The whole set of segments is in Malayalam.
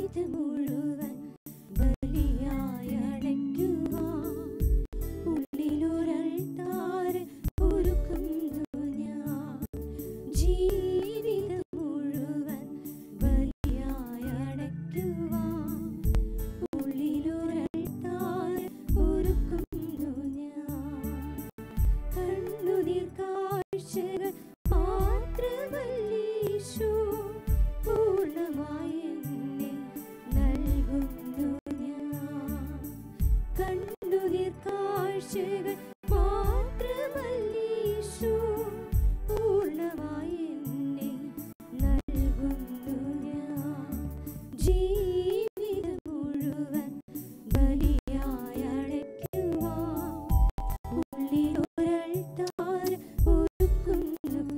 ജീവിതം മുഴുവൻ ബലിയായി അടയ്ക്കുവാൻ ഉള്ളിലൊരൾത്താര് ഒരുക്കുന്നു ഞാൻ ജീവിതം മുഴുവൻ ബലിയായി അടയ്ക്കുവാൻ ഉള്ളിലൊരൾത്താര് ഒരുക്കുന്നു ഞാൻ കണ്ണുനീർ കാഴ്ചകൾ മാത്രമല്ലീശോ പൂർണ്ണമായി എന്നെ നൽകുന്നു ഞാൻ കണ്ണുനീർ കാഴ്ചകൾ മാത്രമല്ലീശോ പൂർണ്ണമായി എന്നെ നൽകുന്നു ഞാൻ ജീവിതം മുഴുവൻ ബലിയായി അടയ്ക്കുവാൻ ഉള്ളിലൊരൾത്താർ ഒരുക്കുന്നു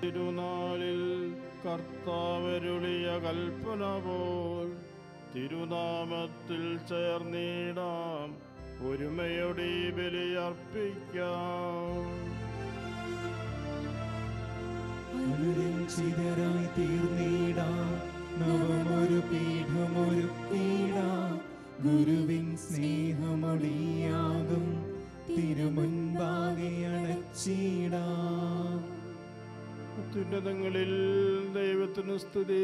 തിരുനാളിൽ കർത്താവരുളിയ കൽപ്പന പോൽ തിരുനാമത്തിൽ ചേർന്നിടാം ഒരുമയോടെ ഈ ബലിയർപ്പിക്കാം അനുരഞ്ജിതരായി തീർന്നിടാം നവമൊരു പീഠമൊരുക്കിടാം ഗുരുവിൻ സ്നേഹമൊടിയാകും തിരുമുൻപാകെ അണച്ചിടാം അത്യുന്നതങ്ങളിൽ ദൈവത്തിന് സ്തുതി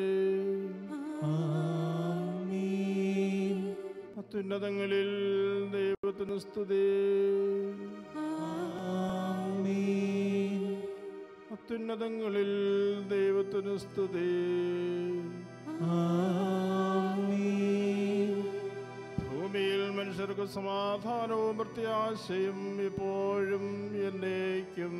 ആമേൻ അത്യുന്നതങ്ങളിൽ ദൈവത്തിന് സ്തുതി ആമേൻ അത്യുന്നതങ്ങളിൽ ദൈവത്തിന് സ്തുതി ആമേൻ ഭൂമിയിൽ മനുഷ്യർക്ക് സമാധാനവും പ്രത്യാശയും ഇപ്പോഴും എന്നേക്കും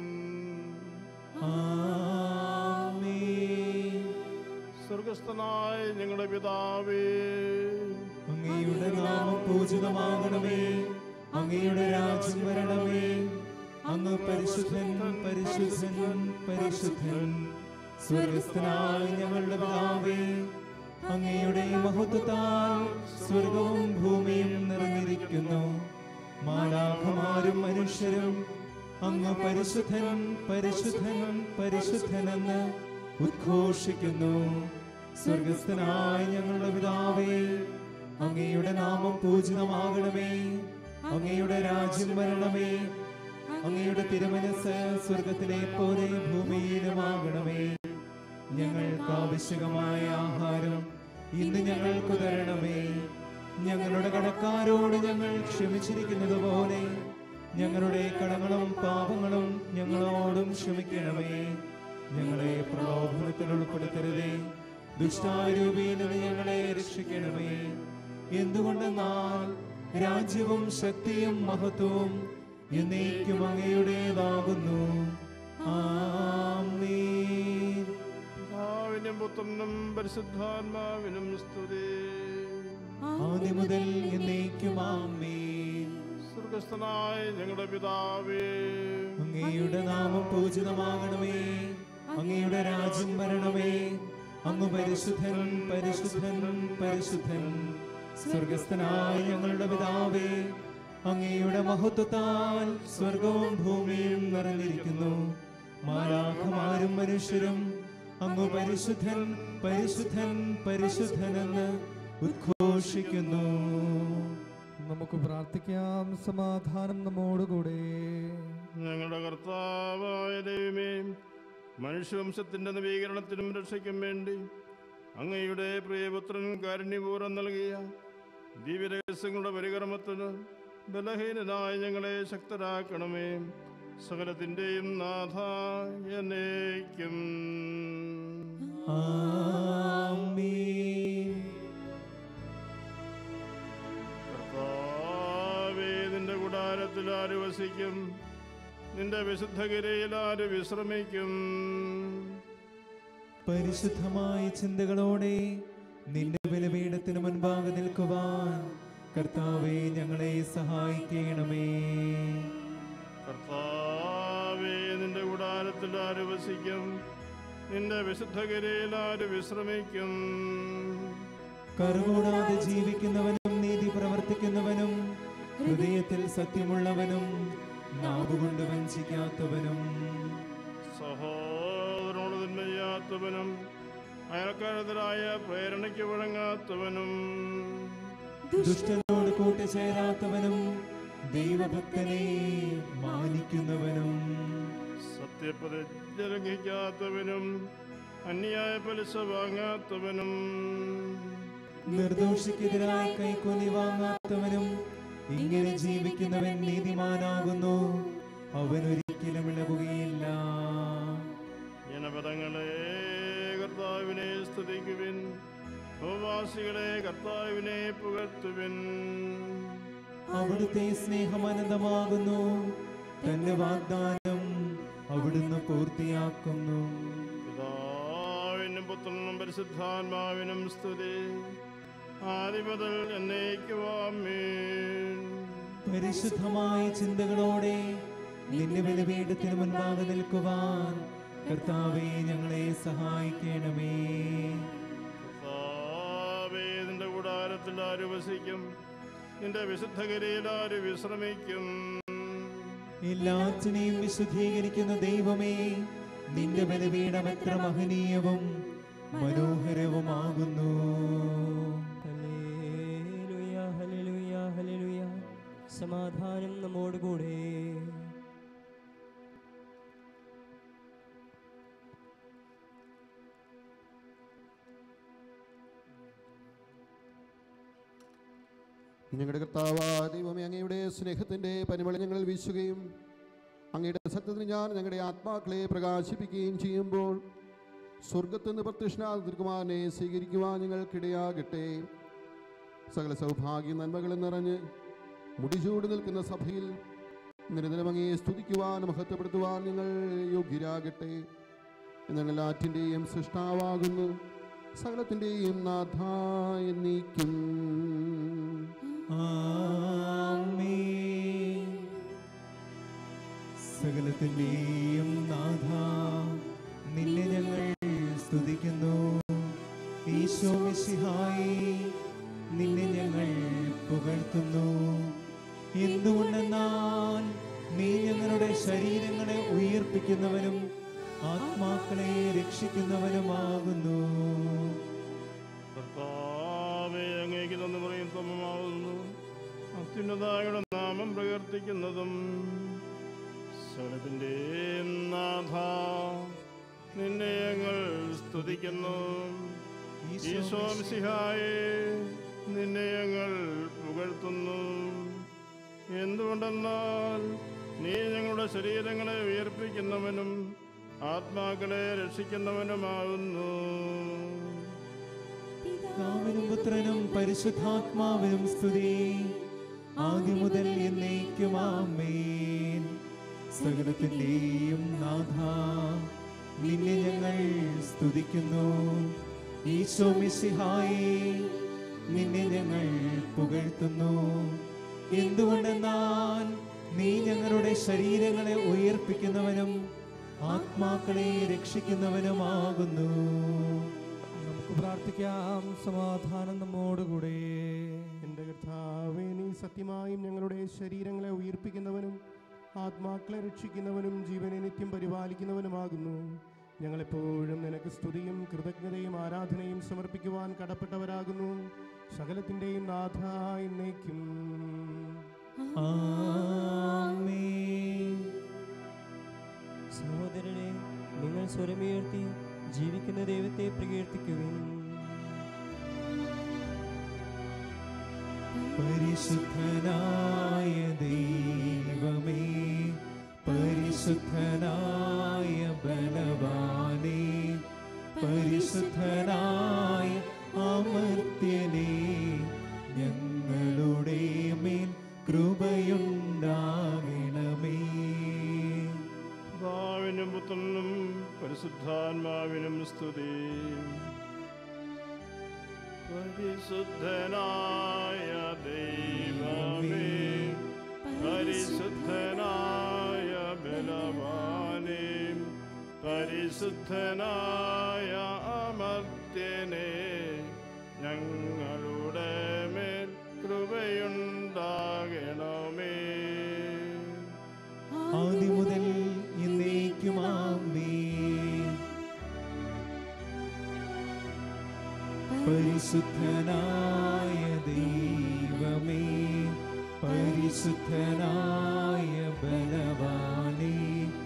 ആമേൻ സ്വർഗസ്ഥനായ ഞങ്ങളുടെ പിതാവേ അങ്ങയുടെ നാമം പൂജിതമാകണമേ അങ്ങയുടെ രാജ്യം വരണമേ അങ്ങ് പരിശുദ്ധൻ പരിശുദ്ധൻ പരിശുദ്ധൻ സ്വർഗസ്ഥനായ ഞങ്ങളുടെ പിതാവേ അങ്ങയുടെ മഹത്വത്താൽ സ്വർഗവും ഭൂമിയും നിറഞ്ഞിരിക്കുന്നു മാലാഖമാരും മനുഷ്യരും അങ്ങ് പരിശുദ്ധൻ പരിശുദ്ധൻ പരിശുദ്ധനെന്ന് ഉദ്ഘോഷിക്കുന്നു സ്വർഗസ്ഥനായ ഞങ്ങളുടെ പിതാവേ അങ്ങയുടെ നാമം പൂജിതമാകണമേ അങ്ങയുടെ രാജ്യം വരണമേ അങ്ങയുടെ തിരുമനസ് സ്വർഗത്തിലെ പോലെ ഭൂമിയിലുമാകണമേ ഞങ്ങൾക്ക് ആവശ്യകമായ ആഹാരം ഇന്ന് ഞങ്ങൾക്ക് തരണമേ ഞങ്ങളുടെ കടക്കാരോട് ഞങ്ങൾ ക്ഷമിച്ചിരിക്കുന്നത് പോലെ ഞങ്ങളുടെ കടങ്ങളും പാപങ്ങളും ഞങ്ങളോടും ക്ഷമിക്കണമേ ഞങ്ങളെ പ്രലോഭനത്തിൽ ഉൾപ്പെടുത്തരുതേ ദുഷ്ടാരൂപിയിൽ നിന്ന് ഞങ്ങളെ രക്ഷിക്കണമേ എന്തുകൊണ്ടെന്നാൽ രാജ്യവും ശക്തിയും മഹത്വവും എന്നേക്കും അങ്ങയുടേതാകുന്നു ആമേൻ പിതാവിനും പുത്രനും പരിശുദ്ധാത്മാവിനും സ്തുതി ആദ്യം മുതൽ എന്നേക്കും ആമേൻ സ്വർഗസ്ഥനായ ഞങ്ങളുടെ പിതാവേ അങ്ങയുടെ നാമം പൂജിതമാകണമേ അങ്ങയുടെ രാജ്യം വരണമേ അങ്ങ് പരിശുദ്ധൻ പരിശുദ്ധൻ പരിശുദ്ധൻ സ്വർഗസ്ഥനായ ഞങ്ങളുടെ പിതാവേ അങ്ങയുടെ മഹത്വത്താൽ സ്വർഗവും ഭൂമിയും നിറഞ്ഞിരിക്കുന്നു മാലാഖമാരും മനുഷ്യരും അങ്ങ് പരിശുദ്ധൻ പരിശുദ്ധൻ പരിശുദ്ധനെന്ന് ഉദ്ഘോഷിക്കുന്നു നമുക്ക് പ്രാർത്ഥിക്കാം സമാധാനം നമ്മോടുകൂടെ ഞങ്ങളുടെ കർത്താവായ ദൈവമേ മനുഷ്യവംശത്തിന്റെ നവീകരണത്തിനും രക്ഷയ്ക്കും വേണ്ടി അങ്ങയുടെ പ്രിയപുത്രൻ കാരുണ്യപൂർവ്വം നൽകിയ ദിവ്യരഹസ്യങ്ങളുടെ പരികർമ്മത്തിന് ബലഹീനനായ ഞങ്ങളെ ശക്തരാക്കണമേ സകലത്തിൻ്റെയും നാഥ എന്നേക്കും ആമേൻ കർത്താവേ നിന്റെ കൂടാരത്തിൽ ആര് വസിക്കും നിന്റെ വിശുദ്ധഗിരയിൽ ആര് വിശ്രമിക്കും പരിശുദ്ധമായ ചിന്തകളോടെ നിന്റെ ബലപീഠത്തിന് മുൻപാകെ നിൽക്കുവാൻ കർത്താവെ ഞങ്ങളെ സഹായിക്കണമേ കർത്താവേ നിന്റെ കൂടാരത്തിൽ ആര് വസിക്കും നിന്റെ വിശുദ്ധഗിരയിൽ ആര് വിശ്രമിക്കും കറുകൂടാതെ ജീവിക്കുന്നവനും നീതി പ്രവർത്തിക്കുന്നവനും ഹൃദയത്തിൽ സത്യമുള്ളവനും നാവുകൊണ്ട് വഞ്ചിക്കാത്തവനും സഹോദരനോട് നന്മ ചെയ്യാത്തവനും അയൽക്കാരതരായ പ്രേരണയ്ക്ക് വഴങ്ങാത്തവനും ദുഷ്ടനോട് കൂട്ടുചേരാത്തവനും ദൈവഭക്തനെ മാനിക്കുന്നവനും സത്യപ്രതിജ്ഞ ലംഘിക്കാത്തവനും അന്യായ പലിശ വാങ്ങാത്തവനും നിർദോഷിക്കെതിരായി കൈക്കൂലി വാങ്ങാത്തവനും ഇങ്ങനെ ജീവിക്കുന്നവൻ നീതിമാനാകുന്നു അവൻ ഒരിക്കലും ഇളകുകയില്ല ജനപദങ്ങളെ കർത്താവിനെ സ്തുതിക്കുവിൻ ഭൂവാസികളെ കർത്താവിനെ പുകഴ്ത്തുവിൻ അവിടുത്തെ സ്നേഹം അനന്തമാകുന്നു തന്റെ വാഗ്ദാനം അവിടുന്ന് പൂർത്തിയാക്കുന്നു പിതാവിനും പുത്രനും പരിശുദ്ധാത്മാവിനും സ്തുതി ആദിമുതൽ എന്നേക്കുവാമേൻ പരിശുദ്ധമായ ചിന്തകളോടെ നിന്റെ ബലിപീഠത്തിന് മുൻപാകെ നിൽക്കുവാൻ കർത്താവെ ഞങ്ങളെ സഹായിക്കണമേ കർത്താവേ, നിന്റെ കൂടാരത്തിൽ ആര് വസിക്കും നിന്റെ വിശുദ്ധഗിരിയിൽ ആര് വിശ്രമിക്കും എല്ലാറ്റിനെയും വിശുദ്ധീകരിക്കുന്ന ദൈവമേ നിന്റെ ബലപീഠം എത്ര മഹനീയവും മനോഹരവുമാകുന്നു ഹല്ലേലൂയ, ഹല്ലേലൂയ, ഹല്ലേലൂയ. സമാധാനം നമ്മോടുകൂടെ ഞങ്ങളുടെ കർത്താവ ദൈവമേ അങ്ങയുടെ സ്നേഹത്തിൻ്റെ പരിമള ഞങ്ങളിൽ വീശുകയും അങ്ങയുടെ സത്യത്തിന് ഞാൻ ഞങ്ങളുടെ ആത്മാക്കളെ പ്രകാശിപ്പിക്കുകയും ചെയ്യുമ്പോൾ സ്വർഗത്തിൽ നിന്ന് പ്രത്യക്ഷനാഥ തിരുക്കുമാരനെ സ്വീകരിക്കുവാൻ ഞങ്ങൾക്കിടയാകട്ടെ സകല സൗഭാഗ്യ നന്മകളും നിറഞ്ഞ് മുടിചൂടി നിൽക്കുന്ന സഭയിൽ നിരന്തരം അങ്ങയെ സ്തുതിക്കുവാൻ മഹത്വപ്പെടുത്തുവാൻ ഞങ്ങൾ യോഗ്യരാകട്ടെ ഞങ്ങൾ എല്ലാറ്റിൻ്റെയും സൃഷ്ടാവാകുന്നു സകലത്തിൻ്റെയും നാഥ എന്നീക്കും ആമേൻ. സകലത്തിന്റെയും നാഥ നിന്നെ ഞങ്ങൾ സ്തുതിക്കുന്നു ഈശോ മിശിഹായി നിന്നെ ഞങ്ങൾ പുകഴ്ത്തുന്നു എന്തുകൊണ്ടെന്നാൽ നീ ഞങ്ങളുടെ ശരീരങ്ങളെ ഉയർപ്പിക്കുന്നവനും ആത്മാക്കളെ രക്ഷിക്കുന്നവനുമാകുന്നു കർത്താവേ അങ്ങേക്ക് തന്നു പറയും സമമാവുന്നു അത്യുന്നതായുടെ നാമം പ്രകീർത്തിക്കുന്നതും സ്വരത്തിൻ്റെയും നാഥ നിന്നെ ഞങ്ങൾ സ്തുതിക്കുന്നു ഈശോ സിഹായെ നിന്നെ ഞങ്ങൾ പുകഴ്ത്തുന്നു എന്തുകൊണ്ടെന്നാൽ നീ ഞങ്ങളുടെ ശരീരങ്ങളെ ഉയർപ്പിക്കുന്നവനും ആത്മാക്കളെ രക്ഷിക്കുന്നവനുമാകുന്നു പിതാവിനും പുത്രനും പരിശുദ്ധാത്മാവിനും സ്തുതി ആദ്യം മുതൽ എന്നേക്കും ആമേൻ സകലത്തിന്റെയും നാഥ നിന്നെ ഞങ്ങൾ സ്തുതിക്കുന്നു ഈശോ മിശിഹായി നിന്നെ ഞങ്ങൾ പുകഴ്ത്തുന്നു എന്തുകൊണ്ടെന്നാൽ നീ ഞങ്ങളുടെ ശരീരങ്ങളെ ഉയർപ്പിക്കുന്നവനും ആത്മാക്കളെ രക്ഷിക്കുന്നവനുമാകുന്നു നമുക്ക് പ്രാർത്ഥിക്കാം സമാധാനം നമ്മോടുകൂടെ എൻ്റെ കർത്താവേ നീ സത്യമായും ഞങ്ങളുടെ ശരീരങ്ങളെ ഉയർപ്പിക്കുന്നവനും ആത്മാക്കളെ രക്ഷിക്കുന്നവനും ജീവനെ നിത്യം പരിപാലിക്കുന്നവനുമാകുന്നു ഞങ്ങളെപ്പോഴും നിനക്ക് സ്തുതിയും കൃതജ്ഞതയും ആരാധനയും സമർപ്പിക്കുവാൻ കടപ്പെട്ടവരാകുന്നു സകലത്തിൻ്റെയും നാഥ എന്നേക്കും ആമേൻ സഹോദരനെ നിങ്ങൾ സ്വരമുയർത്തി ജീവിക്കുന്ന ദൈവത്തെ പ്രകീർത്തിക്കുവിൻ പരിശുദ്ധനായ ദൈവമേ പരിശുദ്ധനായ ബലവാനേ പരിശുദ്ധനായ അമർത്യനേ ഞങ്ങളുടെ മേൽ കൃപയുണ്ടാകണമേ പിതാവിനും പുത്രനും പരിശുദ്ധാത്മാവിനും സ്തുതി പരിശുദ്ധനായ ദൈവമേ പരിശുദ്ധനായ ബലവാനേ പരിശുദ്ധനായ അമർത്യനെ ഞങ്ങളുടെ മേൽ കൃപയുണ്ടാകണമേ ആദ്യം മുതൽ എന്നേക്കും ആമേൻ പരിശുദ്ധനായ ദൈവമേ പരിശുദ്ധനായ ബലവാനേ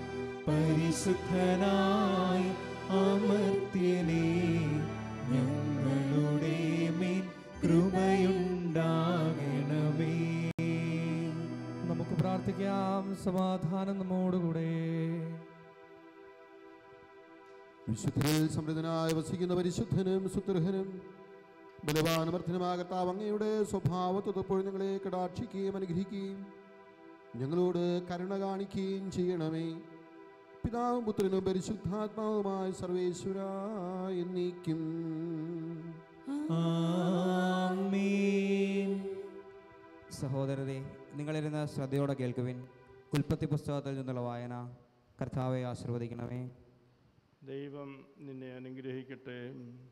പരിശുദ്ധനായ അമർത്യനേ ഞങ്ങളുടെ മേൽ കൃപയുണ്ടാകണമേ നമുക്ക് പ്രാർത്ഥിക്കാം സമാധാനം നമ്മോടുകൂടെ വിശുദ്ധരിൽ സമൃദ്ധനായി വസിക്കുന്ന പരിശുദ്ധനും സുത്രഹനും ബലവാനമർത്ഥനുമായ കർത്താവ് അങ്ങയുടെ സ്വഭാവത്തൊപ്പോഴും ഞങ്ങളെ കടാക്ഷിക്കുകയും അനുഗ്രഹിക്കുകയും ഞങ്ങളോട് കരുണ കാണിക്കുകയും ചെയ്യണമേ പിതാവും പുത്രനും പരിശുദ്ധാത്മാവുമായ സർവേശ്വര എന്നീക്കും ആമേൻ സഹോദരരെ നിങ്ങളിരുന്ന് ശ്രദ്ധയോടെ കേൾക്കുവിൻ ഉൽപ്പത്തി പുസ്തകത്തിൽ നിന്നുള്ള വായന കർത്താവെ ആശീർവദിക്കണമേ ദൈവം നിന്നെ അനുഗ്രഹിക്കട്ടെ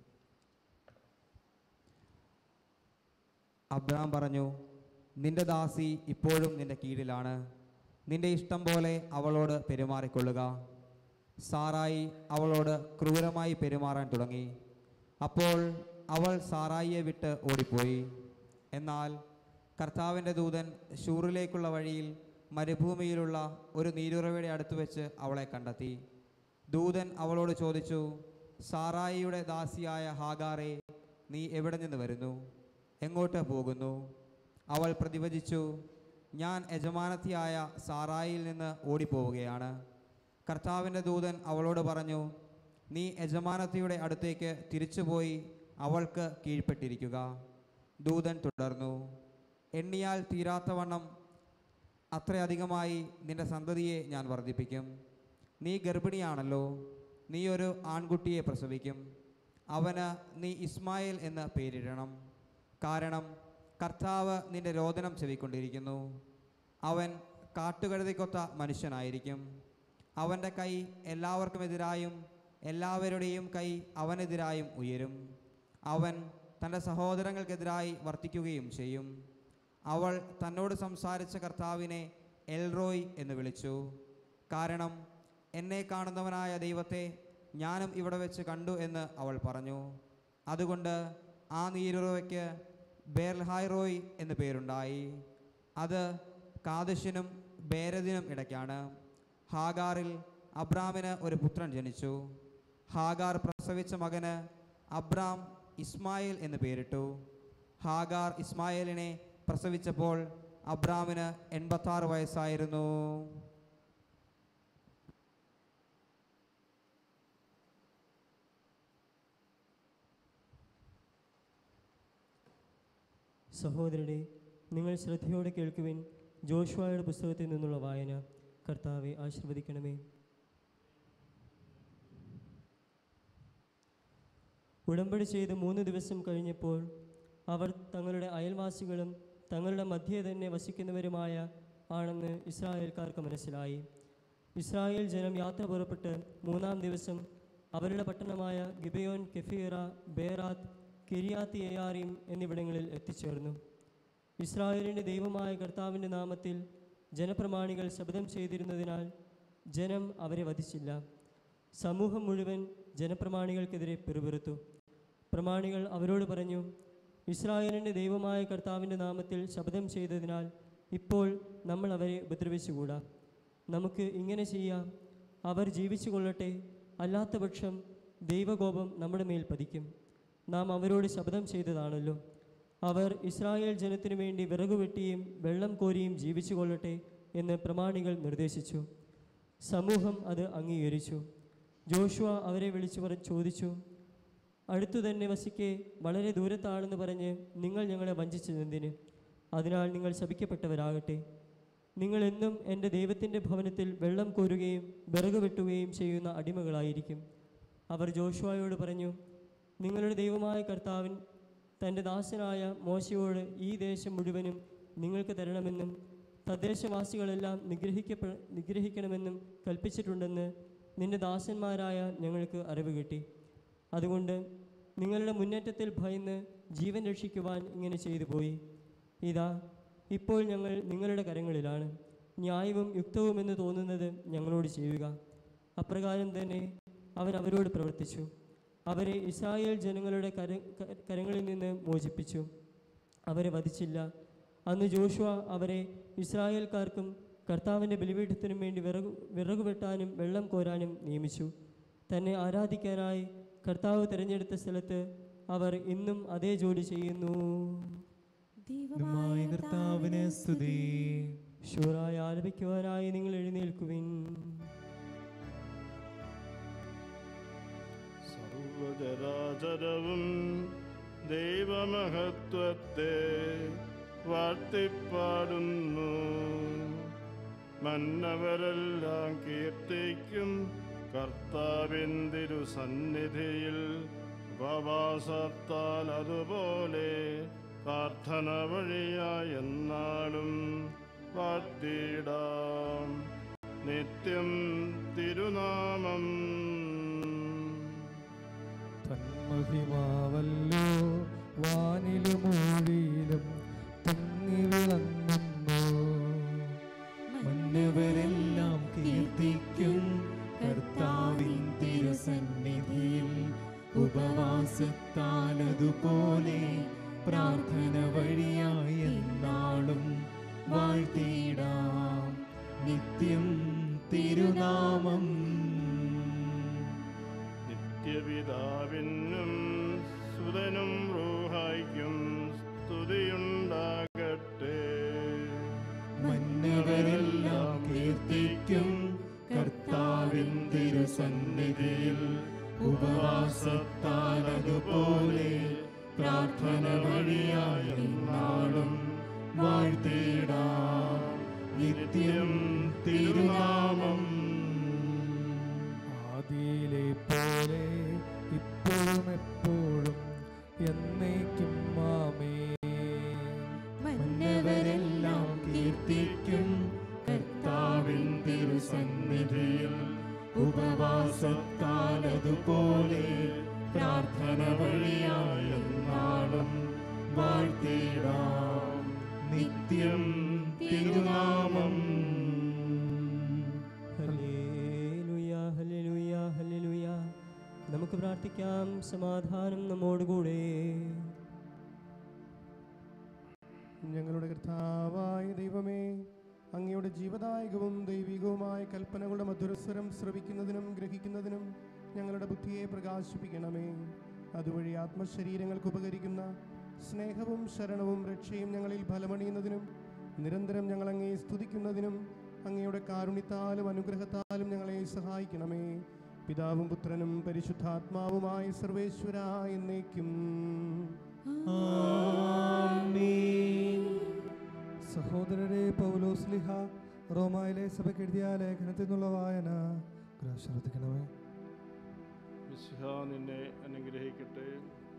അബ്രഹാം പറഞ്ഞു നിന്റെ ദാസി ഇപ്പോഴും നിന്റെ കീഴിലാണ് നിന്റെ ഇഷ്ടം പോലെ അവളോട് പെരുമാറിക്കൊള്ളുക സാറായി അവളോട് ക്രൂരമായി പെരുമാറാൻ തുടങ്ങി അപ്പോൾ അവൾ സാറായിയെ വിട്ട് ഓടിപ്പോയി എന്നാൽ കർത്താവിൻ്റെ ദൂതൻ ഷൂറിലേക്കുള്ള വഴിയിൽ മരുഭൂമിയിലുള്ള ഒരു നീരുറവയുടെ അടുത്ത് വെച്ച് അവളെ കണ്ടെത്തി ദൂതൻ അവളോട് ചോദിച്ചു സാറായിയുടെ ദാസിയായ ഹാഗാറെ നീ എവിടെ നിന്ന് വരുന്നു എങ്ങോട്ട് പോകുന്നു അവൾ പ്രതിവചിച്ചു ഞാൻ യജമാനത്തിയായ സാറായിൽ നിന്ന് ഓടിപ്പോവുകയാണ് കർത്താവിൻ്റെ ദൂതൻ അവളോട് പറഞ്ഞു നീ യജമാനത്തിയുടെ അടുത്തേക്ക് തിരിച്ചുപോയി അവൾക്ക് കീഴ്പ്പെട്ടിരിക്കുക ദൂതൻ തുടർന്നു എണ്ണിയാൽ തീരാത്തവണ്ണം അത്രയധികമായി നിന്റെ സന്തതിയെ ഞാൻ വർദ്ധിപ്പിക്കും നീ ഗർഭിണിയാണല്ലോ നീ ഒരു ആൺകുട്ടിയെ പ്രസവിക്കും അവന് നീ ഇസ്മായേൽ എന്ന് പേരിടണം കാരണം കർത്താവ് നിന്റെ രോദനം ചെവിക്കൊണ്ടിരിക്കുന്നു അവൻ കാട്ടുകഴുതിക്കൊത്ത മനുഷ്യനായിരിക്കും അവൻ്റെ കൈ എല്ലാവർക്കുമെതിരായും എല്ലാവരുടെയും കൈ അവനെതിരായും ഉയരും അവൻ തൻ്റെ സഹോദരങ്ങൾക്കെതിരായി വർത്തിക്കുകയും ചെയ്യും അവൾ തന്നോട് സംസാരിച്ച കർത്താവിനെ എൽറോയ് എന്ന് വിളിച്ചു കാരണം എന്നെ കാണുന്നവനായ ദൈവത്തെ ഞാനും ഇവിടെ വെച്ച് കണ്ടു എന്ന് അവൾ പറഞ്ഞു അതുകൊണ്ട് ആ നീരുറവയ്ക്ക് ബേർഹായ്റോയ് എന്ന് പേരുണ്ടായി അത് കാദശിനും ബേരദിനും ഇടയ്ക്കാണ് ഹാഗാറിൽ അബ്രാമിന് ഒരു പുത്രൻ ജനിച്ചു ഹാഗാർ പ്രസവിച്ച മകന് അബ്രാം ഇസ്മായേൽ എന്ന് പേരിട്ടു ഹാഗാർ ഇസ്മായേലിനെ പ്രസവിച്ചപ്പോൾ അബ്രാമിന് എൺപത്താറ് വയസ്സായിരുന്നു സഹോദരരെ നിങ്ങൾ ശ്രദ്ധയോടെ കേൾക്കുവിൻ ജോഷുവായുടെ പുസ്തകത്തിൽ നിന്നുള്ള വായന കർത്താവെ ആശീർവദിക്കണമേ ഉടമ്പടി ചെയ്ത് മൂന്ന് ദിവസം കഴിഞ്ഞപ്പോൾ അവർ തങ്ങളുടെ അയൽവാസികളും തങ്ങളുടെ മധ്യേ തന്നെ വസിക്കുന്നവരുമായ ആണെന്ന് ഇസ്രായേൽക്കാർക്ക് മനസ്സിലായി ഇസ്രായേൽ ജനം യാത്ര പുറപ്പെട്ട് മൂന്നാം ദിവസം അവരുടെ പട്ടണമായ ഗിബയോൻ കെഫീറ ബേറാത്ത് കിരിയാത്തി എയാറിം എന്നിവിടങ്ങളിൽ എത്തിച്ചേർന്നു ഇസ്രായേലിൻ്റെ ദൈവമായ കർത്താവിൻ്റെ നാമത്തിൽ ജനപ്രമാണികൾ ശബ്ദം ചെയ്തിരുന്നതിനാൽ ജനം അവരെ വധിച്ചില്ല സമൂഹം മുഴുവൻ ജനപ്രമാണികൾക്കെതിരെ പിറുപിറുത്തു പ്രമാണികൾ അവരോട് പറഞ്ഞു ഇസ്രായേലിൻ്റെ ദൈവമായ കർത്താവിൻ്റെ നാമത്തിൽ ശബ്ദം ചെയ്തതിനാൽ ഇപ്പോൾ നമ്മൾ അവരെ ഉപദ്രവിച്ചുകൂടാ നമുക്ക് ഇങ്ങനെ ചെയ്യാം അവർ ജീവിച്ചു കൊള്ളട്ടെ അല്ലാത്തപക്ഷം ദൈവകോപം നമ്മുടെ മേൽ പതിക്കും നാം അവരോട് ശബ്ദം ചെയ്തതാണല്ലോ അവർ ഇസ്രായേൽ ജനത്തിനു വേണ്ടി വിറകു വെട്ടിയും വെള്ളം കോരിയും ജീവിച്ചു കൊള്ളട്ടെ എന്ന് പ്രമാണികൾ നിർദ്ദേശിച്ചു സമൂഹം അത് അംഗീകരിച്ചു ജോഷുവ അവരെ വിളിച്ചു പറ ചോദിച്ചു അടുത്തു തന്നെ വസിക്കെ വളരെ ദൂരത്താണെന്ന് പറഞ്ഞ് നിങ്ങൾ ഞങ്ങളെ വഞ്ചിച്ചതെന്തിന് അതിനാൽ നിങ്ങൾ ശപിക്കപ്പെട്ടവരാകട്ടെ നിങ്ങൾ എന്നും എൻ്റെ ദൈവത്തിൻ്റെ ഭവനത്തിൽ വെള്ളം കോരുകയും വിറക് വെട്ടുകയും ചെയ്യുന്ന അടിമകളായിരിക്കും അവർ ജോഷുവായോട് പറഞ്ഞു നിങ്ങളുടെ ദൈവമായ കർത്താവിൻ തൻ്റെ ദാസനായ മോശയോട് ഈ ദേശം മുഴുവനും നിങ്ങൾക്ക് തരണമെന്നും തദ്ദേശവാസികളെല്ലാം നിഗ്രഹിക്കപ്പെ നിഗ്രഹിക്കണമെന്നും കൽപ്പിച്ചിട്ടുണ്ടെന്ന് നിന്റെ ദാസന്മാരായ ഞങ്ങൾക്ക് അറിവ് കിട്ടി അതുകൊണ്ട് നിങ്ങളുടെ മുന്നേറ്റത്തിൽ ഭയന്ന് ജീവൻ രക്ഷിക്കുവാൻ ഇങ്ങനെ ചെയ്തു പോയി ഇതാ ഇപ്പോൾ ഞങ്ങൾ നിങ്ങളുടെ കരങ്ങളിലാണ് ന്യായവും യുക്തവുമെന്ന് തോന്നുന്നത് ഞങ്ങളോട് ചെയ്യുക അപ്രകാരം തന്നെ അവൻ അവരോട് പ്രവർത്തിച്ചു അവരെ ഇസ്രായേൽ ജനങ്ങളുടെ കര ക- കരങ്ങളിൽ നിന്ന് മോചിപ്പിച്ചു അവരെ വധിച്ചില്ല അന്ന് ജോഷുവ അവരെ ഇസ്രായേൽക്കാർക്കും കർത്താവിൻ്റെ ബലിപീഠത്തിനും വേണ്ടി വിറകു വിറകു വെട്ടാനും വെള്ളം കോരാനും നിയമിച്ചു തന്നെ ആരാധിക്കാനായി കർത്താവ് തിരഞ്ഞെടുത്ത സ്ഥലത്ത് അവർ ഇന്നും അതേ ജോലി ചെയ്യുന്നു ദൈവമായ കർത്താവിന് സ്തുതി ഷൂറായി ആലപിക്കുവാനായി നിങ്ങൾ എഴുന്നേൽക്കുവിൻ സർവചരാചരവും ദൈവമഹത്വത്തെ വാഴ്ത്തിപ്പാടുന്നു മന്നവരെല്ലാം കീർത്തിക്കും കർത്താവിന്തിരു സന്നിധിയിൽ ഉപവാസത്താൽ അതുപോലെ പ്രാർത്ഥന വഴിയായി എന്നാളും വാഴ്ത്തിയിടാം നിത്യം തിരുനാമം മഹിമാവല്ലോ വാനിലും മൊഴിയിലും തിങ്ങി വിളങ്ങുന്നു മന്നവരെല്ലാം കീർത്തിക്കും കർത്താവിൻ തിരുസന്നിധിയിൽ ഉപവാസത്താലതുപോലെ പ്രാർത്ഥന വഴിയായി എന്നാളും വാഴ്ത്തിയിടാം നിത്യം തിരുനാമം നിത്യപിതാവിനും സുതനും റൂഹായിക്കും സ്തുതിയുണ്ടാകട്ടെ മന്നവരെല്ലാം കീർത്തിക്കും കർത്താവിൻ തിരുസന്നിധിയിൽ ഉപവാസത്താലതുപോലെ പ്രാർത്ഥന വഴിയായി നാളും വാഴ്ത്തിയിടാം നിത്യം തിരുനാമം ആദിയിലെ പോലെ ഇപ്പോഴും എപ്പോഴും എന്നേക്കും മാമേ മന്നവരെല്ലാം കീർത്തിക്കും കർത്താവിൻ തിരുസന്നിധിയിൽ ഉപവാസത്താലതുപോലെ പ്രാർത്ഥന വഴിയായി നാളും വാഴ്ത്തിടാം നിത്യം തിരുനാമം ഹല്ലേലൂയ ഹല്ലേലൂയ ഹല്ലേലൂയ നമുക്ക് പ്രാർത്ഥിക്കാം സമാധാനം നമ്മോടുകൂടെ ഞങ്ങളുടെ കർത്താവായ ദൈവമേ അങ്ങയുടെ ജീവദായകവും ദൈവികവുമായ കൽപ്പനകളുടെ മധുരസ്വരം ശ്രവിക്കുന്നതിനും ഗ്രഹിക്കുന്നതിനും ഞങ്ങളുടെ ബുദ്ധിയെ പ്രകാശിപ്പിക്കണമേ അതുവഴി ആത്മശരീരങ്ങൾക്ക് ഉപകരിക്കുന്ന സ്നേഹവും ശരണവും രക്ഷയും ഞങ്ങളിൽ ഫലമണിയുന്നതിനും നിരന്തരം ഞങ്ങൾ അങ്ങയെ സ്തുതിക്കുന്നതിനും അങ്ങയുടെ കാരുണ്യത്താലും അനുഗ്രഹത്താലും ഞങ്ങളെ സഹായിക്കണമേ പിതാവും പുത്രനും പരിശുദ്ധാത്മാവുമായ സർവേശ്വര എന്നേക്കും സഹോദരരെ പൗലോസ്ലിഹ റോമായിലെ സഭയ്ക്ക് എഴുതിയ ലേഖനത്തിൽ നിന്നുള്ള വായന ഗ്രാഹ്യം ശ്രദ്ധിക്കണമേ മിശിഹ നിന്നെ അനുഗ്രഹിക്കട്ടെ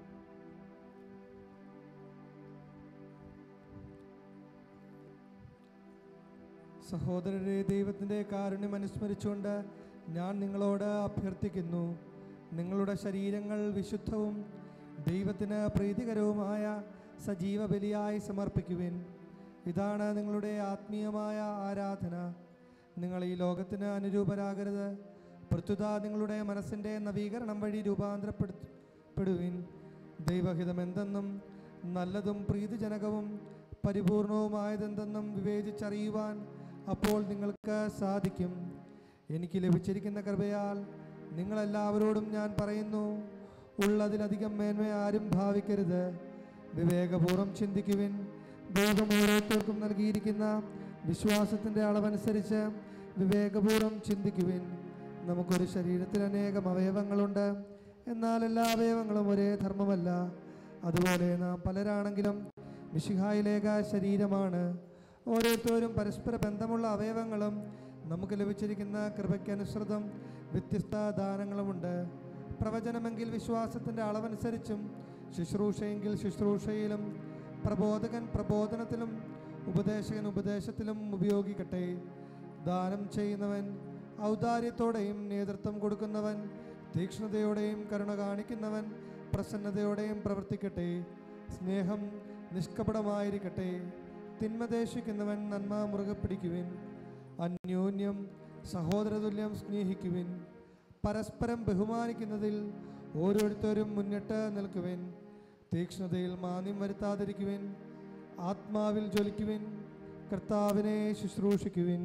സഹോദരരെ ദൈവത്തിൻ്റെ കാരുണ്യം അനുസ്മരിച്ചുകൊണ്ട് ഞാൻ നിങ്ങളോട് അഭ്യർത്ഥിക്കുന്നു നിങ്ങളുടെ ശരീരങ്ങൾ വിശുദ്ധവും ദൈവത്തിന് പ്രീതികരവുമായ സജീവ ബലിയായി സമർപ്പിക്കുവിൻ ഇതാണ് നിങ്ങളുടെ ആത്മീയമായ ആരാധന നിങ്ങൾ ഈ ലോകത്തിന് അനുരൂപരാകരുത് പ്രത്യുത നിങ്ങളുടെ മനസ്സിൻ്റെ നവീകരണം വഴി രൂപാന്തരപ്പെടുവിൻ ദൈവഹിതം എന്തെന്നും നല്ലതും പ്രീതിജനകവും പരിപൂർണവുമായതെന്തെന്നും വിവേചിച്ചറിയുവാൻ അപ്പോൾ നിങ്ങൾക്ക് സാധിക്കും എനിക്ക് ലഭിച്ചിരിക്കുന്ന കൃപയാൽ നിങ്ങളെല്ലാവരോടും ഞാൻ പറയുന്നു ഉള്ളതിലധികം മേന്മ ആരും ഭാവിക്കരുത് വിവേകപൂർവ്വം ചിന്തിക്കുവിൻ ദൈവം ഓരോരുത്തർക്കും നൽകിയിരിക്കുന്ന വിശ്വാസത്തിൻ്റെ അളവനുസരിച്ച് വിവേകപൂർവ്വം ചിന്തിക്കുവിൻ നമുക്കൊരു ശരീരത്തിൽ അനേകം അവയവങ്ങളുണ്ട് എന്നാൽ എല്ലാ അവയവങ്ങളും ഒരേ ധർമ്മമല്ല അതുപോലെ നാം പലരാണെങ്കിലും മിഷിഹായിലേക ശരീരമാണ് ഓരോരുത്തരും പരസ്പര ബന്ധമുള്ള അവയവങ്ങളും നമുക്ക് ലഭിച്ചിരിക്കുന്ന കൃപയ്ക്കനുസൃതം വ്യത്യസ്ത ദാനങ്ങളുമുണ്ട് പ്രവചനമെങ്കിൽ വിശ്വാസത്തിൻ്റെ അളവനുസരിച്ചും ശുശ്രൂഷയെങ്കിൽ ശുശ്രൂഷയിലും പ്രബോധകൻ പ്രബോധനത്തിലും ഉപദേശകൻ ഉപദേശത്തിലും ഉപയോഗിക്കട്ടെ ദാനം ചെയ്യുന്നവൻ ഔദാര്യത്തോടെയും നേതൃത്വം കൊടുക്കുന്നവൻ തീക്ഷ്ണതയോടെയും കരുണ കാണിക്കുന്നവൻ പ്രസന്നതയോടെയും പ്രവർത്തിക്കട്ടെ സ്നേഹം നിഷ്കപടമായിരിക്കട്ടെ തിന്മ ദേശിക്കുന്നവൻ നന്മ മുറുകെ പിടിക്കുവിൻ അന്യോന്യം സഹോദരതുല്യം സ്നേഹിക്കുവിൻ പരസ്പരം ബഹുമാനിക്കുന്നതിൽ ഓരോരുത്തരും മുന്നിട്ട് നിൽക്കുവിൻ തീക്ഷ്ണതയിൽ മാന്യം വരുത്താതിരിക്കുവിൻ ആത്മാവിൽ ജ്വലിക്കുവിൻ കർത്താവിനെ ശുശ്രൂഷിക്കുവിൻ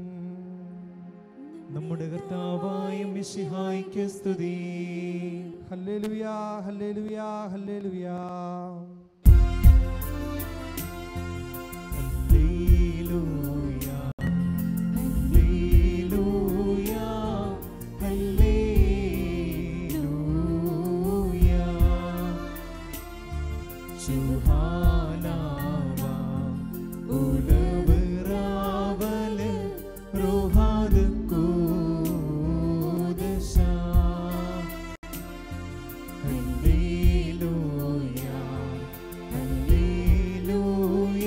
നമ്മുടെ കർത്താവായ മിശിഹായ്ക്ക് സ്തുതി ഹല്ലേലുയാ ഹല്ലേലുയാ ഹല്ലേലുയാ ഹല്ലേലൂയ ഹല്ലേലൂയ ഹല്ലേലൂയ സുഹാനാവ ഉലവറാവല റോഹാദ് കൂദശ ഹല്ലേലൂയ ഹല്ലേലൂയ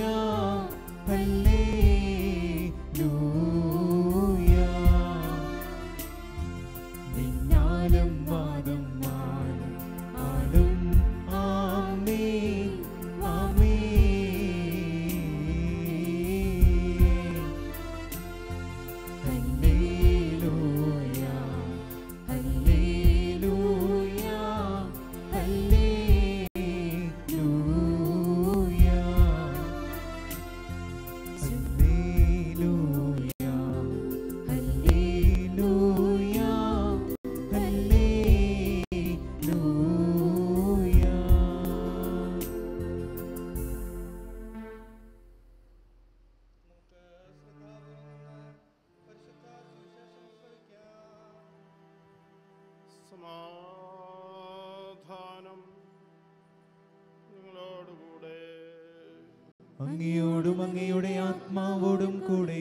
ഹല്ലേലൂയ മിന്നാലും വാദം മാലും ആടും സമാധാനം നിങ്ങളോടുകൂടെ അങ്ങയോടും അങ്ങയുടെ ആത്മാവോടും കൂടെ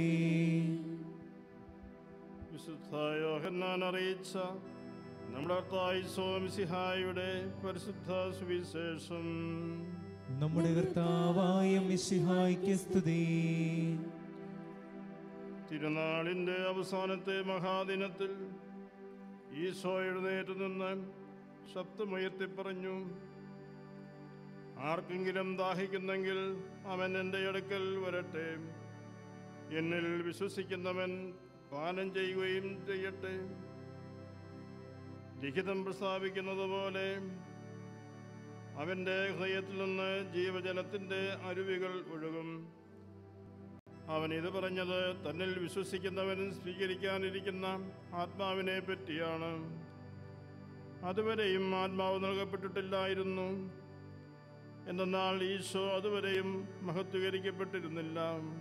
വിശുദ്ധ യോഹന്നാൻ അറിയിച്ച നമ്മുടെ കർത്താവ് സോമിസിഹായുടെ പരിശുദ്ധ സുവിശേഷം നമ്മുടെ കർത്താവായ മിശിഹായ്ക്ക് സ്തുതി തിരുനാളിൻ്റെ അവസാനത്തെ മഹാദിനത്തിൽ ഈശോ എഴുന്നേറ്റ് നിന്ന് ശബ്ദമുയർത്തി പറഞ്ഞു ആർക്കെങ്കിലും ദാഹിക്കുന്നെങ്കിൽ അവൻ എൻ്റെ അടുക്കൽ വരട്ടെ എന്നിൽ വിശ്വസിക്കുന്നവൻ പാനം ചെയ്യുകയും ചെയ്യട്ടെ ലിഖിതം പ്രസ്താവിക്കുന്നത് പോലെ അവൻ്റെ ഹൃദയത്തിൽ നിന്ന് ജീവജലത്തിൻ്റെ അരുവികൾ ഒഴുകും അവൻ ഇത് പറഞ്ഞത് തന്നിൽ വിശ്വസിക്കുന്നവൻ സ്വീകരിക്കാനിരിക്കുന്ന ആത്മാവിനെ പറ്റിയാണ് അതുവരെയും ആത്മാവ് നൽകപ്പെട്ടിട്ടില്ലായിരുന്നു എന്തെന്നാൽ ഈശോ അതുവരെയും മഹത്വീകരിക്കപ്പെട്ടിരുന്നില്ല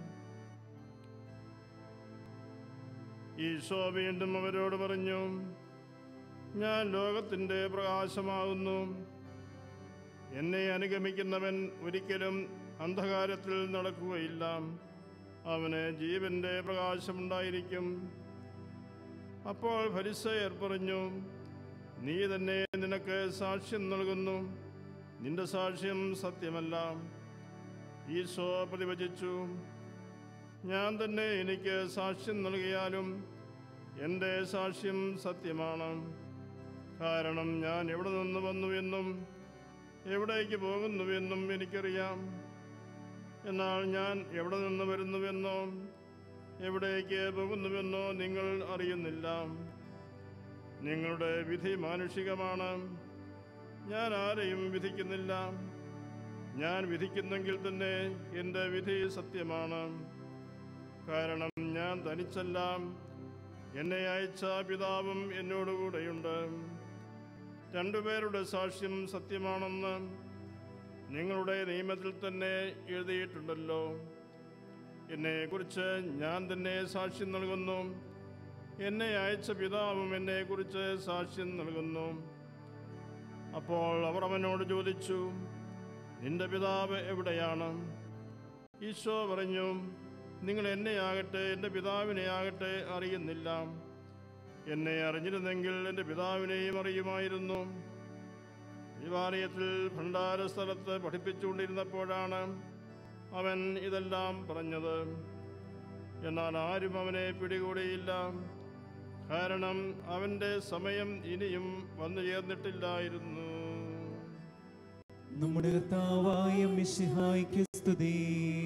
ഈശോ വീണ്ടും അവരോട് പറഞ്ഞു ഞാൻ ലോകത്തിൻ്റെ പ്രകാശമാകുന്നു എന്നെ അനുഗമിക്കുന്നവൻ ഒരിക്കലും അന്ധകാരത്തിൽ നടക്കുകയില്ല അവന് ജീവന്റെ പ്രകാശമുണ്ടായിരിക്കും അപ്പോൾ ഫരിസയർ പറഞ്ഞു നീ തന്നെ നിനക്ക് സാക്ഷ്യം നൽകുന്നു നിന്റെ സാക്ഷ്യം സത്യമല്ല ഈശോ പ്രതിവചിച്ചു ഞാൻ തന്നെ എനിക്ക് സാക്ഷ്യം നൽകിയാലും എൻ്റെ സാക്ഷ്യം സത്യമാണ് കാരണം ഞാൻ എവിടെ നിന്ന് വന്നുവെന്നും എവിടേക്ക് പോകുന്നുവെന്നും എനിക്കറിയാം എന്നാൽ ഞാൻ എവിടെ നിന്ന് വരുന്നുവെന്നോ എവിടേക്ക് പോകുന്നുവെന്നോ നിങ്ങൾ അറിയുന്നില്ല നിങ്ങളുടെ വിധി മാനുഷികമാണ് ഞാൻ ആരെയും വിധിക്കുന്നില്ല ഞാൻ വിധിക്കുന്നെങ്കിൽ തന്നെ എൻ്റെ വിധി സത്യമാണ് കാരണം ഞാൻ തനിച്ചല്ല എന്നെ അയച്ച പിതാവും എന്നോടുകൂടെയുണ്ട് രണ്ടുപേരുടെ സാക്ഷ്യം സത്യമാണെന്ന് നിങ്ങളുടെ നിയമത്തിൽ തന്നെ എഴുതിയിട്ടുണ്ടല്ലോ എന്നെക്കുറിച്ച് ഞാൻ തന്നെ സാക്ഷ്യം നൽകുന്നു എന്നെ അയച്ച പിതാവും എന്നെക്കുറിച്ച് സാക്ഷ്യം നൽകുന്നു അപ്പോൾ അവർ അവനോട് ചോദിച്ചു നിന്റെ പിതാവ് എവിടെയാണ് ഈശോ പറഞ്ഞു നിങ്ങൾ എന്നെയാകട്ടെ എൻ്റെ പിതാവിനെയാകട്ടെ അറിയുന്നില്ല എന്നെ അറിഞ്ഞിരുന്നെങ്കിൽ എൻ്റെ പിതാവിനെയും അറിയുമായിരുന്നു ദേവാലയത്തിൽ ഭണ്ഡാര സ്ഥലത്ത് പഠിപ്പിച്ചുകൊണ്ടിരുന്നപ്പോഴാണ് അവൻ ഇതെല്ലാം പറഞ്ഞത് എന്നാൽ ആരും അവനെ പിടികൂടിയില്ല കാരണം അവൻ്റെ സമയം ഇനിയും വന്നു ചേർന്നിട്ടില്ലായിരുന്നു നമ്മുടെ കർത്താവായ മിശിഹായ്ക്ക് സ്തുതി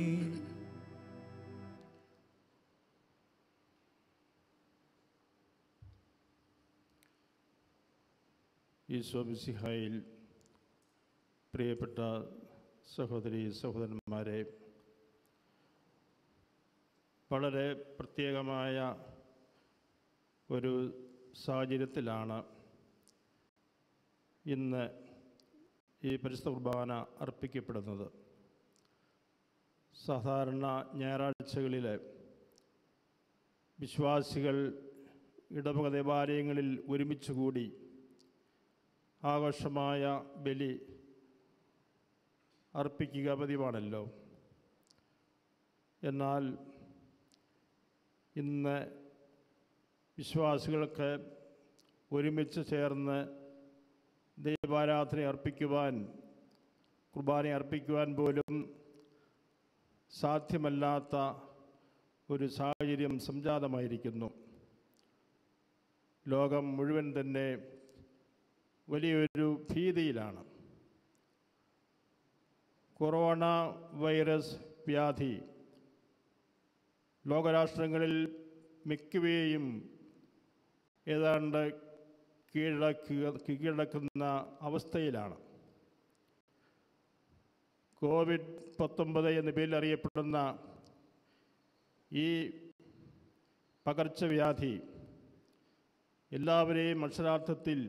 ഈശോ മിശിഹായിൽ പ്രിയപ്പെട്ട സഹോദരി സഹോദരന്മാരെ വളരെ പ്രത്യേകമായ ഒരു സാഹചര്യത്തിലാണ് ഇന്ന് ഈ പരിശുദ്ധ കുർബാന അർപ്പിക്കപ്പെടുന്നത് സാധാരണ ഞായറാഴ്ചകളിൽ വിശ്വാസികൾ ഇടവക ദേവാലയങ്ങളിൽ ഒരുമിച്ച് കൂടി ആഘോഷമായ ബലി അർപ്പിക്കുക പതിവാണല്ലോ എന്നാൽ ഇന്ന് വിശ്വാസികൾക്ക് ഒരുമിച്ച് ചേർന്ന് ദൈവാരാധന അർപ്പിക്കുവാൻ കുർബാന അർപ്പിക്കുവാൻ പോലും സാധ്യമല്ലാത്ത ഒരു സാഹചര്യം സംജാതമായിരിക്കുന്നു ലോകം മുഴുവൻ തന്നെ വലിയൊരു ഭീതിയിലാണ് കൊറോണ വൈറസ് വ്യാധി ലോകരാഷ്ട്രങ്ങളിൽ മിക്കവയെയും ഏതാണ്ട് കീഴടക്കുക കീഴടക്കുന്ന അവസ്ഥയിലാണ് കോവിഡ് പത്തൊമ്പത് എന്ന പേരിൽ അറിയപ്പെടുന്ന ഈ പകർച്ചവ്യാധി എല്ലാവരെയും അക്ഷരാർത്ഥത്തിൽ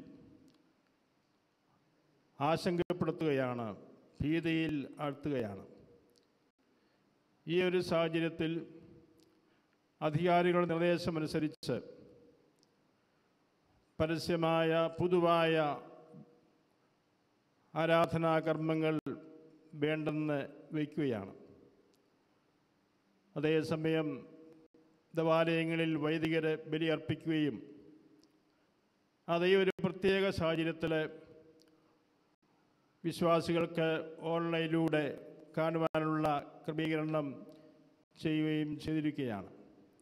ആശങ്കപ്പെടുത്തുകയാണ് ഭീതിയിൽ ആഴ്ത്തുകയാണ് ഈ ഒരു സാഹചര്യത്തിൽ അധികാരികളുടെ നിർദ്ദേശമനുസരിച്ച് പരസ്യമായ പൊതുവായ ആരാധനാകർമ്മങ്ങൾ വേണ്ടെന്ന് വയ്ക്കുകയാണ് അതേസമയം ദേവാലയങ്ങളിൽ വൈദികരെ ബലിയർപ്പിക്കുകയും അതേ ഒരു പ്രത്യേക സാഹചര്യത്തിൽ വിശ്വാസികൾക്ക് ഓൺലൈനിലൂടെ കാണുവാനുള്ള ക്രമീകരണം ചെയ്യുകയും ചെയ്തിരിക്കുകയാണ്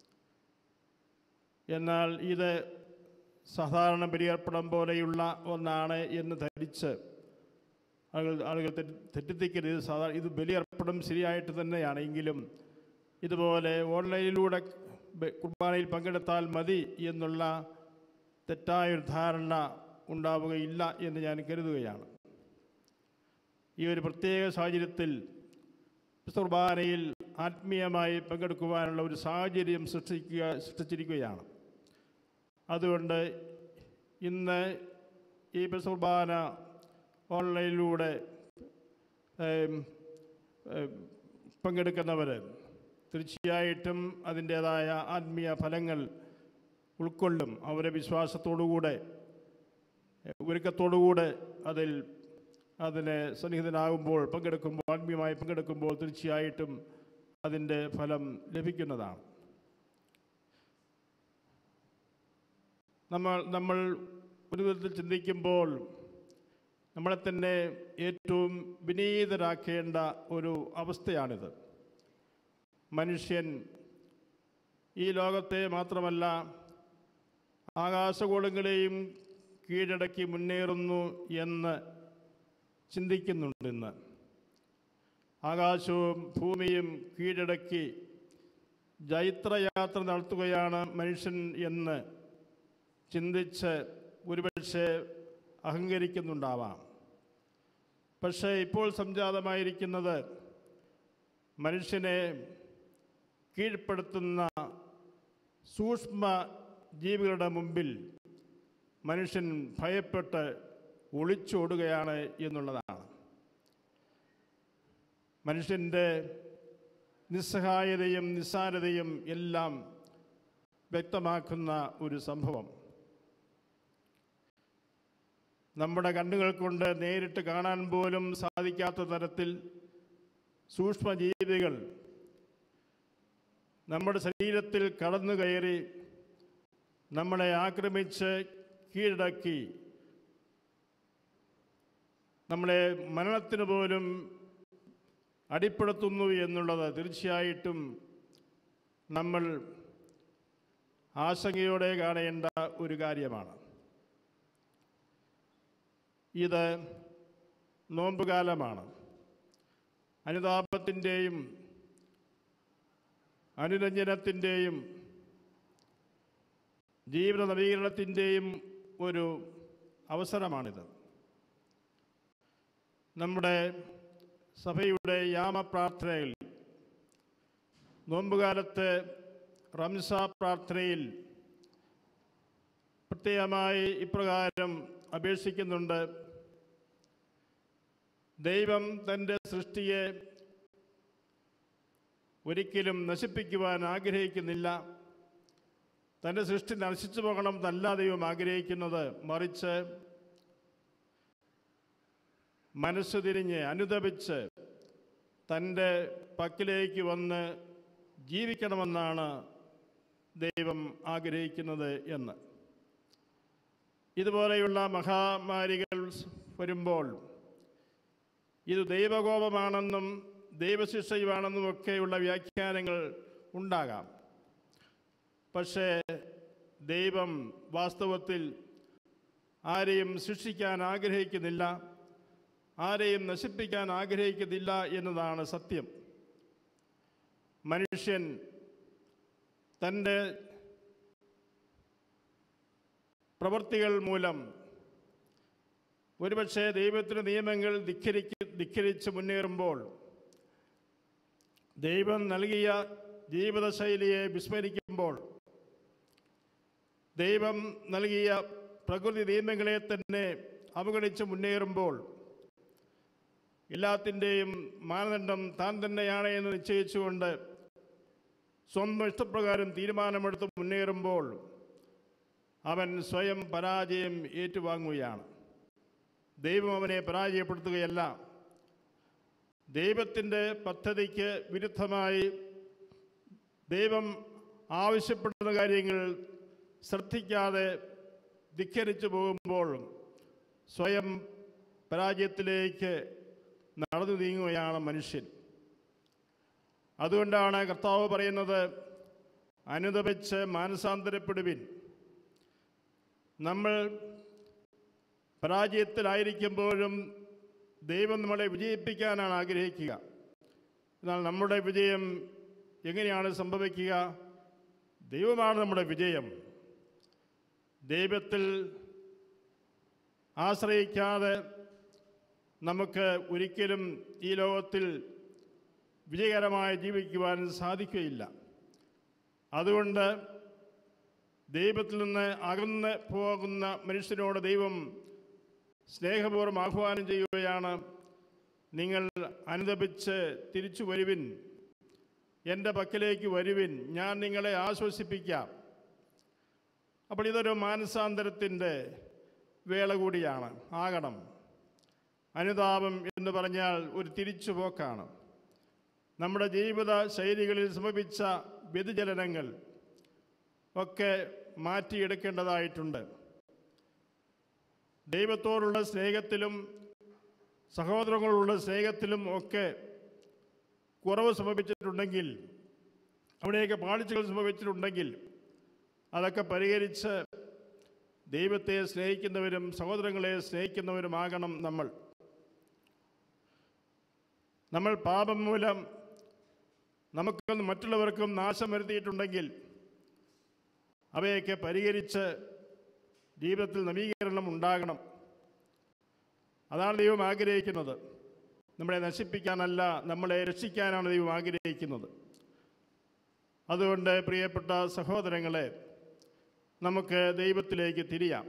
എന്നാൽ ഇത് സാധാരണ ബലിയർപ്പണം പോലെയുള്ള ഒന്നാണ് എന്ന് ധരിച്ച് ആളുകൾ ആളുകൾ തെറ്റി- തെറ്റിദ്ധരിക്കരുത് സാധാരണ ഇത് ബലിയർപ്പണം ശരിയായിട്ട് തന്നെയാണ് എങ്കിലും ഇതുപോലെ ഓൺലൈനിലൂടെ ബ- കുർബാനയിൽ പങ്കെടുത്താൽ മതി എന്നുള്ള തെറ്റായൊരു ധാരണ ഉണ്ടാവുകയില്ല എന്ന് ഞാൻ കരുതുകയാണ് ഈ ഒരു പ്രത്യേക സാഹചര്യത്തിൽ വിശുദ്ധ കുർബാനയിൽ ആത്മീയമായി പങ്കെടുക്കുവാനുള്ള ഒരു സാഹചര്യം സൃഷ്ടിക്കുക സൃഷ്ടിച്ചിരിക്കുകയാണ് അതുകൊണ്ട് ഇന്ന് ഈ വിശുദ്ധ കുർബാന ഓൺലൈനിലൂടെ ഏം, ഏം, പങ്കെടുക്കുന്നവർ തീർച്ചയായിട്ടും അതിൻ്റേതായ ആത്മീയ ഫലങ്ങൾ ഉൾക്കൊള്ളും അവരെ വിശ്വാസത്തോടുകൂടെ ഒരുക്കത്തോടുകൂടെ അതിൽ അതിന് സന്നിഹിതനാകുമ്പോൾ പങ്കെടുക്കുമ്പോൾ ആത്മീയമായി പങ്കെടുക്കുമ്പോൾ തീർച്ചയായിട്ടും അതിൻ്റെ ഫലം ലഭിക്കുന്നതാണ് നമ്മൾ നമ്മൾ ഒരു വിധത്തിൽ ചിന്തിക്കുമ്പോൾ നമ്മളെ തന്നെ ഏറ്റവും വിനീതരാക്കേണ്ട ഒരു അവസ്ഥയാണിത് മനുഷ്യൻ ഈ ലോകത്തെ മാത്രമല്ല ആകാശഗോളങ്ങളെയും കീഴടക്കി മുന്നേറുന്നു എന്ന് ചിന്തിക്കുന്നുണ്ട് ഇന്ന് ആകാശവും ഭൂമിയും കീഴടക്കി ജൈത്രയാത്ര നടത്തുകയാണ് മനുഷ്യൻ എന്ന് ചിന്തിച്ച് ഒരുപക്ഷെ അഹങ്കരിക്കുന്നുണ്ടാവാം പക്ഷേ ഇപ്പോൾ സംജാതമായിരിക്കുന്നത് മനുഷ്യനെ കീഴ്പ്പെടുത്തുന്ന സൂക്ഷ്മ ജീവികളുടെ മുമ്പിൽ മനുഷ്യൻ ഭയപ്പെട്ട് ഒളിച്ചോടുകയാണ് എന്നുള്ളതാണ് മനുഷ്യൻ്റെ നിസ്സഹായതയും നിസ്സാരതയും എല്ലാം വ്യക്തമാക്കുന്ന ഒരു സംഭവം നമ്മുടെ കണ്ണുകൾ കൊണ്ട് നേരിട്ട് കാണാൻ പോലും സാധിക്കാത്ത തരത്തിൽ സൂക്ഷ്മജീവികൾ നമ്മുടെ ശരീരത്തിൽ കടന്നു കയറി നമ്മളെ ആക്രമിച്ച് കീഴടക്കി നമ്മളെ മരണത്തിന് പോലും അടിപ്പെടുത്തുന്നു എന്നുള്ളത് തീർച്ചയായിട്ടും നമ്മൾ ആശങ്കയോടെ കാണേണ്ട ഒരു കാര്യമാണ് ഇത് നോമ്പുകാലമാണ് അനുതാപത്തിൻ്റെയും അനുരഞ്ജനത്തിൻ്റെയും ജീവിത നവീകരണത്തിൻ്റെയും ഒരു അവസരമാണിത് നമ്മുടെ സഭയുടെ യാമപ്രാർത്ഥനയിൽ നോമ്പുകാലത്ത് റംസ പ്രാർത്ഥനയിൽ പ്രത്യേകമായി ഇപ്രകാരം അപേക്ഷിക്കുന്നുണ്ട് ദൈവം തൻ്റെ സൃഷ്ടിയെ ഒരിക്കലും നശിപ്പിക്കുവാൻ ആഗ്രഹിക്കുന്നില്ല തൻ്റെ സൃഷ്ടി നശിച്ചു പോകണം എന്നല്ല ദൈവം ആഗ്രഹിക്കുന്നത് മറിച്ച് മനസ്സ് തിരിഞ്ഞ് അനുദപിച്ച് തൻ്റെ പക്കിലേക്ക് വന്ന് ജീവിക്കണമെന്നാണ് ദൈവം ആഗ്രഹിക്കുന്നത് എന്ന് ഇതുപോലെയുള്ള മഹാമാരികൾ വരുമ്പോൾ ഇത് ദൈവകോപമാണെന്നും ദൈവശിക്ഷയുമാണെന്നും ഒക്കെയുള്ള വ്യാഖ്യാനങ്ങൾ ഉണ്ടാകാം പക്ഷേ ദൈവം വാസ്തവത്തിൽ ആരെയും ശിക്ഷിക്കാൻ ആഗ്രഹിക്കുന്നില്ല ആരെയും നശിപ്പിക്കാൻ ആഗ്രഹിക്കുന്നില്ല എന്നതാണ് സത്യം മനുഷ്യൻ തൻ്റെ പ്രവൃത്തികൾ മൂലം ഒരുപക്ഷെ ദൈവത്തിൻ്റെ നിയമങ്ങൾ ധിഖരിക്ക് ധിഖരിച്ച് മുന്നേറുമ്പോൾ ദൈവം നൽകിയ ജീവിതശൈലിയെ വിസ്മരിക്കുമ്പോൾ ദൈവം നൽകിയ പ്രകൃതി നിയമങ്ങളെ തന്നെ അവഗണിച്ച് മുന്നേറുമ്പോൾ എല്ലാത്തിൻ്റെയും മാനദണ്ഡം താൻ തന്നെയാണ് എന്ന് നിശ്ചയിച്ചുകൊണ്ട് സ്വന്തം ഇഷ്ടപ്രകാരം തീരുമാനമെടുത്ത് മുന്നേറുമ്പോൾ അവൻ സ്വയം പരാജയം ഏറ്റുവാങ്ങുകയാണ് ദൈവം അവനെ പരാജയപ്പെടുത്തുകയല്ല ദൈവത്തിൻ്റെ പദ്ധതിക്ക് വിരുദ്ധമായി ദൈവം ആവശ്യപ്പെടുന്ന കാര്യങ്ങൾ ശ്രദ്ധിക്കാതെ ധിക്കരിച്ചു പോകുമ്പോൾ സ്വയം പരാജയത്തിലേക്ക് നടന്നു നീങ്ങുകയാണ് മനുഷ്യൻ അതുകൊണ്ടാണ് കർത്താവ് പറയുന്നത് അനുദപിച്ച് മാനസാന്തരപ്പെടുവിൻ നമ്മൾ പരാജയത്തിലായിരിക്കുമ്പോഴും ദൈവം നമ്മളെ വിജയിപ്പിക്കാനാണ് ആഗ്രഹിക്കുക എന്നാൽ നമ്മുടെ വിജയം എങ്ങനെയാണ് സംഭവിക്കുക ദൈവമാണ് നമ്മുടെ വിജയം ദൈവത്തിൽ ആശ്രയിക്കാതെ നമുക്ക് ഒരിക്കലും ഈ ലോകത്തിൽ വിജയകരമായി ജീവിക്കുവാൻ സാധിക്കുകയില്ല അതുകൊണ്ട് ദൈവത്തിൽ നിന്ന് അകന്ന് പോകുന്ന മനുഷ്യനോട് ദൈവം സ്നേഹപൂർവ്വം ആഹ്വാനം ചെയ്യുകയാണ് നിങ്ങൾ അനുദപിച്ച് തിരിച്ചു വരുവിൻ എൻ്റെ പക്കലേക്ക് വരുവിൻ ഞാൻ നിങ്ങളെ ആശ്വസിപ്പിക്കാം അപ്പോൾ ഇതൊരു മാനസാന്തരത്തിൻ്റെ വേള കൂടിയാണ് ആകണം അനുതാപം എന്ന് പറഞ്ഞാൽ ഒരു തിരിച്ചുപോക്കാണ് നമ്മുടെ ജീവിത ശൈലികളിൽ സംഭവിച്ച വ്യതിചലനങ്ങൾ ഒക്കെ മാറ്റിയെടുക്കേണ്ടതായിട്ടുണ്ട് ദൈവത്തോടുള്ള സ്നേഹത്തിലും സഹോദരങ്ങളോടുള്ള സ്നേഹത്തിലും ഒക്കെ കുറവ് സംഭവിച്ചിട്ടുണ്ടെങ്കിൽ അവിടെയൊക്കെ പാളിച്ചകൾ സംഭവിച്ചിട്ടുണ്ടെങ്കിൽ അതൊക്കെ പരിഹരിച്ച് ദൈവത്തെ സ്നേഹിക്കുന്നവരും സഹോദരങ്ങളെ സ്നേഹിക്കുന്നവരുമാകണം നമ്മൾ നമ്മൾ പാപം മൂലം നമുക്കും മറ്റുള്ളവർക്കും നാശം വരുത്തിയിട്ടുണ്ടെങ്കിൽ അവയൊക്കെ പരിഹരിച്ച് ജീവിതത്തിൽ നവീകരണം ഉണ്ടാകണം അതാണ് ദൈവം ആഗ്രഹിക്കുന്നത് നമ്മളെ നശിപ്പിക്കാനല്ല നമ്മളെ രക്ഷിക്കാനാണ് ദൈവം ആഗ്രഹിക്കുന്നത് അതുകൊണ്ട് പ്രിയപ്പെട്ട സഹോദരങ്ങളെ നമുക്ക് ദൈവത്തിലേക്ക് തിരിയാം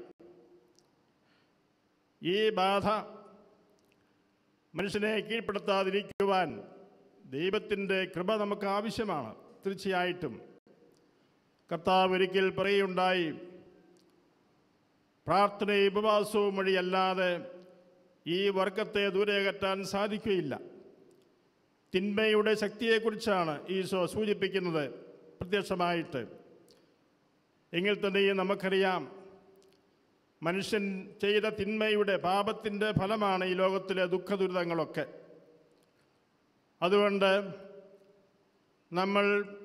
ഈ ബാധ മനുഷ്യനെ കീഴ്പ്പെടുത്താതിരിക്കുവാൻ ദൈവത്തിൻ്റെ കൃപ നമുക്ക് ആവശ്യമാണ് തീർച്ചയായിട്ടും കർത്താവ് ഒരിക്കൽ പറയുണ്ടായി പ്രാർത്ഥനയും ഉപവാസവും വഴിയല്ലാതെ ഈ വർഗത്തെ ദൂരെ അകറ്റാൻ സാധിക്കുകയില്ല തിന്മയുടെ ശക്തിയെക്കുറിച്ചാണ് ഈശോ സൂചിപ്പിക്കുന്നത് പ്രത്യക്ഷമായിട്ട് എങ്കിൽ തന്നെയും നമുക്കറിയാം മനുഷ്യൻ ചെയ്ത തിന്മയുടെ പാപത്തിൻ്റെ ഫലമാണ് ഈ ലോകത്തിലെ ദുഃഖദുരിതങ്ങളൊക്കെ അതുകൊണ്ട് നമ്മൾ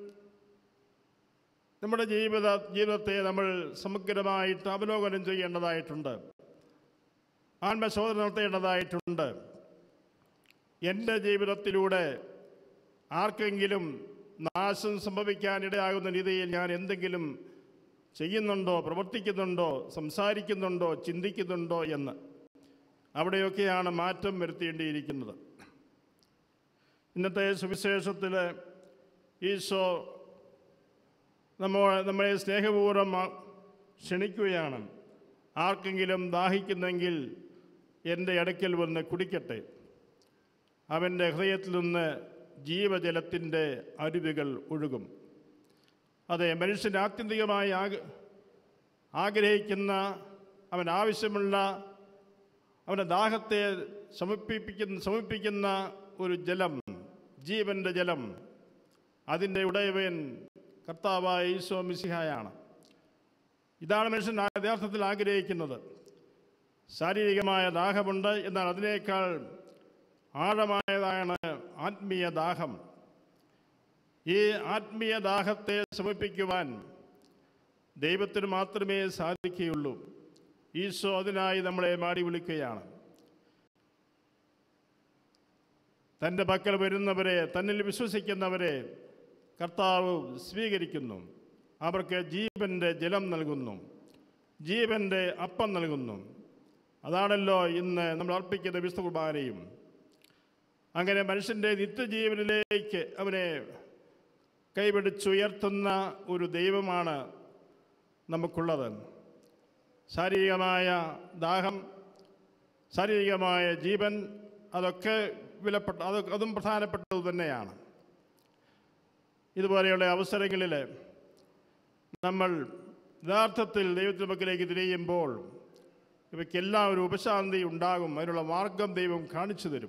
നമ്മുടെ ജീവിത ജീവിതത്തെ നമ്മൾ സമഗ്രമായിട്ട് അവലോകനം ചെയ്യേണ്ടതായിട്ടുണ്ട് ആത്മശോധന നടത്തേണ്ടതായിട്ടുണ്ട് എൻ്റെ ജീവിതത്തിലൂടെ ആർക്കെങ്കിലും നാശം സംഭവിക്കാനിടയാകുന്ന രീതിയിൽ ഞാൻ എന്തെങ്കിലും ചെയ്യുന്നുണ്ടോ പ്രവർത്തിക്കുന്നുണ്ടോ സംസാരിക്കുന്നുണ്ടോ ചിന്തിക്കുന്നുണ്ടോ എന്ന് അവിടെയൊക്കെയാണ് മാറ്റം വരുത്തേണ്ടിയിരിക്കുന്നത് ഇന്നത്തെ സുവിശേഷത്തിൽ ഈശോ നമ്മോ നമ്മളെ സ്നേഹപൂർവ്വം ആ- ക്ഷണിക്കുകയാണ് ആർക്കെങ്കിലും ദാഹിക്കുന്നെങ്കിൽ എൻ്റെ അടുക്കൽ വന്ന് കുടിക്കട്ടെ അവൻ്റെ ഹൃദയത്തിൽ നിന്ന് ജീവജലത്തിൻ്റെ അരുവികൾ ഒഴുകും അതെ മനുഷ്യൻ ആത്യന്തികമായി ആഗ് ആഗ്രഹിക്കുന്ന അവൻ ആവശ്യമുള്ള അവൻ്റെ ദാഹത്തെ ശമിപ്പിക്കുന്ന ശമിപ്പിക്കുന്ന ഒരു ജലം ജീവൻ്റെ ജലം അതിൻ്റെ ഉടയവൻ കർത്താവായ ഈശോ മിശിഹായാണ് ഇതാണ് മനുഷ്യൻ ആ- യഥാർത്ഥത്തിൽ ആഗ്രഹിക്കുന്നത് ശാരീരികമായ ദാഹമുണ്ട് എന്നാൽ അതിനേക്കാൾ ആഴമായതാണ് ആത്മീയ ദാഹം ഈ ആത്മീയ ദാഹത്തെ ശമിപ്പിക്കുവാൻ ദൈവത്തിന് മാത്രമേ സാധിക്കുകയുള്ളൂ ഈശോ അതിനായി നമ്മളെ മാടി വിളിക്കുകയാണ് തൻ്റെ പക്കൽ വരുന്നവരെ തന്നിൽ വിശ്വസിക്കുന്നവരെ കർത്താവ് സ്വീകരിക്കുന്നു അവർക്ക് ജീവൻ്റെ ജലം നൽകുന്നു ജീവൻ്റെ അപ്പം നൽകുന്നു അതാണല്ലോ ഇന്ന് നമ്മൾ അർപ്പിക്കുന്ന വിശുദ്ധ കുർബാനയും അങ്ങനെ മനുഷ്യൻ്റെ നിത്യജീവനിലേക്ക് അവനെ കൈപിടിച്ചുയർത്തുന്ന ഒരു ദൈവമാണ് നമുക്കുള്ളത് ശാരീരികമായ ദാഹം ശാരീരികമായ ജീവൻ അതൊക്കെ വിലപ്പെട്ട അത് അതും പ്രധാനപ്പെട്ടത് തന്നെയാണ് ഇതുപോലെയുള്ള അവസരങ്ങളിൽ നമ്മൾ യഥാർത്ഥത്തിൽ ദൈവത്തിൻ്റെ പക്കലേക്ക് തിരിയുമ്പോൾ ഇവയ്ക്കെല്ലാം ഒരു ഉപശാന്തി ഉണ്ടാകും അതിനുള്ള മാർഗം ദൈവം കാണിച്ചു തരും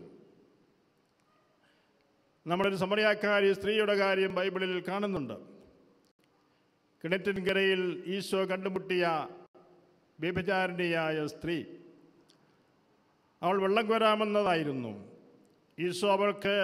നമ്മളൊരു സമരയാക്കാരി സ്ത്രീയുടെ കാര്യം ബൈബിളിൽ കാണുന്നുണ്ട് കിണറ്റിൻകരയിൽ ഈശോ കണ്ടുമുട്ടിയ വ്യഭിചാരിണിയായ സ്ത്രീ അവൾ വെള്ളം കോരാമെന്നതായിരുന്നു ഈശോ അവൾക്ക്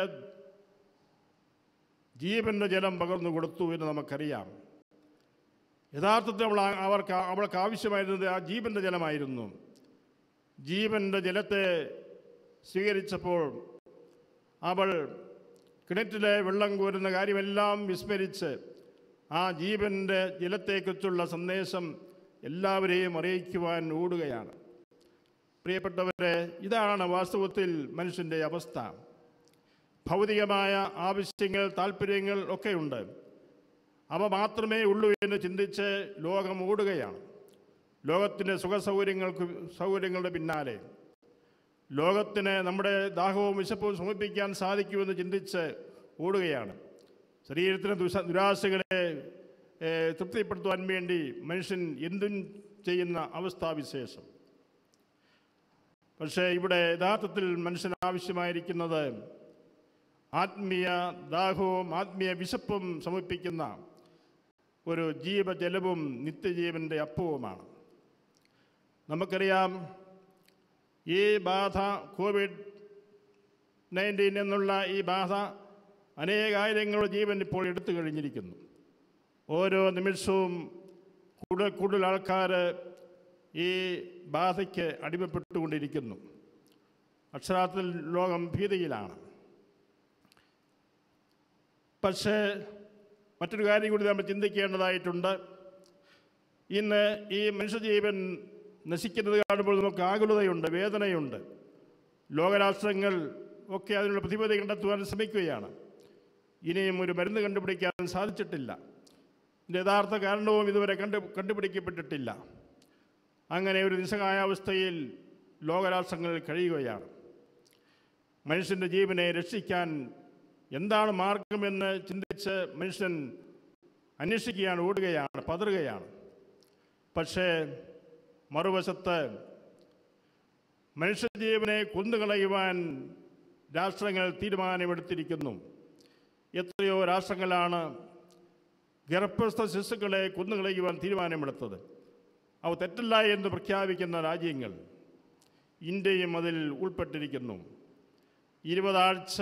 ജീവന്റെ ജലം പകർന്നു കൊടുത്തു എന്ന് നമുക്കറിയാം യഥാർത്ഥത്തിൽ അവൾ ആ- അവർക്ക് ആ- അവൾക്ക് ആവശ്യമായിരുന്നത് ആ ജീവന്റെ ജലമായിരുന്നു ജീവന്റെ ജലത്തെ സ്വീകരിച്ചപ്പോൾ അവൾ കിണറ്റിലെ വെള്ളം കോരുന്ന കാര്യമെല്ലാം വിസ്മരിച്ച് ആ ജീവന്റെ ജലത്തെക്കുറിച്ചുള്ള സന്ദേശം എല്ലാവരെയും അറിയിക്കുവാൻ ഓടുകയാണ് പ്രിയപ്പെട്ടവരെ ഇതാണ് വാസ്തവത്തിൽ മനുഷ്യൻ്റെ അവസ്ഥ ഭൗതികമായ ആവശ്യങ്ങൾ താല്പര്യങ്ങൾ ഒക്കെയുണ്ട് അവ മാത്രമേ ഉള്ളൂ എന്ന് ചിന്തിച്ച് ലോകം ഓടുകയാണ് ലോകത്തിൻ്റെ സുഖസൗകര്യങ്ങൾക്ക് സൗകര്യങ്ങളുടെ പിന്നാലെ ലോകത്തിന് നമ്മുടെ ദാഹവും വിശപ്പും ശമിപ്പിക്കാൻ സാധിക്കുമെന്ന് ചിന്തിച്ച് ഓടുകയാണ് ശരീരത്തിന് ദുശ ദുരാശകളെ ഏഹ്, തൃപ്തിപ്പെടുത്തുവാൻ വേണ്ടി മനുഷ്യൻ എന്തും ചെയ്യുന്ന അവസ്ഥാവിശേഷം പക്ഷേ ഇവിടെ യഥാർത്ഥത്തിൽ മനുഷ്യന് ആവശ്യമായിരിക്കുന്നത് ആത്മീയ ദാഹവും ആത്മീയ വിശപ്പും സമർപ്പിക്കുന്ന ഒരു ജീവജലവും നിത്യജീവൻ്റെ അപ്പവുമാണ് നമുക്കറിയാം ഈ ബാധ കോവിഡ് നയൻറ്റീൻ എന്നുള്ള ഈ ബാധ അനേകായിരങ്ങളുടെ ജീവൻ ഇപ്പോൾ എടുത്തു കഴിഞ്ഞിരിക്കുന്നു ഓരോ നിമിഷവും കൂടുതൽ കൂടുതൽ ആൾക്കാർ ഈ ബാധയ്ക്ക് അടിമപ്പെട്ടുകൊണ്ടിരിക്കുന്നു അക്ഷരാർത്ഥത്തിൽ ലോകം ഭീതിയിലാണ് പക്ഷേ മറ്റൊരു കാര്യം കൂടി നമ്മൾ ചിന്തിക്കേണ്ടതായിട്ടുണ്ട് ഇന്ന് ഈ മനുഷ്യജീവൻ നശിക്കുന്നത് കാണുമ്പോൾ നമുക്ക് ആകുലതയുണ്ട് വേദനയുണ്ട് ലോകരാഷ്ട്രങ്ങൾ ഒക്കെ അതിനുള്ള പ്രതിബദ്ധത കണ്ടെത്തുവാൻ ശ്രമിക്കുകയാണ് ഇനിയും ഒരു മരുന്ന് കണ്ടുപിടിക്കാൻ സാധിച്ചിട്ടില്ല ഇതിൻ്റെ യഥാർത്ഥ കാരണവും ഇതുവരെ കണ്ടു കണ്ടുപിടിക്കപ്പെട്ടിട്ടില്ല അങ്ങനെ ഒരു നിസ്സഹായാവസ്ഥയിൽ ലോകരാഷ്ട്രങ്ങൾ കഴിയുകയാണ് മനുഷ്യൻ്റെ ജീവനെ രക്ഷിക്കാൻ എന്താണ് മാർഗമെന്ന് ചിന്തിച്ച് മനുഷ്യൻ അന്വേഷിക്കുകയാണ് ഓടുകയാണ് പതറുകയാണ് പക്ഷേ മറുവശത്ത് മനുഷ്യജീവനെ കൊന്നുകളയുവാൻ രാഷ്ട്രങ്ങൾ തീരുമാനമെടുത്തിരിക്കുന്നു എത്രയോ രാഷ്ട്രങ്ങളാണ് ഗർഭസ്ഥ ശിശുക്കളെ കൊന്നുകളയുവാൻ തീരുമാനമെടുത്തത് അവ തെറ്റല്ല എന്ന് പ്രഖ്യാപിക്കുന്ന രാജ്യങ്ങൾ ഇന്ത്യയും അതിൽ ഉൾപ്പെട്ടിരിക്കുന്നു ഇരുപതാഴ്ച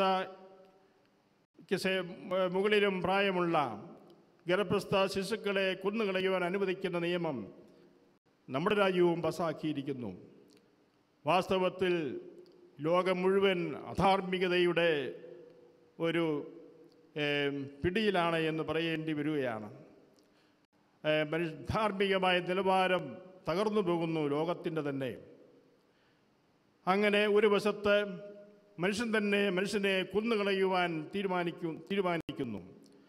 മുകളിലും പ്രായമുള്ള ഗർഭസ്ഥ ശിശുക്കളെ കൊന്നുകളയുവാൻ അനുവദിക്കുന്ന നിയമം നമ്മുടെ രാജ്യവും പാസാക്കിയിരിക്കുന്നു വാസ്തവത്തിൽ ലോകം മുഴുവൻ അധാർമികതയുടെ ഒരു ഏം, പിടിയിലാണ് എന്ന് പറയേണ്ടി വരികയാണ് ഏ, മനുഷ്യ ധാർമ്മികമായ നിലവാരം തകർന്നു പോകുന്നു ലോകത്തിൻ്റെ തന്നെ അങ്ങനെ ഒരു വശത്ത് മനുഷ്യൻ തന്നെ മനുഷ്യനെ കൊന്നുകളയുവാൻ തീരുമാനിക്കും തീരുമാനിക്കുന്നു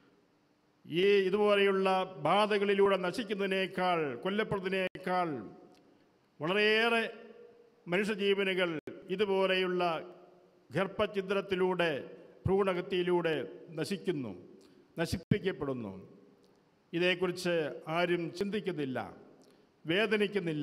ഈ ഇതുപോലെയുള്ള ബാധകളിലൂടെ നശിക്കുന്നതിനേക്കാൾ കൊല്ലപ്പെടുന്നതിനേക്കാൾ വളരെയേറെ മനുഷ്യജീവനുകൾ ഇതുപോലെയുള്ള ഗർഭഛിദ്രത്തിലൂടെ ഭ്രൂണഹത്യയിലൂടെ നശിക്കുന്നു നശിപ്പിക്കപ്പെടുന്നു ഇതേക്കുറിച്ച് ആരും ചിന്തിക്കുന്നില്ല വേദനിക്കുന്നില്ല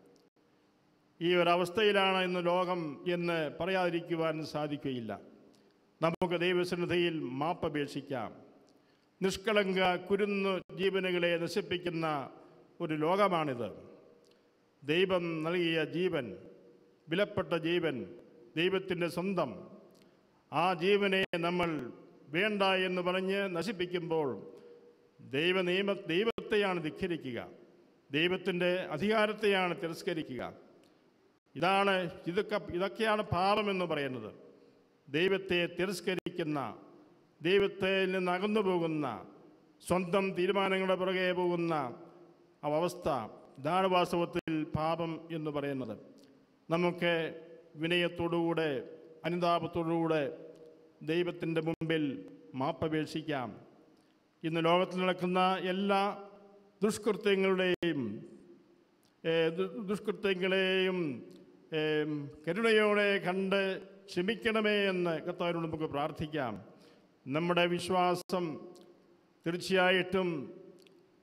ഈ ഒരവസ്ഥയിലാണ് ഇന്ന് ലോകം എന്ന് പറയാതിരിക്കുവാൻ സാധിക്കുകയില്ല നമുക്ക് ദൈവസന്നിധിയിൽ മാപ്പപേക്ഷിക്കാം നിഷ്കളങ്ക കുരുന്നു ജീവനുകളെ നശിപ്പിക്കുന്ന ഒരു ലോകമാണിത് ദൈവം നൽകിയ ജീവൻ വിലപ്പെട്ട ജീവൻ ദൈവത്തിൻ്റെ സ്വന്തം ആ ജീവനെ നമ്മൾ വേണ്ട എന്ന് പറഞ്ഞ് നശിപ്പിക്കുമ്പോൾ ദൈവ നിയമ ദൈവത്തെയാണ് ധിഖരിക്കുക ദൈവത്തിൻ്റെ അധികാരത്തെയാണ് തിരസ്കരിക്കുക ഇതാണ് ഇതൊക്കെ ഇതൊക്കെയാണ് പാപമെന്ന് പറയുന്നത് ദൈവത്തെ തിരസ്കരിക്കുന്ന ദൈവത്തിൽ നിന്ന് അകന്നു പോകുന്ന സ്വന്തം തീരുമാനങ്ങളുടെ പുറകെ പോകുന്ന ആ അവസ്ഥ ഇതാണ് വാസ്തവത്തിൽ പാപം എന്ന് പറയുന്നത് നമുക്ക് വിനയത്തോടുകൂടെ അനുതാപത്തോടുകൂടെ ദൈവത്തിൻ്റെ മുമ്പിൽ മാപ്പപേക്ഷിക്കാം ഇന്ന് ലോകത്തിൽ നടക്കുന്ന എല്ലാ ദുഷ്കൃത്യങ്ങളുടെയും ഏ, ദു- ദുഷ്കൃത്യങ്ങളെയും ഏ, കരുണയോടെ കണ്ട് ക്ഷമിക്കണമേ എന്ന് കർത്താവിനോട് നമുക്ക് പ്രാർത്ഥിക്കാം നമ്മുടെ വിശ്വാസം തീർച്ചയായിട്ടും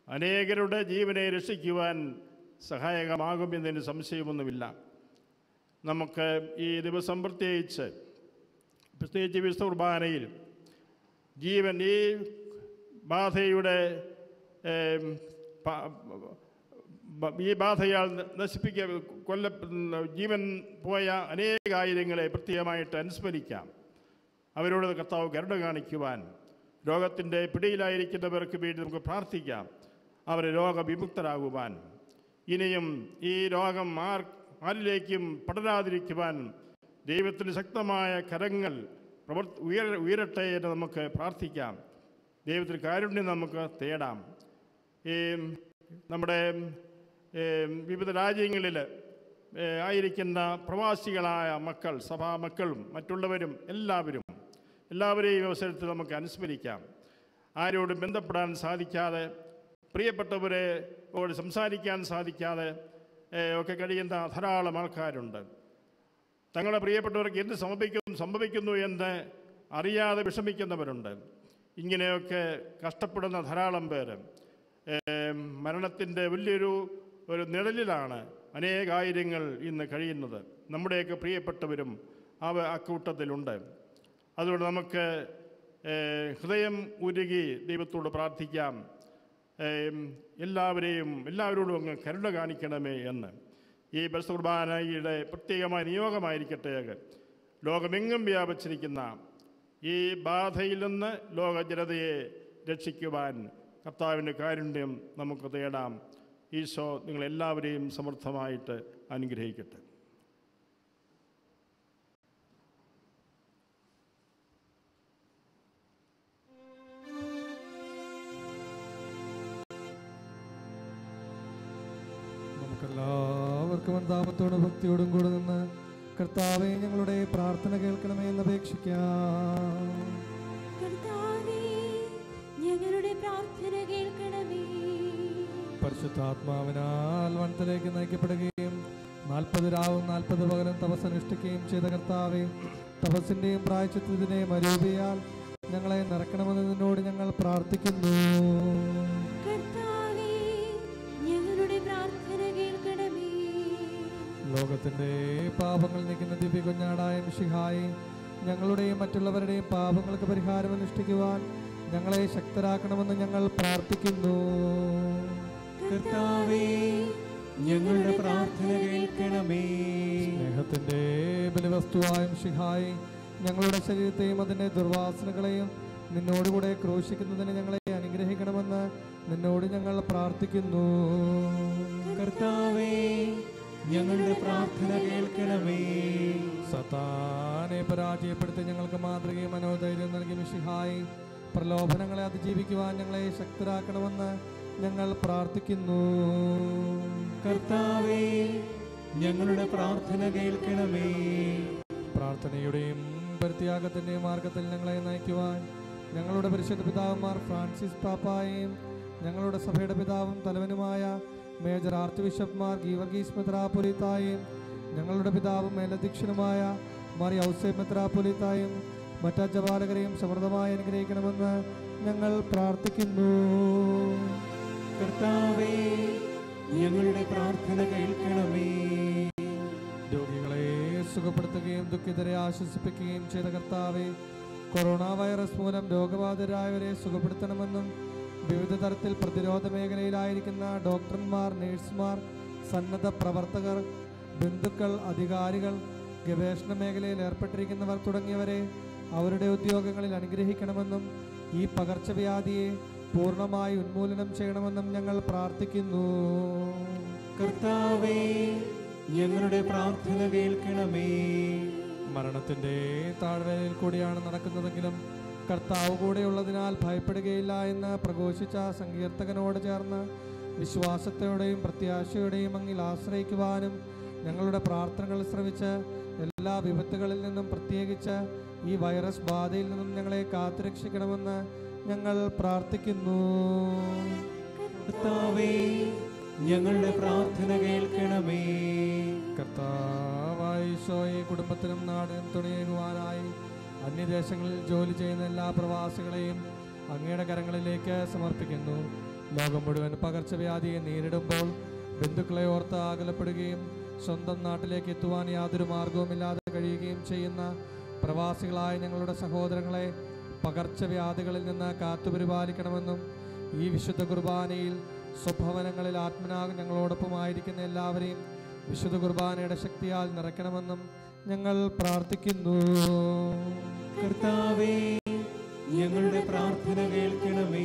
അനേകരുടെ ജീവനെ രക്ഷിക്കുവാൻ സഹായകമാകുമെന്നതിന് സംശയമൊന്നുമില്ല നമുക്ക് ഈ ദിവസം പ്രത്യേകിച്ച് പ്രത്യേകിച്ച് വിശുദ്ധ കുർബാനയിൽ ജീവൻ ഈ ബാധയുടെ ഏം, പ- ബ- ഈ ബാധയാൽ നശിപ്പിക്ക കൊല്ല ജീവൻ പോയ അനേകായിരങ്ങളെ പ്രത്യേകമായിട്ട് അനുസ്മരിക്കാം അവരോട് കർത്താവ് കരുണ കാണിക്കുവാൻ രോഗത്തിൻ്റെ പിടിയിലായിരിക്കുന്നവർക്ക് വേണ്ടി നമുക്ക് പ്രാർത്ഥിക്കാം അവരെ രോഗവിമുക്തരാകുവാൻ ഇനിയും ഈ രോഗം ആർ ആരിലേക്കും പടരാതിരിക്കുവാൻ ദൈവത്തിൻ്റെ ശക്തമായ കരങ്ങൾ പ്രവർ ഉയര ഉയരട്ടെ എന്ന് നമുക്ക് പ്രാർത്ഥിക്കാം ദൈവത്തിന് കാരുണ്യം നമുക്ക് തേടാം ഈ നമ്മുടെ ഏ, വിവിധ രാജ്യങ്ങളിൽ ഏ, ആയിരിക്കുന്ന പ്രവാസികളായ മക്കൾ സഭാ മക്കളും മറ്റുള്ളവരും എല്ലാവരും എല്ലാവരെയും ഈ അവസരത്തിൽ നമുക്ക് അനുസ്മരിക്കാം ആരോടും ബന്ധപ്പെടാൻ സാധിക്കാതെ പ്രിയപ്പെട്ടവരെ ഓട് സംസാരിക്കാൻ സാധിക്കാതെ ഏ, ഒക്കെ കഴിയുന്ന ധാരാളം ആൾക്കാരുണ്ട് തങ്ങളുടെ പ്രിയപ്പെട്ടവർക്ക് എന്ത് സംഭവിക്കും സംഭവിക്കുന്നു എന്ന് അറിയാതെ വിഷമിക്കുന്നവരുണ്ട് ഇങ്ങനെയൊക്കെ കഷ്ടപ്പെടുന്ന ധാരാളം പേര് മരണത്തിൻ്റെ വലിയൊരു ഒരു നിഴലിലാണ് അനേകായിരങ്ങൾ ഇന്ന് കഴിയുന്നത് നമ്മുടെയൊക്കെ പ്രിയപ്പെട്ടവരും അവ അക്കൂട്ടത്തിലുണ്ട് അതുകൊണ്ട് നമുക്ക് ഏഹ്, ഹൃദയം ഉരുകി ദൈവത്തോട് പ്രാർത്ഥിക്കാം ഏം, എല്ലാവരെയും എല്ലാവരോടും അങ്ങ് കരുണ കാണിക്കണമേ എന്ന് ഈ ബസ് കുർബാനയുടെ പ്രത്യേകമായ നിയോഗമായിരിക്കട്ടെ അത്. ലോകമെങ്ങും വ്യാപിച്ചിരിക്കുന്ന ഈ ബാധയിൽ നിന്ന് ലോക ജനതയെ രക്ഷിക്കുവാൻ കർത്താവിൻ്റെ കാരുണ്യം നമുക്ക് തേടാം ഈശോ നിങ്ങളെല്ലാവരെയും സമർത്ഥമായിട്ട് അനുഗ്രഹിക്കട്ടെ നമുക്കെല്ലാവർക്കും അനുതാപത്തോടും ഭക്തിയോടും കൂടെ നിന്ന് കർത്താവെ ഞങ്ങളുടെ പ്രാർത്ഥന കേൾക്കണമേ എന്ന് അപേക്ഷിക്കാം കർത്താവേ ഞങ്ങളുടെ പ്രാർത്ഥന കേൾക്കണമേ പരിശുദ്ധാത്മാവിനാൽ വനത്തിലേക്ക് നയിക്കപ്പെടുകയും നാൽപ്പത് രാവും നാൽപ്പത് പകലും തപസ് അനുഷ്ഠിക്കുകയും ചെയ്ത കർത്താവെ തപസ്സിന്റെയും പ്രായച്ചിത്തത്തിന്റെയും അരൂപിയാൽ ഞങ്ങളെ നിറക്കണമെന്ന് നിന്നോട് ഞങ്ങൾ പ്രാർത്ഥിക്കുന്നു കർത്താവേ ഞങ്ങളുടെ പ്രാർത്ഥന കേൾക്കണമേ ലോകത്തിന്റെ പാപങ്ങൾ നീക്കുന്ന ദിവ്യ കുഞ്ഞാടായ മിഷിഹായി ഞങ്ങളുടെയും മറ്റുള്ളവരുടെയും പാപങ്ങൾക്ക് പരിഹാരം അനുഷ്ഠിക്കുവാൻ ഞങ്ങളെ ശക്തരാക്കണമെന്ന് ഞങ്ങൾ പ്രാർത്ഥിക്കുന്നു കർത്താവേ ഞങ്ങളുടെ പ്രാർത്ഥന കേൾക്കണമേ സ്നേഹത്തിന്റെ ബലിവസ്തുവായും ഷിഹായി ഞങ്ങളുടെ ശരീരത്തെയും അതിന്റെ ദുർവാസനകളെയും നിന്നോടുകൂടെ ക്രൂശിക്കുന്നതിന് ഞങ്ങളെ അനുഗ്രഹിക്കണമെന്ന് നിന്നോട് ഞങ്ങൾ പ്രാർത്ഥിക്കുന്നു കർത്താവേ ഞങ്ങളുടെ പ്രാർത്ഥന കേൾക്കണമേ സത്താനെ പരാജയപ്പെടുത്തി ഞങ്ങൾക്ക് മാതൃകയും മനോധൈര്യം നൽകി മിഷിഹായി പ്രലോഭനങ്ങളെ അതിജീവിക്കുവാൻ ഞങ്ങളെ ശക്തരാക്കണമെന്ന് ഞങ്ങൾ പ്രാർത്ഥിക്കുന്നു കർത്താവേ ഞങ്ങളുടെ പ്രാർത്ഥന കേൾക്കണമേ പ്രാർത്ഥനയുടെയും പരിത്യാഗത്തിൻ്റെയും മാർഗത്തിൽ ഞങ്ങളെ നയിക്കുവാൻ ഞങ്ങളുടെ പരിശുദ്ധ പിതാവുമാർ ഫ്രാൻസിസ് പാപ്പായെയും ഞങ്ങളുടെ സഭയുടെ പിതാവും തലവനുമായ മേജർ ആർച്ച് ബിഷപ്പ്മാർ ഗീവർഗീസ് മെത്രാപൊലിത്തായും ഞങ്ങളുടെ പിതാവും മേലധ്യക്ഷനുമായ മാറി ഔസേ മെത്രാപൊലിത്തായും മറ്റജപാലകരെയും സമൃദ്ധമായി അനുഗ്രഹിക്കണമെന്ന് ഞങ്ങൾ പ്രാർത്ഥിക്കുന്നു കർത്താവേ ഞങ്ങളുടെ പ്രാർത്ഥന കേൾക്കണമേ രോഗികളെ സുഖപ്പെടുത്തുകയും ദുഃഖിതരെ ആശ്വസിപ്പിക്കുകയും ചെയ്ത കർത്താവെ കൊറോണ വൈറസ് മൂലം രോഗബാധിതരായവരെ സുഖപ്പെടുത്തണമെന്നും വിവിധ തരത്തിൽ പ്രതിരോധ മേഖലയിലായിരിക്കുന്ന ഡോക്ടർമാർ നഴ്സുമാർ സന്നദ്ധ പ്രവർത്തകർ ബന്ധുക്കൾ അധികാരികൾ ഗവേഷണ മേഖലയിൽ ഏർപ്പെട്ടിരിക്കുന്നവർ തുടങ്ങിയവരെ അവരുടെ ഉദ്യോഗങ്ങളിൽ അനുഗ്രഹിക്കണമെന്നും ഈ പകർച്ചവ്യാധിയെ പൂർണ്ണമായി ഉന്മൂലനം ചെയ്യണമെന്നും ഞങ്ങൾ പ്രാർത്ഥിക്കുന്നു കർത്താവേ ഞങ്ങളുടെ പ്രാർത്ഥന കേൾക്കണമേ മരണത്തിന്റെ താഴ്വരയിൽ കൂടിയാണ് നടക്കുന്നതെങ്കിലും കർത്താവ് കൂടെയുള്ളതിനാൽ ഭയപ്പെടുകയില്ല എന്ന് പ്രഘോഷിച്ച സങ്കീർത്തകനോട് ചേർന്ന് വിശ്വാസത്തോടെയും പ്രത്യാശയോടെയും അങ്ങിൽ ആശ്രയിക്കുവാനും ഞങ്ങളുടെ പ്രാർത്ഥനകൾ ശ്രവിച്ച് എല്ലാ വിപത്തുകളിൽ നിന്നും പ്രത്യേകിച്ച് ഈ വൈറസ് ബാധയിൽ നിന്നും ഞങ്ങളെ കാത്തുരക്ഷിക്കണമെന്ന് ഞങ്ങൾ പ്രാർത്ഥിക്കുന്നു കർത്താവേ ഞങ്ങളുടെ പ്രാർത്ഥന കേൾക്കണമേ കർത്താവായ ഈശോയെ കുടുംബത്തിനും നാടിനും തുണയേകുവാനായി അന്യദേശങ്ങളിൽ ജോലി ചെയ്യുന്ന എല്ലാ പ്രവാസികളെയും അങ്ങയുടെ കരങ്ങളിലേക്ക് സമർപ്പിക്കുന്നു ലോകം മുഴുവൻ പകർച്ചവ്യാധിയെ നേരിടുമ്പോൾ ബന്ധുക്കളെ ഓർത്ത് ആകലപ്പെടുകയും സ്വന്തം നാട്ടിലേക്ക് എത്തുവാൻ യാതൊരു മാർഗവുമില്ലാതെ കഴിയുകയും ചെയ്യുന്ന പ്രവാസികളായ ഞങ്ങളുടെ സഹോദരങ്ങളെ പകർച്ചവ്യാധികളിൽ നിന്ന് കാത്തുപരിപാലിക്കണമെന്നും ഈ വിശുദ്ധ കുർബാനയിൽ സ്വഭവനങ്ങളിൽ ആത്മനാകും ഞങ്ങളോടൊപ്പമായിരിക്കുന്ന എല്ലാവരെയും വിശുദ്ധ കുർബാനയുടെ ശക്തിയാൽ നിറയ്ക്കണമെന്നും ഞങ്ങൾ പ്രാർത്ഥിക്കുന്നു കർത്താവേ ഞങ്ങളുടെ പ്രാർത്ഥന കേൾക്കണമേ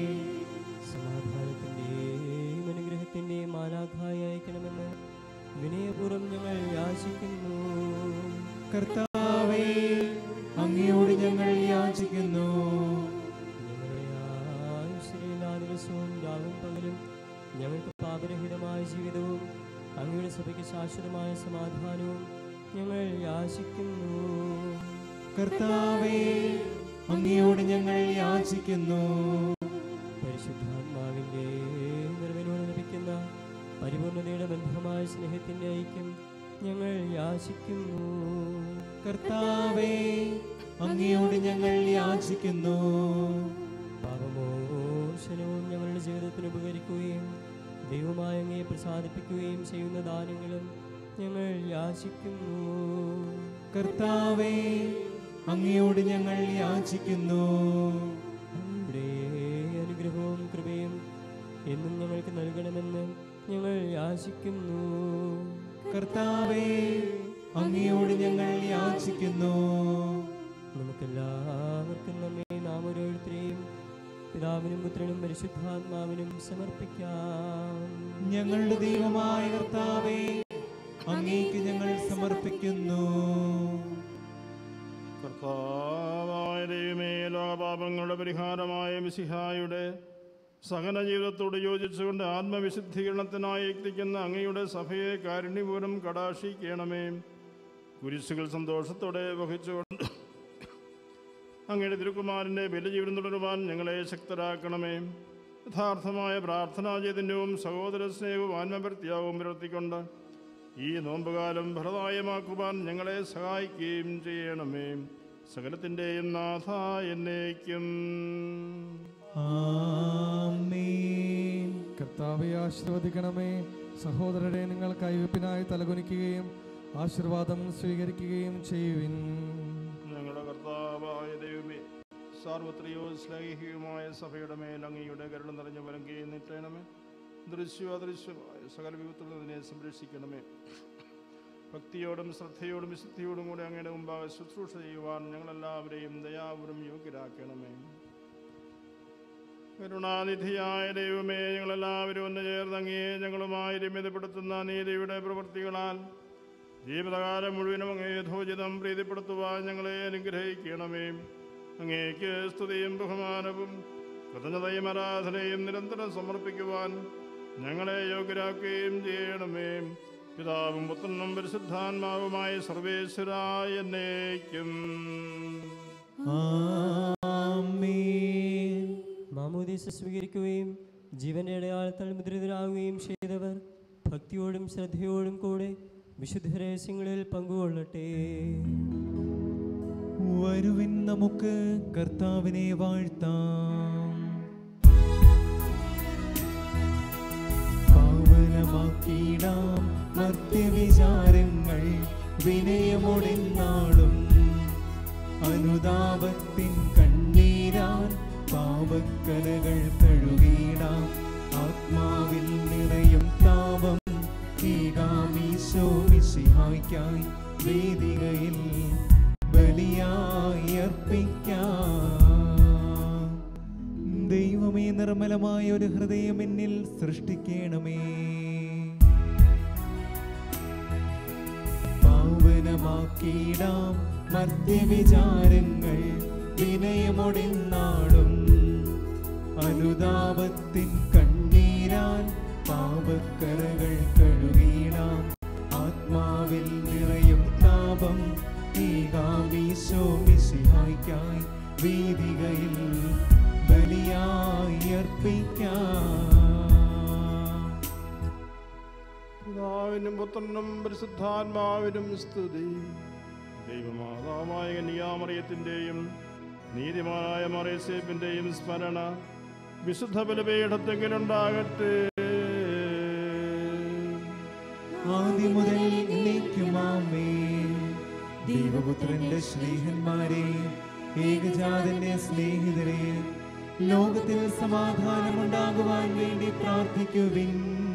സമാധാനത്തിൻ്റെയും അനുഗ്രഹത്തിൻ്റെയും മാലാഖായി അയക്കണമെന്ന് വിനയപൂർവ്വം ഞങ്ങൾ യാചിക്കുന്നു കർത്താവേ അങ്ങയോട് ഞങ്ങൾ യാചിക്കുന്നു ഞങ്ങളുടെ ആയുസ്സിലെ എല്ലാ ദിവസവും രാവും പകലും ഞങ്ങൾക്ക് പാപരഹിതമായ ജീവിതവും അങ്ങയുടെ സഭയ്ക്ക് ശാശ്വതമായ സമാധാനവും ഞങ്ങൾ യാചിക്കുന്നു കർത്താവേ അങ്ങയോട് ഞങ്ങൾ യാചിക്കുന്നു പരിശുദ്ധാത്മാവിൻ്റെ നിറവിനോട് ലഭിക്കുന്ന പരിപൂർണതയുടെ ബന്ധമായ സ്നേഹത്തിൻ്റെ ഐക്യം ഞങ്ങൾ യാചിക്കുന്നു കർത്താവേ അങ്ങയോട് ഞങ്ങൾ യാചിക്കുന്നു പാപമോശനവും ഞങ്ങളുടെ ജീവിതത്തിന് ഉപകരിക്കുകയും ദൈവമായ അങ്ങയെ പ്രസാദിപ്പിക്കുകയും ചെയ്യുന്ന ദാനങ്ങളും ഞങ്ങൾ യാചിക്കുന്നു കർത്താവേ അങ്ങയോട് ഞങ്ങൾ യാചിക്കുന്നു അങ്ങയുടെ അനുഗ്രഹവും കൃപയും എന്നും ഞങ്ങൾക്ക് നൽകണമെന്ന് ഞങ്ങൾ യാചിക്കുന്നു കർത്താവേ അങ്ങയോട് ഞങ്ങൾ യാചിക്കുന്നു നമുക്കെല്ലാവർക്കും നമ്മെ നാം ഓരോരുത്തരെയും പിതാവിനും പുത്രനും പരിശുദ്ധാത്മാവിനും സമർപ്പിക്കാം ഞങ്ങളുടെ ദൈവമായ കർത്താവേ അങ്ങേക്ക് ഞങ്ങൾ സമർപ്പിക്കുന്നു കർത്താവായ ദൈവമേ ലോകപാപങ്ങളുടെ പരിഹാരമായ മിസിഹായുടെ സഹന ജീവിതത്തോട് യോജിച്ചുകൊണ്ട് ആത്മവിശുദ്ധീകരണത്തിനായി യത്നിക്കുന്ന അങ്ങയുടെ സഭയെ കാരുണ്യപൂരം കടാക്ഷിക്കണമേ കുരിശുകൾ സന്തോഷത്തോടെ വഹിച്ചുകൊണ്ട് അങ്ങയുടെ തിരുക്കുമാരൻ്റെ ബലിജീവിതം തുടരുവാൻ ഞങ്ങളെ ശക്തരാക്കണമേ യഥാർത്ഥമായ പ്രാർത്ഥനാ ചൈതന്യവും സഹോദര സ്നേഹവും ആത്മഭക്തിയാവും പുലർത്തിക്കൊണ്ട് ഈ നോമ്പുകാലം ഫലദായമാക്കുവാൻ ഞങ്ങളെ സഹായിക്കുകയും ചെയ്യണമേ സകലത്തിൻ്റെയും നാഥ എന്നേക്കും ആമേൻ കർത്താവെ ആശീർവദിക്കണമേ സഹോദരരെ നിങ്ങൾ കൈവപ്പിനായി തലകുനിക്കുകയും ആശീർവാദം സ്വീകരിക്കുകയും ചെയ്യുവിൻ ഞങ്ങളുടെ കർത്താവായ ദൈവമേ സാർവത്രികവും ശ്ലൈഹികവുമായ സഭയുടെ മേൽ അങ്ങയുടെ കരുണ നിറഞ്ഞ വലങ്കയും നീട്ടണമേ ദൃശ്യവും അദൃശ്യമായ സകല വിപത്തുകളിൽ അതിനെ സംരക്ഷിക്കണമേ ഭക്തിയോടും ശ്രദ്ധയോടും വിശുദ്ധിയോടും കൂടെ അങ്ങയുടെ മുമ്പാകെ ശുശ്രൂഷ ചെയ്യുവാൻ ഞങ്ങളെല്ലാവരെയും ദയാപുരം യോഗ്യരാക്കണമേ കരുണാനിധിയായ ദൈവമേ ഞങ്ങളെല്ലാവരും ഒന്ന് ചേർന്ന് അങ്ങയെ ഞങ്ങളുമായി രമ്യതപ്പെടുത്തുന്ന നീതിയുടെ പ്രവൃത്തികളാൽ ജീവിതകാലം മുഴുവനും അങ്ങേ യഥോചിതം പ്രീതിപ്പെടുത്തുവാൻ ഞങ്ങളെ അനുഗ്രഹിക്കണമേ അങ്ങേക്ക് സ്തുതിയും ബഹുമാനവും കൃതജ്ഞതയും ആരാധനയും നിരന്തരം സമർപ്പിക്കുവാൻ ഞങ്ങളെ യോഗ്യരാക്കുകയും ചെയ്യണമേ പിതാവും പുത്രനും പരിശുദ്ധാത്മാവുമായ സർവേശ്വരായ എന്നേക്കും ആമേൻ മാമോദീസ സ്വീകരിക്കുകയും ജീവന്റെ അടയാളത്താൽ മുദ്രിതരാകുകയും ചെയ്തവർ ഭക്തിയോടും ശ്രദ്ധയോടും കൂടെ വിശുദ്ധ രഹസ്യങ്ങളിൽ പങ്കുകൊള്ളട്ടെ വരുവിൻ നമുക്ക് കർത്താവിനെ വാഴ്ത്താം പാവനമാക്കിയിടാം മർത്യവിചാരങ്ങൾ വിനയമൊടിന്നാളും അനുതാപത്തിൻ കണ്ണീരാൻ പാവക്കലകൾ കഴുകിയിടാം ആത്മാവിൽ നിറയും താപം ഏകാമീശോ മിശിഹായ്ക്കായി വേദികയിൽ ബലിയായി അർപ്പിക്കാം ദൈവമേ നിർമ്മലമായ ഒരു ഹൃദയം എന്നിൽ സൃഷ്ടിക്കണമേ പാവനമാക്കിയിടാം മർത്യവിചാരങ്ങൾ വിനയമൊടിന്നാടും അനുതാപത്തിൻ കണ്ണീരാൻ പാപക്കരകൾ കഴുകിയിടാം ആത്മാവിൽ നിറയും താപം ഏകാമീശോ മിശിഹായ്ക്കായി വേദികയിൽ ബലിയായി അർപ്പിക്കാം പിതാവിനും പുത്രനും പരിശുദ്ധാത്മാവിനും സ്തുതി ദൈവമാതാവായ കന്യാമറിയത്തിൻ്റെയും നീതിമാനായ മറേസേപ്പിൻ്റെയും സ്മരണ വിശുദ്ധ ബലപീഠത്തെങ്കിലുണ്ടാകട്ടെ ആദ്യം മുതൽ എന്നേക്കുമാമേ ദൈവപുത്രന്റെ സ്നേഹന്മാരെ ഏകജാതന്റെ സ്നേഹിതരെ ലോകത്തിൽ സമാധാനമുണ്ടാകുവാൻ വേണ്ടി പ്രാർത്ഥിക്കുവിൻ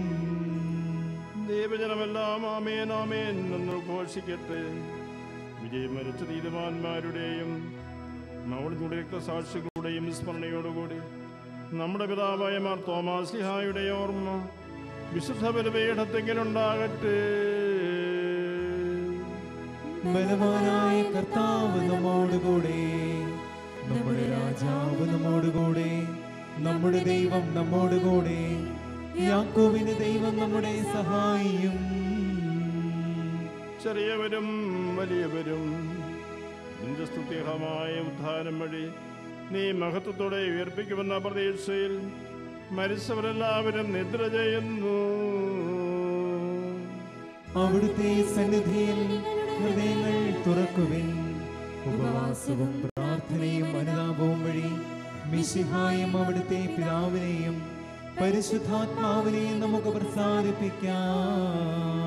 ദൈവജനമെല്ലാം ആമേൻ ആമേൻ എന്ന് ഘോഷിക്കട്ടെ വിജയം മരിച്ച നീതിമാന്മാരുടെയും മൗളിയുടെ രക്തസാക്ഷികളുടെയും സ്മരണയോടുകൂടി നമ്മുടെ പിതാവായ മാർ തോമാസ്ലിഹായുടെ ഓർമ്മ വിശുദ്ധ ബലപീഠത്തെങ്കിലുണ്ടാകട്ടെ ബലവാനായ കർത്താവ് നമ്മോടുകൂടെ നമ്മുടെ രാജാവ് നമ്മോടുകൂടെ നമ്മുടെ ദൈവം നമ്മോടുകൂടെ യാക്കോബിന്റെ ദൈവം നമ്മുടെ സഹായിയും ചെറിയവരും വലിയവരും നിന്റെ സ്തുത്യഹമായ ഉദ്ധാനം വഴി നീ മഹത്വത്തോടെ ഉയർപ്പിക്കുമെന്ന പ്രതീക്ഷയിൽ മരിച്ചവരെല്ലാവരും നിദ്ര ചെയ്യുന്നു അവിടുത്തെ സന്നിധിയിൽ ഹൃദയങ്ങൾ തുറക്കുവിൻ ഉപവാസവും പ്രാർത്ഥനയും അനുതാപവും വഴി മിശിഹായും അവിടുത്തെ പിതാവിനെയും പരിശുദ്ധാത്മാവിനെയും നമുക്ക് പ്രസാദിപ്പിക്കാം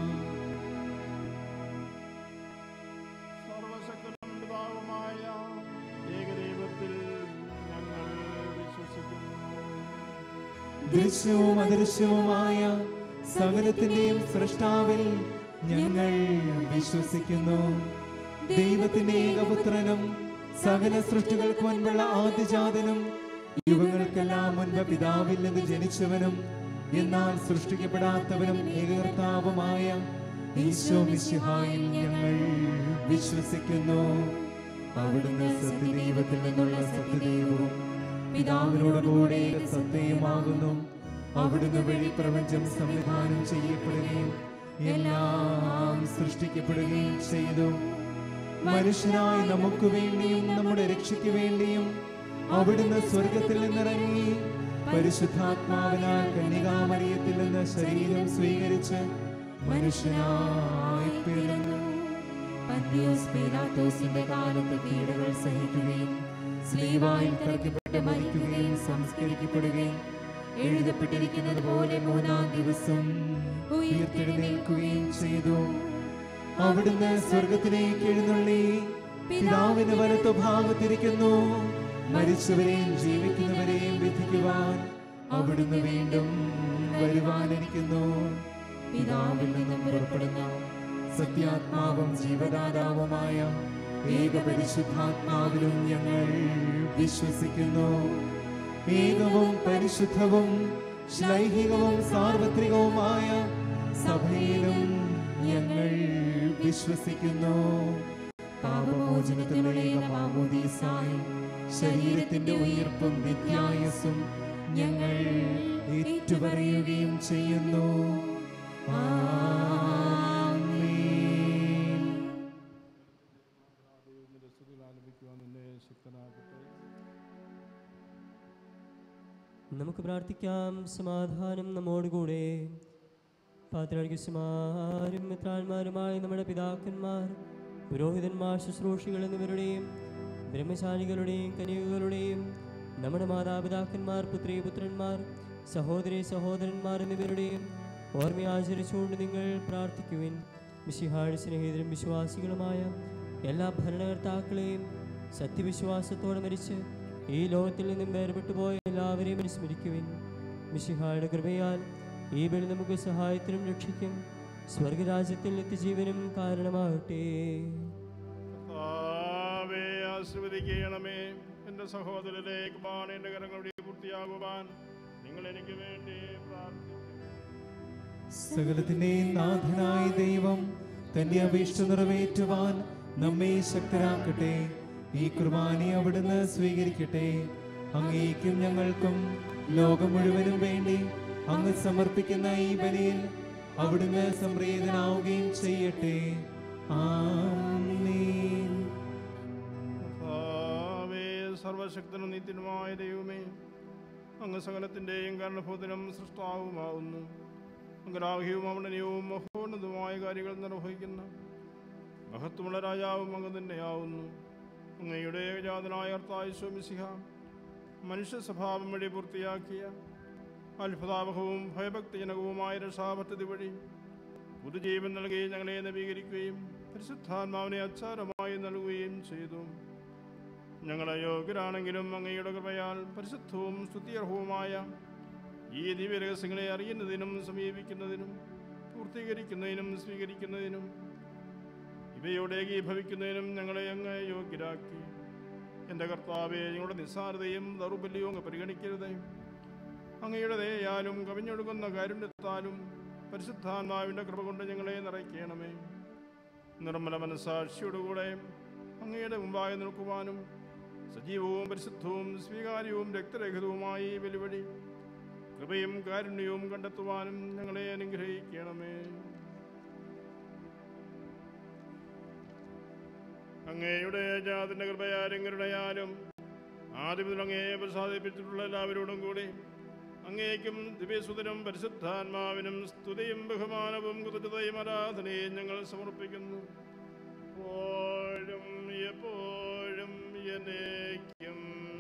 സർവശക്തനും പിതാവുമായ ഏകദൈവത്തിൽ ഞങ്ങൾ വിശ്വസിക്കുന്നു ദൃശ്യവും അദൃശ്യവുമായ സകലത്തിന്റെയും സൃഷ്ടാവിൽ ഞങ്ങൾ വിശ്വസിക്കുന്നു ദൈവത്തിന്റെ ഏകപുത്രനും സകല സൃഷ്ടികൾക്ക് മുൻപുള്ള ആദ്യജാതനും യുഗങ്ങൾക്കെല്ലാം മുൻപ് പിതാവിൽ നിന്ന് ജനിച്ചവനും എന്നാൽ സൃഷ്ടിക്കപ്പെടാത്തവനും ഏകകർത്താവുമായ ഈശോ മിശിഹായിൽ ഞങ്ങൾ വിശ്വസിക്കുന്നു അവിടുന്ന് സത്യദൈവത്തിൽ നിന്നുള്ള സത്യദൈവവും പിതാവിനോട് കൂടെ സത്യമാകുന്നു അവിടുന്ന് വഴി പ്രപഞ്ചം സംവിധാനം ചെയ്യപ്പെടുകയും എല്ലാം സൃഷ്ടിക്കപ്പെടുകയും ചെയ്തു മനുഷ്യനായി നമുക്ക് വേണ്ടിയും നമ്മുടെ രക്ഷയ്ക്ക് വേണ്ടിയും അവിടുന്ന് സ്വർഗത്തിൽ നിന്നിറങ്ങി പരിശുദ്ധാത്മാവിനാൽ കന്യകാമറിയത്തിൽ നിന്ന് ശരീരം സ്വീകരിച്ച് മനുഷ്യനായി പിറന്നു പന്തിയോസ് പീലാത്തോസിന്റെ കാലത്ത് പീഡകൾ സഹിക്കുകയും സ്ലീവായിൽ തറയ്ക്കപ്പെട്ട് മരിക്കുകയും സംസ്കരിക്കപ്പെടുകയും എഴുതപ്പെട്ടിരിക്കുന്നത് പോലെ മൂന്നാം ദിവസം ഉയർത്തെഴുന്നേൽക്കുകയും ചെയ്തു അവിടുന്ന് സ്വർഗത്തിലേക്ക് എഴുന്നള്ളി പിതാവിന് വലത്തു ഭാഗത്തിരിക്കുന്നു മരിച്ചവരെയും ജീവിക്കുന്നവരെയും വിധിക്കുവാൻ അവിടുന്ന് വീണ്ടും വരുവാനിരിക്കുന്നു പിതാവിൽ നിന്നും പുറപ്പെടുന്ന സത്യാത്മാവും ജീവദാതാവുമായ ഏകപരിശുദ്ധാത്മാവിലും ഞങ്ങൾ വിശ്വസിക്കുന്നു ഏകവും പരിശുദ്ധവും ശ്ലൈഹികവും സാർവത്രികവുമായ സഭയിലും ഞങ്ങൾ വിശ്വസിക്കുന്നു പാപമോചനത്തിനുള്ള ഏകമാമോദീസായും ശരീരത്തിന്റെ ഉയർപ്പും നിത്യായസും ഞങ്ങൾ ഏറ്റുപറയുകയും ചെയ്യുന്നു ആമേൻ ദൈവത്തിന്റെ സ്തുതികൾ ആലപിക്കുവാൻ നിന്നെ ശക്തനാകട്ടെ നമുക്ക് പ്രാർത്ഥിക്കാം സമാധാനം നമ്മോടുകൂടെ പാത്രാർഗസ്യമാരും മിത്രാന്മാരുമായ നമ്മുടെ പിതാക്കന്മാർ പുരോഹിതന്മാർ ശുശ്രൂഷികൾ എന്നിവരുടെയും ബ്രഹ്മശാലികളുടെയും കനികകളുടെയും നമ്മുടെ മാതാപിതാക്കന്മാർ പുത്രി പുത്രന്മാർ സഹോദരി സഹോദരന്മാർ എന്നിവരുടെയും ഓർമ്മ ആചരിച്ചുകൊണ്ട് നിങ്ങൾ പ്രാർത്ഥിക്കുവിൻ മിശിഹാഴ് സ്നേഹിതരും വിശ്വാസികളുമായ എല്ലാ ഭരണകർത്താക്കളെയും സത്യവിശ്വാസത്തോടെ മരിച്ച് ഈ ലോകത്തിൽ നിന്നും വേർപെട്ടു പോയ എല്ലാവരെയും അനുസ്മരിക്കുവിൻ മിശിഹായുടെ കൃപയാൽ ഈ ബലി നമുക്ക് സഹായത്തിനും രക്ഷിക്കും സ്വർഗരാജ്യത്തിൽ നിത്യജീവനും കാരണമാകട്ടെ കർത്താവേ ആശീർവദിക്കണമേ എൻ്റെ സഹോദരലേക്ക് ബാണേൻ്റെ കരങ്ങളുടെ പൂർത്തിയാകുവാൻ നിങ്ങൾ എനിക്ക് വേണ്ടി പ്രാർത്ഥിക്കും സകലത്തിന്റെയും നാഥനായ ദൈവം തന്റെ അപേക്ഷ നിറവേറ്റുവാൻ നമ്മെ ശക്തരാക്കട്ടെ ഈ കുർബാന അവിടുന്ന് സ്വീകരിക്കട്ടെ അങ്ങേക്കും ഞങ്ങൾക്കും ലോകം മുഴുവനും വേണ്ടി അങ്ങ് സമർപ്പിക്കുന്ന ഈ ബലിയിൽ അവിടുന്ന് സംപ്രീതനാവുകയും ചെയ്യട്ടെ ആമേൻ കർത്താവേ സർവശക്തനും നിത്യനുമായ ദൈവമേ അങ്ങ് സകലത്തിൻ്റെയും കാരണഭൂതനും സൃഷ്ടാവുമാവുന്നു ഗ്രാഹ്യവും അമണനീയവും മഹോന്നതമായ കാര്യങ്ങൾ നിർവഹിക്കുന്ന മഹത്വമുള്ള രാജാവും അങ്ങ് തന്നെയാവുന്നു അങ്ങയുടെ ഏകജാതനായ അർത്ഥായുസ്വമിസിഹ മനുഷ്യ സ്വഭാവം വഴി പൂർത്തിയാക്കിയ അത്ഭുതാവഹവും ഭയഭക്തിജനകവുമായ രക്ഷാപദ്ധതി വഴി പുതുജീവൻ നൽകി ഞങ്ങളെ നവീകരിക്കുകയും പരിശുദ്ധാത്മാവിനെ അച്ചാരമായി നൽകുകയും ചെയ്തു ഞങ്ങൾ അയോഗ്യരാണെങ്കിലും അങ്ങയുടെ കൃപയാൽ പരിശുദ്ധവും സ്തുത്യർഹവുമായ ഈ ദിവ്യരഹസ്യങ്ങളെ അറിയുന്നതിനും സമീപിക്കുന്നതിനും പൂർത്തീകരിക്കുന്നതിനും സ്വീകരിക്കുന്നതിനും ഇവയോട് ഏകീഭവിക്കുന്നതിനും ഞങ്ങളെ അങ്ങ് യോഗ്യരാക്കി എൻ്റെ കർത്താവെ ഞങ്ങളുടെ നിസ്സാരതയും ദൗർബല്യവും അങ്ങ് പരിഗണിക്കരുതേ അങ്ങയുടെ ദയാലും കവിഞ്ഞൊടുക്കുന്ന കാരുണ്യത്താലും പരിശുദ്ധാത്മാവിൻ്റെ കൃപ കൊണ്ട് ഞങ്ങളെ നിറയ്ക്കണമേ നിർമ്മല മനസ്സാക്ഷിയോടുകൂടെ അങ്ങയുടെ മുമ്പായി നിൽക്കുവാനും സജീവവും പരിശുദ്ധവും സ്വീകാര്യവും രക്തരഹിതവുമായി ഈ വെലുവഴി കൃപയും കാരുണ്യവും കണ്ടെത്തുവാനും ഞങ്ങളെ അനുഗ്രഹിക്കണമേ അങ്ങയുടെ ജാതിൻ്റെ കൃപയാലും കരുണയാലും ആദ്യം മുതൽ അങ്ങയെ പ്രസാദിപ്പിച്ചിട്ടുള്ള എല്ലാവരോടും കൂടി അങ്ങേക്കും ദിവ്യസുതനും പരിശുദ്ധാത്മാവിനും സ്തുതിയും ബഹുമാനവും കൃതജ്ഞതയും ആരാധനയും ഞങ്ങൾ സമർപ്പിക്കുന്നു എപ്പോഴും എപ്പോഴും എന്നേക്കും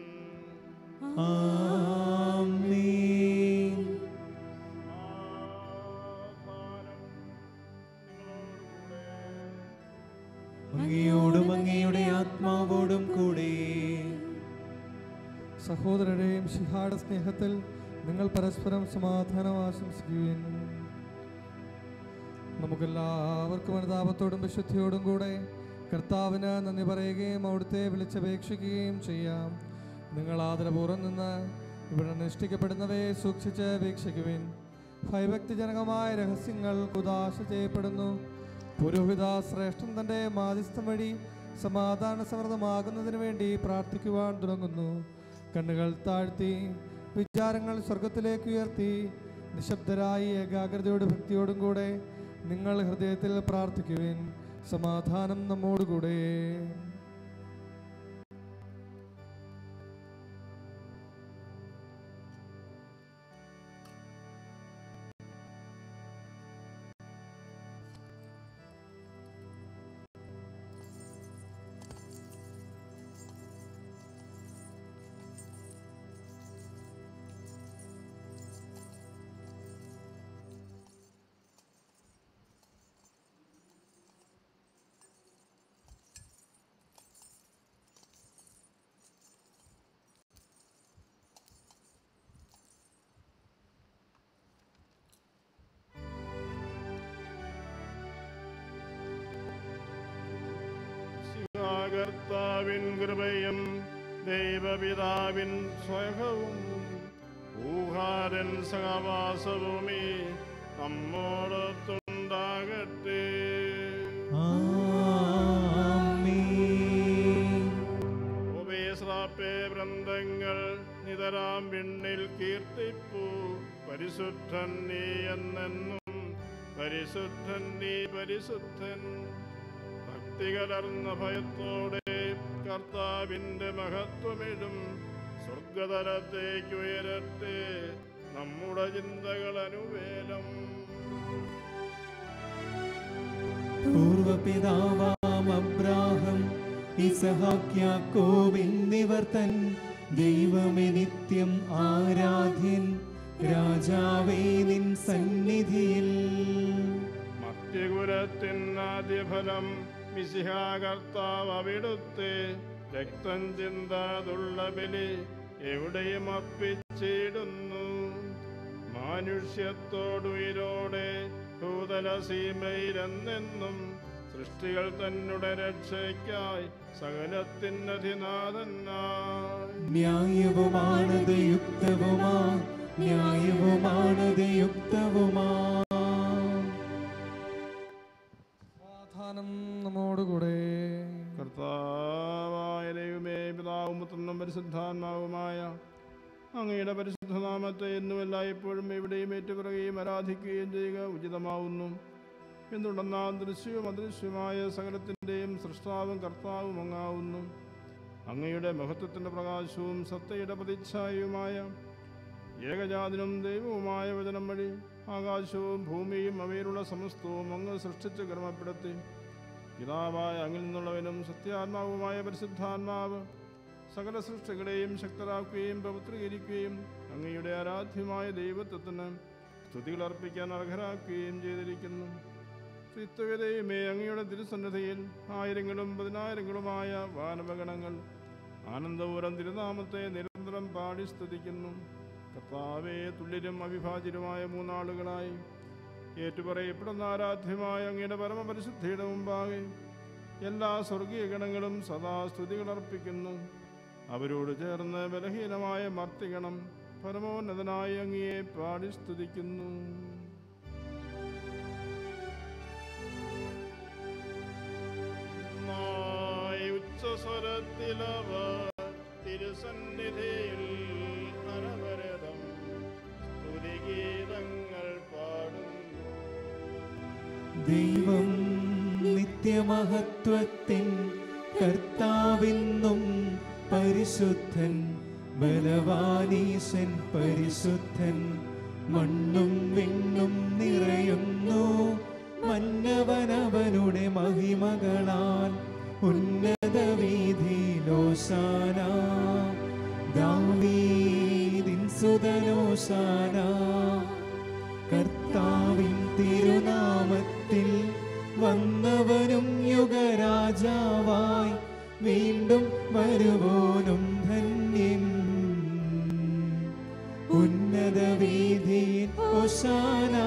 ആമേൻ സമാധാനം നിങ്ങളോടുകൂടെ അങ്ങയോടും അങ്ങയുടെ ആത്മാവോടും കൂടെ സഹോദരരെയും ശിഹായുടെ സ്നേഹത്തിൽ നിങ്ങൾ പരസ്പരം സമാധാനം ആശംസിക്കുകയും നമുക്കെല്ലാവർക്കും അനുതാപത്തോടും വിശുദ്ധിയോടും കൂടെ കർത്താവിന് നന്ദി പറയുകയും അവിടുത്തെ വിളിച്ചപേക്ഷിക്കുകയും ചെയ്യാം നിങ്ങൾ ആദരപൂർവ്വം നിന്ന് ഇവിടെ അനുഷ്ഠിക്കപ്പെടുന്നവയെ സൂക്ഷിച്ച് വീക്ഷിക്കുവിൻ ഭയഭക്തിജനകമായ രഹസ്യങ്ങൾ ഉദാശ ചെയ്യപ്പെടുന്നു പുരോഹിത ശ്രേഷ്ഠൻ തൻ്റെ മാധ്യസ്ഥം വഴി സമാധാന സമൃദ്ധമാകുന്നതിന് വേണ്ടി പ്രാർത്ഥിക്കുവാൻ തുടങ്ങുന്നു കണ്ണുകൾ താഴ്ത്തി വിചാരങ്ങൾ സ്വർഗത്തിലേക്ക് ഉയർത്തി നിശബ്ദരായി ഏകാഗ്രതയോടും ഭക്തിയോടും കൂടെ നിങ്ങൾ ഹൃദയത്തിൽ പ്രാർത്ഥിക്കുവിൻ സമാധാനം നമ്മോടുകൂടെ കർത്താവിൻ കൃപയും ദൈവപിതാവിൻ സ്വയവും ഊഹാരൻ സഹവാസഭൂമി നമ്മോടൊത്തുണ്ടാകട്ടെ ആമേൻ ഉപേശ്രാപ്പേ വൃന്ദങ്ങൾ നിതരാം വിണ്ണിൽ കീർത്തിപ്പൂ പരിശുദ്ധൻ നീ എന്നെന്നും പരിശുദ്ധൻ നീ പരിശുദ്ധൻ ഭക്തി കലർന്ന ഭയത്തോടെ കർത്താവിൻ്റെ മഹത്വമിടും സ്വർഗതലത്തേക്ക് ഉയരട്ടെ നമ്മുടെ ചിന്തകൾ അനുവേലം പൂർവപിതാവാം അബ്രാഹം ഇസഹാക്യാക്കോബ് എന്നിവർ തൻ ദൈവമേ നിത്യം ആരാധ്യൻ രാജാവേ നിൻ സന്നിധിയിൽ മർത്യകുലത്തിൻ ആദ്യഫലം മിസിഹാകർത്താവ് അവിടുത്തെ രക്തം ചിന്താതുള്ള ബലി എവിടെയും അർപ്പിച്ചിടുന്നു മാനുഷ്യത്തോടുയിരോടെ ഭൂതല സീമയിലെന്നെന്നും സൃഷ്ടികൾ തന്നെ രക്ഷയ്ക്കായി സകലത്തിനധിനാഥനായി ന്യായവുമാണത് യുക്തവുമാ ന്യായവുമാണത് യുക്തവുമാ സമാധാനം നമ്മോടുകൂടെ കർത്താവായ ദൈവമേ പിതാവും പുത്രനും പരിശുദ്ധാത്മാവുമായ അങ്ങയുടെ പരിശുദ്ധനാമത്തെ എന്നും എല്ലായ്പ്പോഴും എവിടെയും ഏറ്റുപറയുകയും ആരാധിക്കുകയും ചെയ്യുക ഉചിതമാവുന്നു എന്തുണ്ടെന്നാൽ ദൃശ്യവും അദൃശ്യമായ സകലത്തിൻ്റെയും സൃഷ്ടാവും കർത്താവും അങ്ങാവുന്നു അങ്ങയുടെ മഹത്വത്തിൻ്റെ പ്രകാശവും സത്തയുടെ പ്രതിച്ഛായയുമായ ഏകജാതനും ദൈവവുമായ വചനം വഴി ആകാശവും ഭൂമിയും അവയിലുള്ള സമസ്തവും അങ്ങ് സൃഷ്ടിച്ച് ക്രമപ്പെടുത്തി പിതാവായ അങ്ങിൽ നിന്നുള്ളവനും സത്യാത്മാവുമായ പരിശുദ്ധാത്മാവ് സകല സൃഷ്ടികളെയും ശക്തരാക്കുകയും പവിത്രീകരിക്കുകയും അങ്ങയുടെ ആരാധ്യമായ ദൈവത്വത്തിന് സ്തുതികൾ അർപ്പിക്കാൻ അർഹരാക്കുകയും ചെയ്തിരിക്കുന്നു ത്രിത്വകതയുമേ അങ്ങയുടെ തിരുസന്നിധിയിൽ ആയിരങ്ങളും പതിനായിരങ്ങളുമായ വാനവഗണങ്ങൾ ആനന്ദപൂരം തിരുനാമത്തെ നിരന്തരം പാടി സ്തുതിക്കുന്നു കർത്താവേ തുല്യരും അവിഭാജ്യരുമായ മൂന്നാളുകളായി ഏറ്റുപറയപ്പെടുന്ന ആരാധ്യമായ അങ്ങയുടെ പരമപരിശുദ്ധിയുടെ മുമ്പാകെ എല്ലാ സ്വർഗീയ ഗണങ്ങളും സദാ സ്തുതികൾ അർപ്പിക്കുന്നു അവരോട് ചേർന്ന് ബലഹീനമായ മർത്തിഗണം പരമോന്നതനായ അങ്ങയെ പാടി സ്തുതിക്കുന്നു നായി ഉച്ചസ്വരത്തിലവർ തിരുസന്നിധിയിൽ അനവരതം സ്തുതിഗീതങ്ങൾ പാടുന്നു ദൈവം നിത്യമഹത്വത്തിൻ കർത്താവിന്നും പരിശുദ്ധൻ ബലവാനീശൻ പരിശുദ്ധൻ മണ്ണും വിണ്ണും നിറയുന്നു മന്നവനവനുടെ മഹിമകളാൽ ഉന്നത വീതിയിലോശാന ദാവീദിൻ സുതലോശാന കർത്താവിൻ തിരുനാമത്തിൽ വന്നവനും യുഗരാജാവായി വീണ്ടും വരുവോനും ധന്യൻ ഉന്നത വീതിയിൽ ഒശാന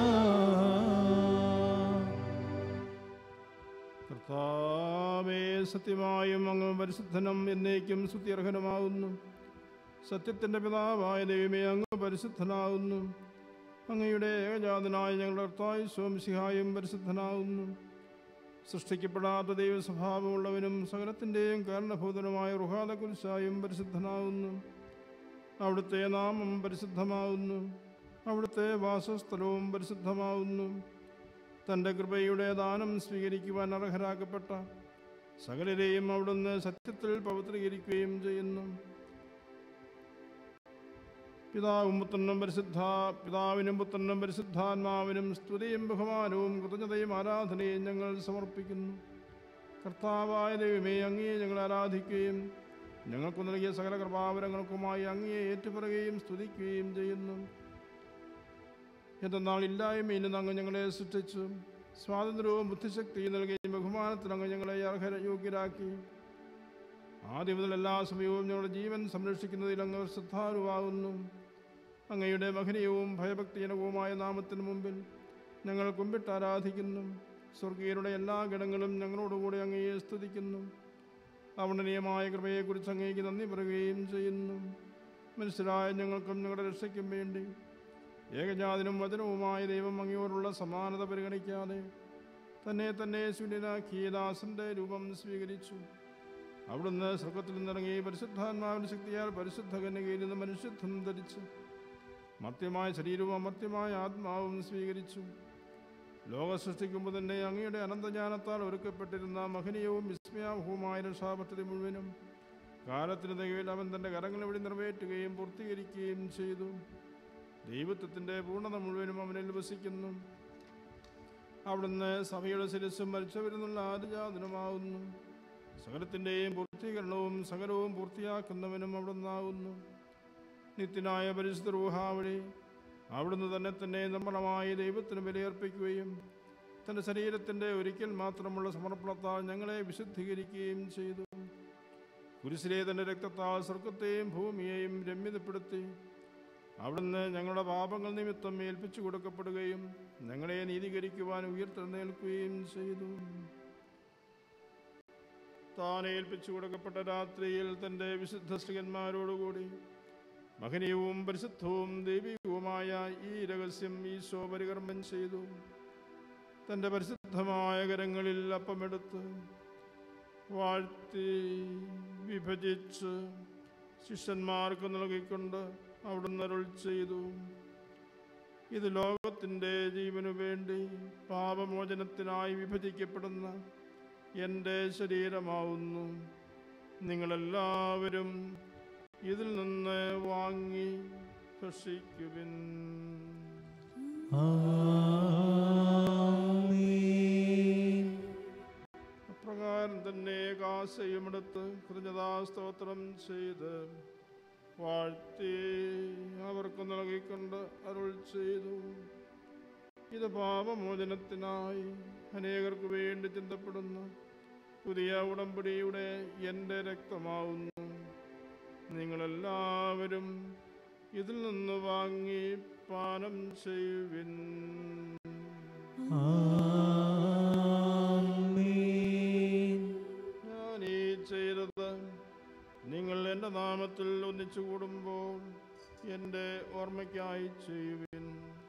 കർത്താവേ സത്യമായും അങ്ങ് പരിശുദ്ധനും എന്നേക്കും സ്തുത്യർഹനുമാകുന്നു സത്യത്തിൻ്റെ പിതാവായ ദൈവമേ അങ്ങ് പരിശുദ്ധനാകുന്നു അങ്ങയുടെ ഏകജാതനായ ഞങ്ങളുടെ കർത്താവ് സ്വംസിഹായും പരിശുദ്ധനാകുന്നു സൃഷ്ടിക്കപ്പെടാത്ത ദൈവസ്വഭാവമുള്ളവനും സകലത്തിൻ്റെയും കാരണഭൂതനുമായ റുഹാദകുൽസായും പരിശുദ്ധനാകുന്നു അവിടുത്തെ നാമം പരിശുദ്ധമാകുന്നു അവിടുത്തെ വാസസ്ഥലവും പരിശുദ്ധമാകുന്നു തൻ്റെ കൃപയുടെ ദാനം സ്വീകരിക്കുവാൻ അർഹരാക്കപ്പെട്ട സകലരെയും അവിടുന്ന് സത്യത്തിൽ പവിത്രീകരിക്കുകയും ചെയ്യുന്നു പിതാവും പുത്രനും പരിശുദ്ധ പിതാവിനും പുത്രനും പരിശുദ്ധാത്മാവിനും സ്തുതിയും ബഹുമാനവും കൃതജ്ഞതയും ആരാധനയും ഞങ്ങൾ സമർപ്പിക്കുന്നു കർത്താവായ ദൈവമേ അങ്ങയെ ഞങ്ങൾ ആരാധിക്കുകയും ഞങ്ങൾക്ക് നൽകിയ സകല കൃപാവരങ്ങൾക്കുമായി അങ്ങയെ ഏറ്റുപറയുകയും സ്തുതിക്കുകയും ചെയ്യുന്നു എന്തെന്നാൽ ഇല്ലായ്മയിൽ നിന്ന് അങ്ങ് ഞങ്ങളെ സൃഷ്ടിച്ചു സ്വാതന്ത്ര്യവും ബുദ്ധിശക്തിയും നൽകുകയും ബഹുമാനത്തിൽ അങ്ങ് ഞങ്ങളെ അർഹര യോഗ്യരാക്കി ആദ്യം മുതൽ എല്ലാ സമയവും ഞങ്ങളുടെ ജീവൻ സംരക്ഷിക്കുന്നതിൽ അങ്ങ് ശ്രദ്ധാലുവാകുന്നു അങ്ങയുടെ മഹനീയവും ഭയഭക്തിജനകവുമായ നാമത്തിന് മുമ്പിൽ ഞങ്ങൾ കുമ്പിട്ട് ആരാധിക്കുന്നു സ്വർഗീയരുടെ എല്ലാ ഗണങ്ങളും ഞങ്ങളോടുകൂടി അങ്ങയെ സ്തുതിക്കുന്നു അവർണനീയമായ കൃപയെക്കുറിച്ച് അങ്ങേക്ക് നന്ദി പറയുകയും ചെയ്യുന്നു മനുഷ്യരായ ഞങ്ങൾക്കും ഞങ്ങളുടെ രക്ഷയ്ക്കും വേണ്ടി ഏകജാതനും വചനവുമായ ദൈവം അങ്ങയോടുള്ള സമാനത പരിഗണിക്കാതെ തന്നെ തന്നെ ശൂന്യനാക്കിയ ദാസന്റെ രൂപം സ്വീകരിച്ചു അവിടുന്ന് സ്വർഗത്തിൽ നിന്നിറങ്ങി പരിശുദ്ധാത്മാവിന്റെ ശക്തിയാൽ പരിശുദ്ധ കന്യകയിൽ നിന്ന് മനുഷ്യത്വം ധരിച്ചു മർത്യമായ ശരീരവും അമർത്യമായ ആത്മാവും സ്വീകരിച്ചു ലോക സൃഷ്ടിക്കുമ്പോൾ തന്നെ അങ്ങയുടെ അനന്തജ്ഞാനത്താൽ ഒരുക്കപ്പെട്ടിരുന്ന മഹനീയവും വിസ്മയാവഹവുമായ രക്ഷാപദ്ധതി മുഴുവനും കാലത്തിന് തികയിൽ അവൻ തൻ്റെ കരങ്ങൾ വഴി നിറവേറ്റുകയും പൂർത്തീകരിക്കുകയും ചെയ്തു ദൈവത്വത്തിൻ്റെ പൂർണ്ണത മുഴുവനും അവനിൽ വസിക്കുന്നു അവിടുന്ന് സഭയുടെ ശിരസ്സും മരിച്ചവരുന്നുള്ള ആദിജാതനുമാവുന്നു സകലത്തിൻ്റെയും പൂർത്തീകരണവും സകലവും പൂർത്തിയാക്കുന്നവനും അവിടുന്നാകുന്നു നിത്യനായ പരിശുദ്ധ റൂഹ വഴി അവിടുന്ന് തന്നെ തന്നെ നിർമ്മലമായി ദൈവത്തിന് ബലിയർപ്പിക്കുകയും തൻ്റെ ശരീരത്തിൻ്റെ ഒരിക്കൽ മാത്രമുള്ള സമർപ്പണത്താൽ ഞങ്ങളെ വിശുദ്ധീകരിക്കുകയും ചെയ്തു കുരിശിലെ തൻ്റെ രക്തത്താൽ സ്വർഗത്തെയും ഭൂമിയെയും രമ്യതപ്പെടുത്തി അവിടുന്ന് ഞങ്ങളുടെ പാപങ്ങൾ നിമിത്തം ഏൽപ്പിച്ചു കൊടുക്കപ്പെടുകയും ഞങ്ങളെ നീതീകരിക്കുവാൻ ഉയർത്തെഴുന്നേൽക്കുകയും ചെയ്തു താൻ ഏൽപ്പിച്ചു കൊടുക്കപ്പെട്ട രാത്രിയിൽ തൻ്റെ വിശുദ്ധ സ്ത്രീകന്മാരോടുകൂടി മഹനീയവും പരിശുദ്ധവും ദൈവികവുമായ ഈ രഹസ്യം ഈശോ പരികർമ്മം ചെയ്തു തൻ്റെ പരിശുദ്ധമായ കരങ്ങളിൽ അപ്പമെടുത്ത് വാഴ്ത്തി വിഭജിച്ച് ശിഷ്യന്മാർക്ക് നൽകിക്കൊണ്ട് അവിടുന്ന് അരുൾ ചെയ്തു ഇത് ലോകത്തിൻ്റെ ജീവനു വേണ്ടി പാപമോചനത്തിനായി വിഭജിക്കപ്പെടുന്ന എൻ്റെ ശരീരമാവുന്നു നിങ്ങളെല്ലാവരും ഇതിൽ നിന്ന് വാങ്ങി ഭക്ഷിക്കുവിൻ ആമേൻ അപ്രകാരം തന്നെ കാസയും എടുത്ത് കൃതജ്ഞതാസ്തോത്രം ചെയ്ത് വാഴ്ത്തി അവർക്ക് നൽകിക്കൊണ്ട് അരുൾ ചെയ്തു ഇത് പാപമോചനത്തിനായി അനേകർക്ക് വേണ്ടി ചിന്തപ്പെടുന്ന പുതിയ ഉടമ്പടിയുടെ എൻ്റെ രക്തമാവുന്നു നിങ്ങളെല്ലാവരും ഇതിൽ നിന്ന് വാങ്ങി പാനം ചെയ്യുവിൻ ഞാൻ ഈ ചെയ്തത് നിങ്ങൾ എൻ്റെ നാമത്തിൽ ഒന്നിച്ചു കൂടുമ്പോൾ എൻ്റെ ഓർമ്മയ്ക്കായി ചെയ്യുവിൻ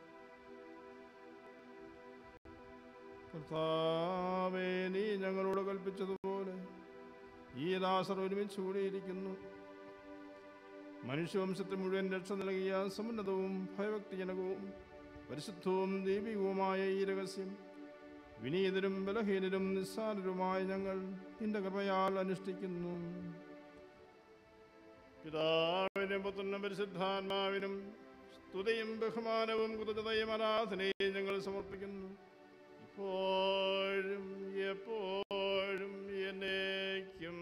കർത്താവേ നീ ഞങ്ങളോട് കൽപ്പിച്ചതുപോലെ ഈ ദാസർ ഒരുമിച്ച് കൂടിയിരിക്കുന്നു മനുഷ്യവംശത്തെ മുഴുവൻ രക്ഷ നൽകിയ സമുന്നതവും ഭയഭക്തിജനകവും പരിശുദ്ധവും ദൈവികവുമായ ഈ രഹസ്യം വിനീതരും ബലഹീനരും നിസ്സാരരുമായ ഞങ്ങൾ നിന്റെ കൃപയാൽ അനുഷ്ഠിക്കുന്നു പിതാവിനും പുത്രനും പരിശുദ്ധാത്മാവിനും സ്തുതിയും ബഹുമാനവും കൃതജ്ഞതയും ആരാധനയും ഞങ്ങൾ സമർപ്പിക്കുന്നു ഇപ്പോഴും എപ്പോഴും എന്നേക്കും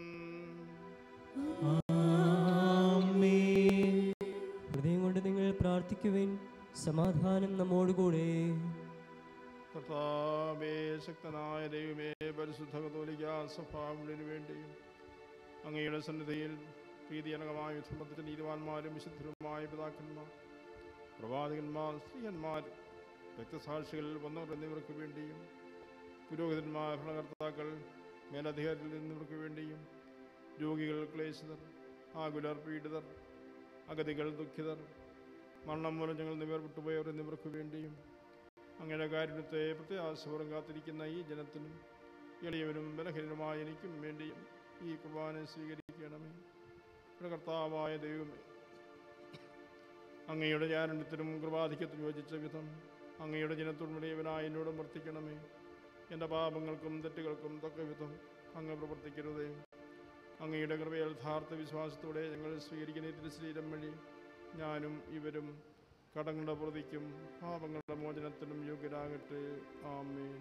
ഹൃദയം കൊണ്ട് നിങ്ങൾ പ്രാർത്ഥിക്കുവിൻ സമാധാനം നമ്മോടുകൂടെ കർത്താവേ ശക്തനായ ദൈവമേ പരിശുദ്ധ കത്തോലിക്ക സഭാവിന് വേണ്ടിയും അങ്ങയുടെ സന്നിധിയിൽ പ്രീതിജനകമായ സംബന്ധിച്ച നീതിവാന്മാരും വിശുദ്ധരുമായ പിതാക്കന്മാർ പ്രവാചകന്മാർ സ്ത്രീയന്മാർ രക്തസാക്ഷികൾ വന്നവർ എന്നിവർക്ക് വേണ്ടിയും പുരോഹിതന്മാർ ഭരണകർത്താക്കൾ മേലധികാരികൾ എന്നിവർക്ക് വേണ്ടിയും രോഗികൾ ക്ലേശിതർ ആകുലർ പീഡിതർ അഗതികൾ ദുഃഖിതർ മരണം മൂലം ഞങ്ങൾ നിവർ വിട്ടുപോയവർ എന്നിവർക്ക് വേണ്ടിയും അങ്ങയുടെ കാരുണ്യത്തെ പ്രത്യാശപൂർവ്വം കാത്തിരിക്കുന്ന ഈ ജനത്തിനും എളിയവനും ബലഹീനനുമായ എനിക്കും വേണ്ടിയും ഈ കുർബാന സ്വീകരിക്കണമേ ഇവിടെ കർത്താവായ ദൈവമേ അങ്ങയുടെ ചാരണ്യത്തിനും കൃപാധിക്യത്തിനും യോജിച്ച വിധം അങ്ങയുടെ ജനത്തോടുമുടിയവനായ എന്നോടും വർത്തിക്കണമേ എൻ്റെ പാപങ്ങൾക്കും തെറ്റുകൾക്കും തക്ക വിധം അങ്ങ് പ്രവർത്തിക്കരുതേ അങ്ങയുടെ കൃപയിൽ യഥാർത്ഥ വിശ്വാസത്തോടെ ഞങ്ങൾ സ്വീകരിക്കുന്ന ഈ തിരുശരീരം വഴി ഞാനും ഇവരും കടങ്ങളുടെ പ്രതിക്കും പാപങ്ങളുടെ മോചനത്തിനും യോഗ്യരാകട്ടെ ആമേൻ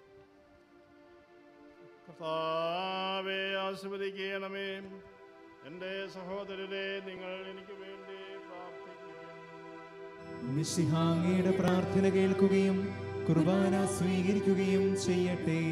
കർത്താവെ ആസ്വദിക്കണമേ എൻ്റെ സഹോദരരെ നിങ്ങൾ എനിക്ക് വേണ്ടി പ്രാർത്ഥിക്കുകയും മിശിഹാങ്ങയുടെ പ്രാർത്ഥന കേൾക്കുകയും കുർബാന സ്വീകരിക്കുകയും ചെയ്യട്ടെ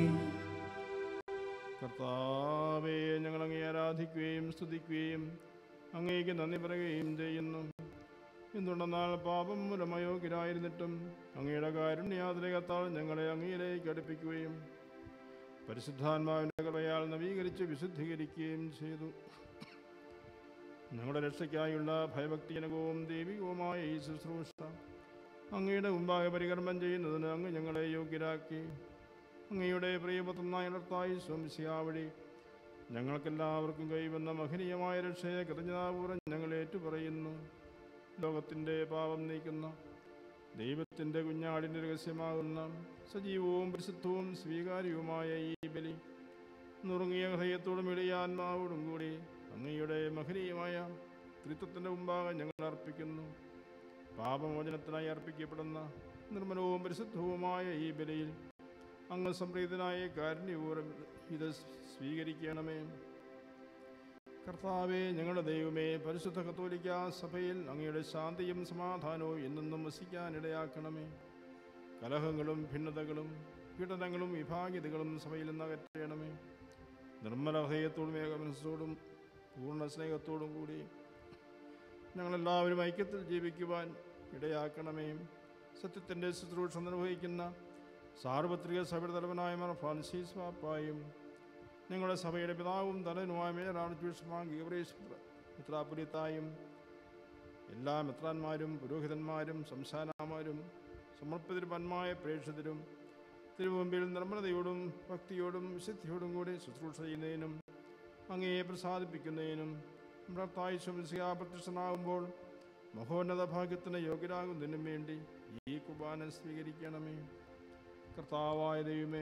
കർത്താവെ ഞങ്ങൾ അങ്ങേ ആരാധിക്കുകയും സ്തുതിക്കുകയും അങ്ങേക്ക് നന്ദി പറയുകയും ചെയ്യുന്നു എന്തുണ്ടെന്നാൽ പാപം മൂലമയോഗ്യരായിരുന്നിട്ടും അങ്ങയുടെ കാരുണ്യാതിരകത്താൽ ഞങ്ങളെ അങ്ങയിലേക്ക് അടുപ്പിക്കുകയും പരിശുദ്ധാത്മാവിൻ്റെ കൃപയാൽ നവീകരിച്ച് വിശുദ്ധീകരിക്കുകയും ചെയ്തു ഞങ്ങളുടെ രക്ഷയ്ക്കായുള്ള ഭയഭക്തിജനകവും ദൈവികവുമായ ഈ ശുശ്രൂഷ അങ്ങയുടെ മുമ്പാകെ പരികർമ്മം ചെയ്യുന്നതിന് അങ്ങ് ഞങ്ങളെ യോഗ്യരാക്കി അങ്ങയുടെ പ്രിയപുത്രനായ നടത്തായി സ്വംശിയാ വഴി ഞങ്ങൾക്കെല്ലാവർക്കും കൈവന്ന മഹനീയമായ രക്ഷയെ കൃതജ്ഞതാപൂർവ്വം ഞങ്ങൾ ഏറ്റുപറയുന്നു ലോകത്തിൻ്റെ പാപം നീക്കുന്ന ദൈവത്തിൻ്റെ കുഞ്ഞാടിൻ്റെ രഹസ്യമാകുന്ന സജീവവും പ്രസിദ്ധവും സ്വീകാര്യവുമായ ഈ ബലി നുറുങ്ങിയ ഹൃദയത്തോടും ഇളിയ ആത്മാവോടും കൂടി അങ്ങയുടെ മഹനീയമായ ത്രിത്വത്തിൻ്റെ മുമ്പാകെ ഞങ്ങൾ അർപ്പിക്കുന്നു പാപമോചനത്തിനായി അർപ്പിക്കപ്പെടുന്ന നിർമ്മലവും പരിശുദ്ധവുമായ ഈ ബലിയിൽ അങ്ങ് സംപ്രീതനായ കാരുണ്യപൂർവ്വം ഇത് സ്വീകരിക്കണമേ കർത്താവെ ഞങ്ങളുടെ ദൈവമേ പരിശുദ്ധ കത്തോലിക്ക സഭയിൽ അങ്ങയുടെ ശാന്തിയും സമാധാനവും എന്നെന്നും വസിക്കാനിടയാക്കണമേ കലഹങ്ങളും ഭിന്നതകളും പീഡനങ്ങളും വിഭാഗ്യതകളും സഭയിൽ നിന്ന് അകറ്റണമേ നിർമ്മല ഹൃദയത്തോടും ഏകമനസ്സോടും പൂർണ്ണ സ്നേഹത്തോടും കൂടി ഞങ്ങളെല്ലാവരും ഐക്യത്തിൽ ജീവിക്കുവാൻ ഇടയാക്കണമേ സത്യത്തിൻ്റെ ശുശ്രൂഷ നിർവഹിക്കുന്ന സാർവത്രിക സഭയുടെ തലവനായ മാർ ഫ്രാൻസിസ് പാപ്പായും ഞങ്ങളുടെ സഭയുടെ പിതാവും തലനുമായ മേജറാണ് ജൂഷ്മാൻ ഗീവറേഷ് മിത്രാപുരിത്തായും എല്ലാ മിത്രാന്മാരും പുരോഹിതന്മാരും സംസ്ഥാനമാരും സമർപ്പിതരുപന്മായ പ്രേക്ഷിതരും തിരുമുമ്പിൽ നിർമ്മലതയോടും ഭക്തിയോടും വിശുദ്ധിയോടും കൂടി ശുശ്രൂഷ ചെയ്യുന്നതിനും അങ്ങയെ പ്രസാദിപ്പിക്കുന്നതിനും ഭർത്തായി ശംസിക പ്രത്യക്ഷനാകുമ്പോൾ മഹോന്നത ഭാഗ്യത്തിന് യോഗ്യരാകുന്നതിനും വേണ്ടി ഈ കുർബാന സ്വീകരിക്കണമേ കർത്താവായ ദൈവമേ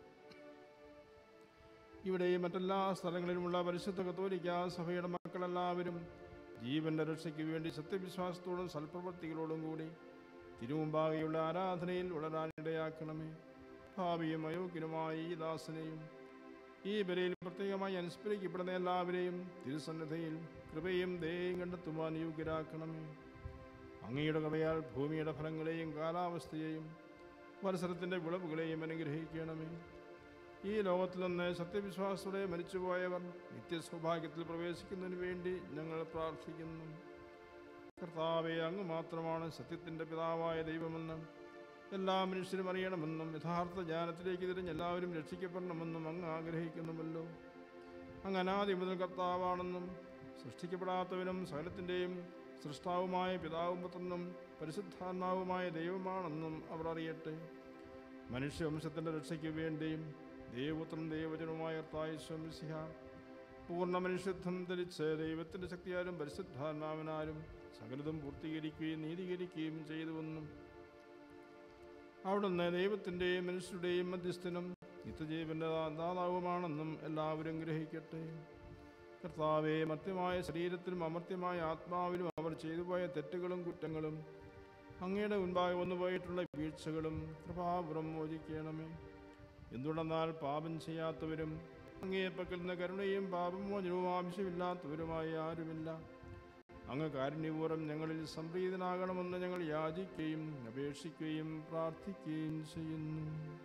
ഇവിടെയും മറ്റെല്ലാ സ്ഥലങ്ങളിലുമുള്ള പരിശുദ്ധ കത്തോലിക്ക സഭയുടെ മക്കളെല്ലാവരും ജീവന്റെ രക്ഷയ്ക്ക് വേണ്ടി സത്യവിശ്വാസത്തോടും സൽപ്രവൃത്തികളോടും കൂടി തിരുമുമ്പാകെയുള്ള ആരാധനയിൽ വളരാനിടയാക്കണമേ ഭാവിയും അയോഗ്യനുമായ ഈ ദാസനെയും ഈ ബലിയിൽ പ്രത്യേകമായി അനുസ്മരിക്കപ്പെടുന്ന എല്ലാവരെയും തിരുസന്നിധിയിൽ കൃപയും ദയയും കണ്ടെത്തുവാൻ യോഗ്യരാക്കണമേ അങ്ങയുടെ കൃപയാൽ ഭൂമിയുടെ ഫലങ്ങളെയും കാലാവസ്ഥയെയും മത്സരത്തിൻ്റെ വിളവുകളെയും അനുഗ്രഹിക്കണമേ ഈ ലോകത്തിൽ നിന്ന് സത്യവിശ്വാസത്തോടെ മരിച്ചുപോയവർ നിത്യസൗഭാഗ്യത്തിൽ പ്രവേശിക്കുന്നതിന് വേണ്ടി ഞങ്ങൾ പ്രാർത്ഥിക്കുന്നു കർത്താവെ അങ്ങ് മാത്രമാണ് സത്യത്തിൻ്റെ പിതാവായ ദൈവമെന്നും എല്ലാ മനുഷ്യരും അറിയണമെന്നും യഥാർത്ഥ ജ്ഞാനത്തിലേക്ക് തിരിഞ്ഞ് എല്ലാവരും രക്ഷിക്കപ്പെടണമെന്നും അങ്ങ് ആഗ്രഹിക്കുന്നുവല്ലോ അങ്ങ് അനാദി മുതൽ കർത്താവാണെന്നും സൃഷ്ടിക്കപ്പെടാത്തവനും സകലത്തിൻ്റെയും സൃഷ്ടാവുമായ പിതാവും പുത്രനും പരിശുദ്ധാത്മാവുമായ ദൈവമാണെന്നും അവർ അറിയട്ടെ മനുഷ്യവംശത്തിൻ്റെ രക്ഷയ്ക്ക് വേണ്ടിയും ദൈവപുത്രൻ ദൈവജനുമായ തായുശ്വംസിഹ പൂർണ്ണ മനുഷ്യത്വം ധരിച്ച് ദൈവത്തിൻ്റെ ശക്തിയാലും പരിശുദ്ധാത്മാവിനാലും സകലതും പൂർത്തീകരിക്കുകയും നീതീകരിക്കുകയും ചെയ്തുവെന്നും അവിടുന്ന് ദൈവത്തിൻ്റെയും മനുഷ്യരുടെയും മധ്യസ്ഥനും നിത്യജീവൻ്റെ ദാതാവുമാണെന്നും എല്ലാവരും ഗ്രഹിക്കട്ടെ കർത്താവെ മർത്യമായ ശരീരത്തിലും അമർത്യമായ ആത്മാവിലും അവർ ചെയ്തുപോയ തെറ്റുകളും കുറ്റങ്ങളും അങ്ങയുടെ മുൻപാകെ വന്നുപോയിട്ടുള്ള വീഴ്ചകളും കൃപാപുറം മോചിക്കണമേ എന്തുകൊണ്ടെന്നാൽ പാപം ചെയ്യാത്തവരും അങ്ങയെ പക്കൽ നിന്ന് കരുണയും പാപമോചനവും ആവശ്യമില്ലാത്തവരുമായി ആരുമില്ല അങ്ങ് കാരുണ്യപൂർവ്വം ഞങ്ങളിൽ സംപ്രീതനാകണമെന്ന് ഞങ്ങൾ യാചിക്കുകയും അപേക്ഷിക്കുകയും പ്രാർത്ഥിക്കുകയും ചെയ്യുന്നു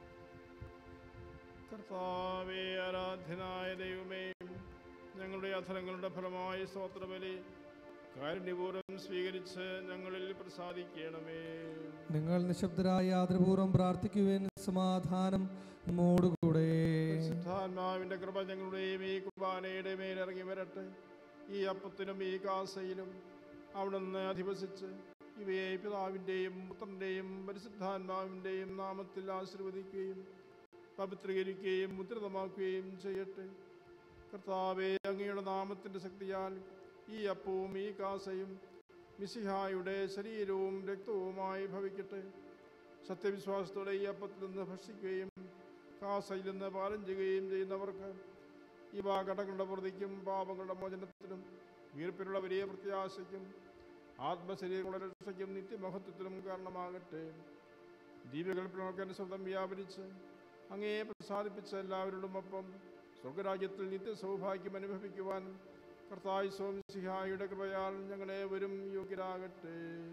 കർത്താവേ ആരാധ്യനായ ദൈവമേ ഞങ്ങളുടെ അധരങ്ങളുടെ ഫലമായ സ്തോത്രബലി കാരുണ്യപൂർവ്വം സ്വീകരിച്ച് ഞങ്ങളിൽ പ്രസാദിക്കണമേ നിങ്ങൾ നിശബ്ദരായ ആദരപൂർവ്വം പ്രാർത്ഥിക്കുവാൻ സമാധാനം നമ്മോടുകൂടെ പരിശുദ്ധാത്മാവിന്റെ കൃപ ഞങ്ങളുടെയും ഈ കുർബാനയുടെ മേലിറങ്ങി വരട്ടെ ഈ അപ്പത്തിനും ഈ കാസയിലും അവിടുന്ന് അധിവസിച്ച് ഇവയെ പിതാവിൻ്റെയും പുത്രൻ്റെയും പരിശുദ്ധാത്മാവിൻ്റെയും നാമത്തിൽ ആശീർവദിക്കുകയും പവിത്രീകരിക്കുകയും മുദ്രിതമാക്കുകയും ചെയ്യട്ടെ കർത്താവെ അങ്ങയുടെ നാമത്തിൻ്റെ ശക്തിയാൽ ഈ അപ്പവും ഈ കാസയും മിസിഹായുടെ ശരീരവും രക്തവുമായി ഭവിക്കട്ടെ സത്യവിശ്വാസത്തോടെ ഈ അപ്പത്തിൽ നിന്ന് ഭക്ഷിക്കുകയും കാസയിൽ നിന്ന് പാലം ചെയ്യുകയും ചെയ്യുന്നവർക്ക് ഇവ കടങ്ങളുടെ പ്രതിക്കും പാപങ്ങളുടെ മോചനത്തിനും വീർപ്പിലുള്ള വലിയ പ്രത്യാശയ്ക്കും ആത്മശരീരങ്ങളുടെ രക്ഷയ്ക്കും നിത്യമഹത്വത്തിനും കാരണമാകട്ടെ ദിവ്യകൽപ്പനകൾക്ക് അനുസൃതം വ്യാപരിച്ച് അങ്ങയെ പ്രസാദിപ്പിച്ച എല്ലാവരോടും ഒപ്പം സ്വർഗരാജ്യത്തിൽ നിത്യസൗഭാഗ്യം അനുഭവിക്കുവാൻ കർത്തായ് സോംസിഹായുടെ കൃപയാൽ ഞങ്ങളെ വരും യോഗ്യരാകട്ടെ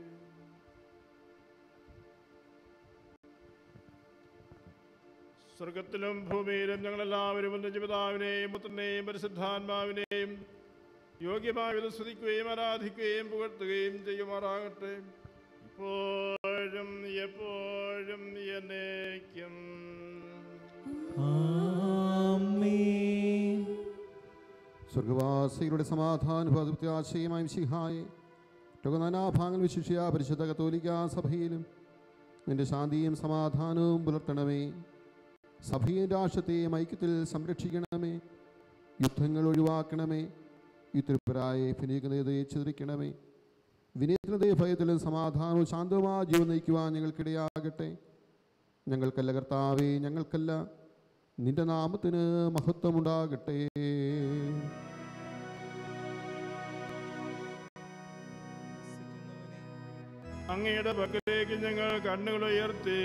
സ്വർഗത്തിലും ഭൂമിയിലും ഞങ്ങളെല്ലാവരും എൻ്റെ പിതാവിനെയും പുത്രനെയും പരിശുദ്ധാത്മാവിനെയും യോഗ്യമായ വിധം സ്തുതിക്കുകയും ആരാധിക്കുകയും പുകഴ്ത്തുകയും ചെയ്യുമാറാകട്ടെ ഇപ്പോഴും എപ്പോഴും എന്നേക്കും ആമേൻ സ്വർഗവാസികളുടെ സമാധാനുഭവത്യാശയമായും സിഹായെ രോഗനാനാഭാഗങ്ങൾ വിശിഷ്യ പരിശുദ്ധ കത്തോലിക്ക സഭയിലും നിന്റെ ശാന്തിയും സമാധാനവും പുലർത്തണമേ സഭയും രാഷ്ട്രത്തെയും ഐക്യത്തിൽ സംരക്ഷിക്കണമേ യുദ്ധങ്ങൾ ഒഴിവാക്കണമേ യുദ്ധരായെ ഫിനീകതയെ ചിതറിക്കണമേ വിനീതനതയെ ഭയത്തിലും സമാധാനവും ശാന്തവുമായ ജീവൻ നയിക്കുവാൻ ഞങ്ങൾക്കിടയാകട്ടെ ഞങ്ങൾക്കല്ല കർത്താവേ ഞങ്ങൾക്കല്ല നിന്റെ നാമത്തിന് മഹത്വമുണ്ടാകട്ടെ അങ്ങയുടെ പക്കലേക്ക് ഞങ്ങൾ കണ്ണുകൾ ഉയർത്തി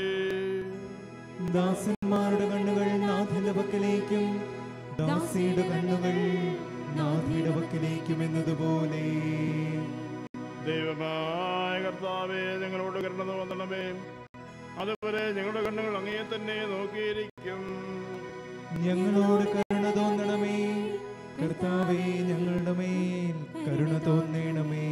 ദാസന്മാരുടെ കണ്ണുകൾ നാഥന്റെ പക്കലേക്കും ദാസിയുടെ കണ്ണുകൾ നാഥയുടെ പക്കലേക്കും എന്നതുപോലെ ദൈവമായ കർത്താവേ ഞങ്ങളോട് കരുണ തോന്നണമേ അതുവരെ ഞങ്ങളുടെ കണ്ണുകൾ അങ്ങയെ തന്നെ നോക്കിയിരിക്കും ഞങ്ങളോട് കരുണ തോന്നണമേ കർത്താവേ ഞങ്ങളുടെ മേൽ കരുണ തോന്നണമേ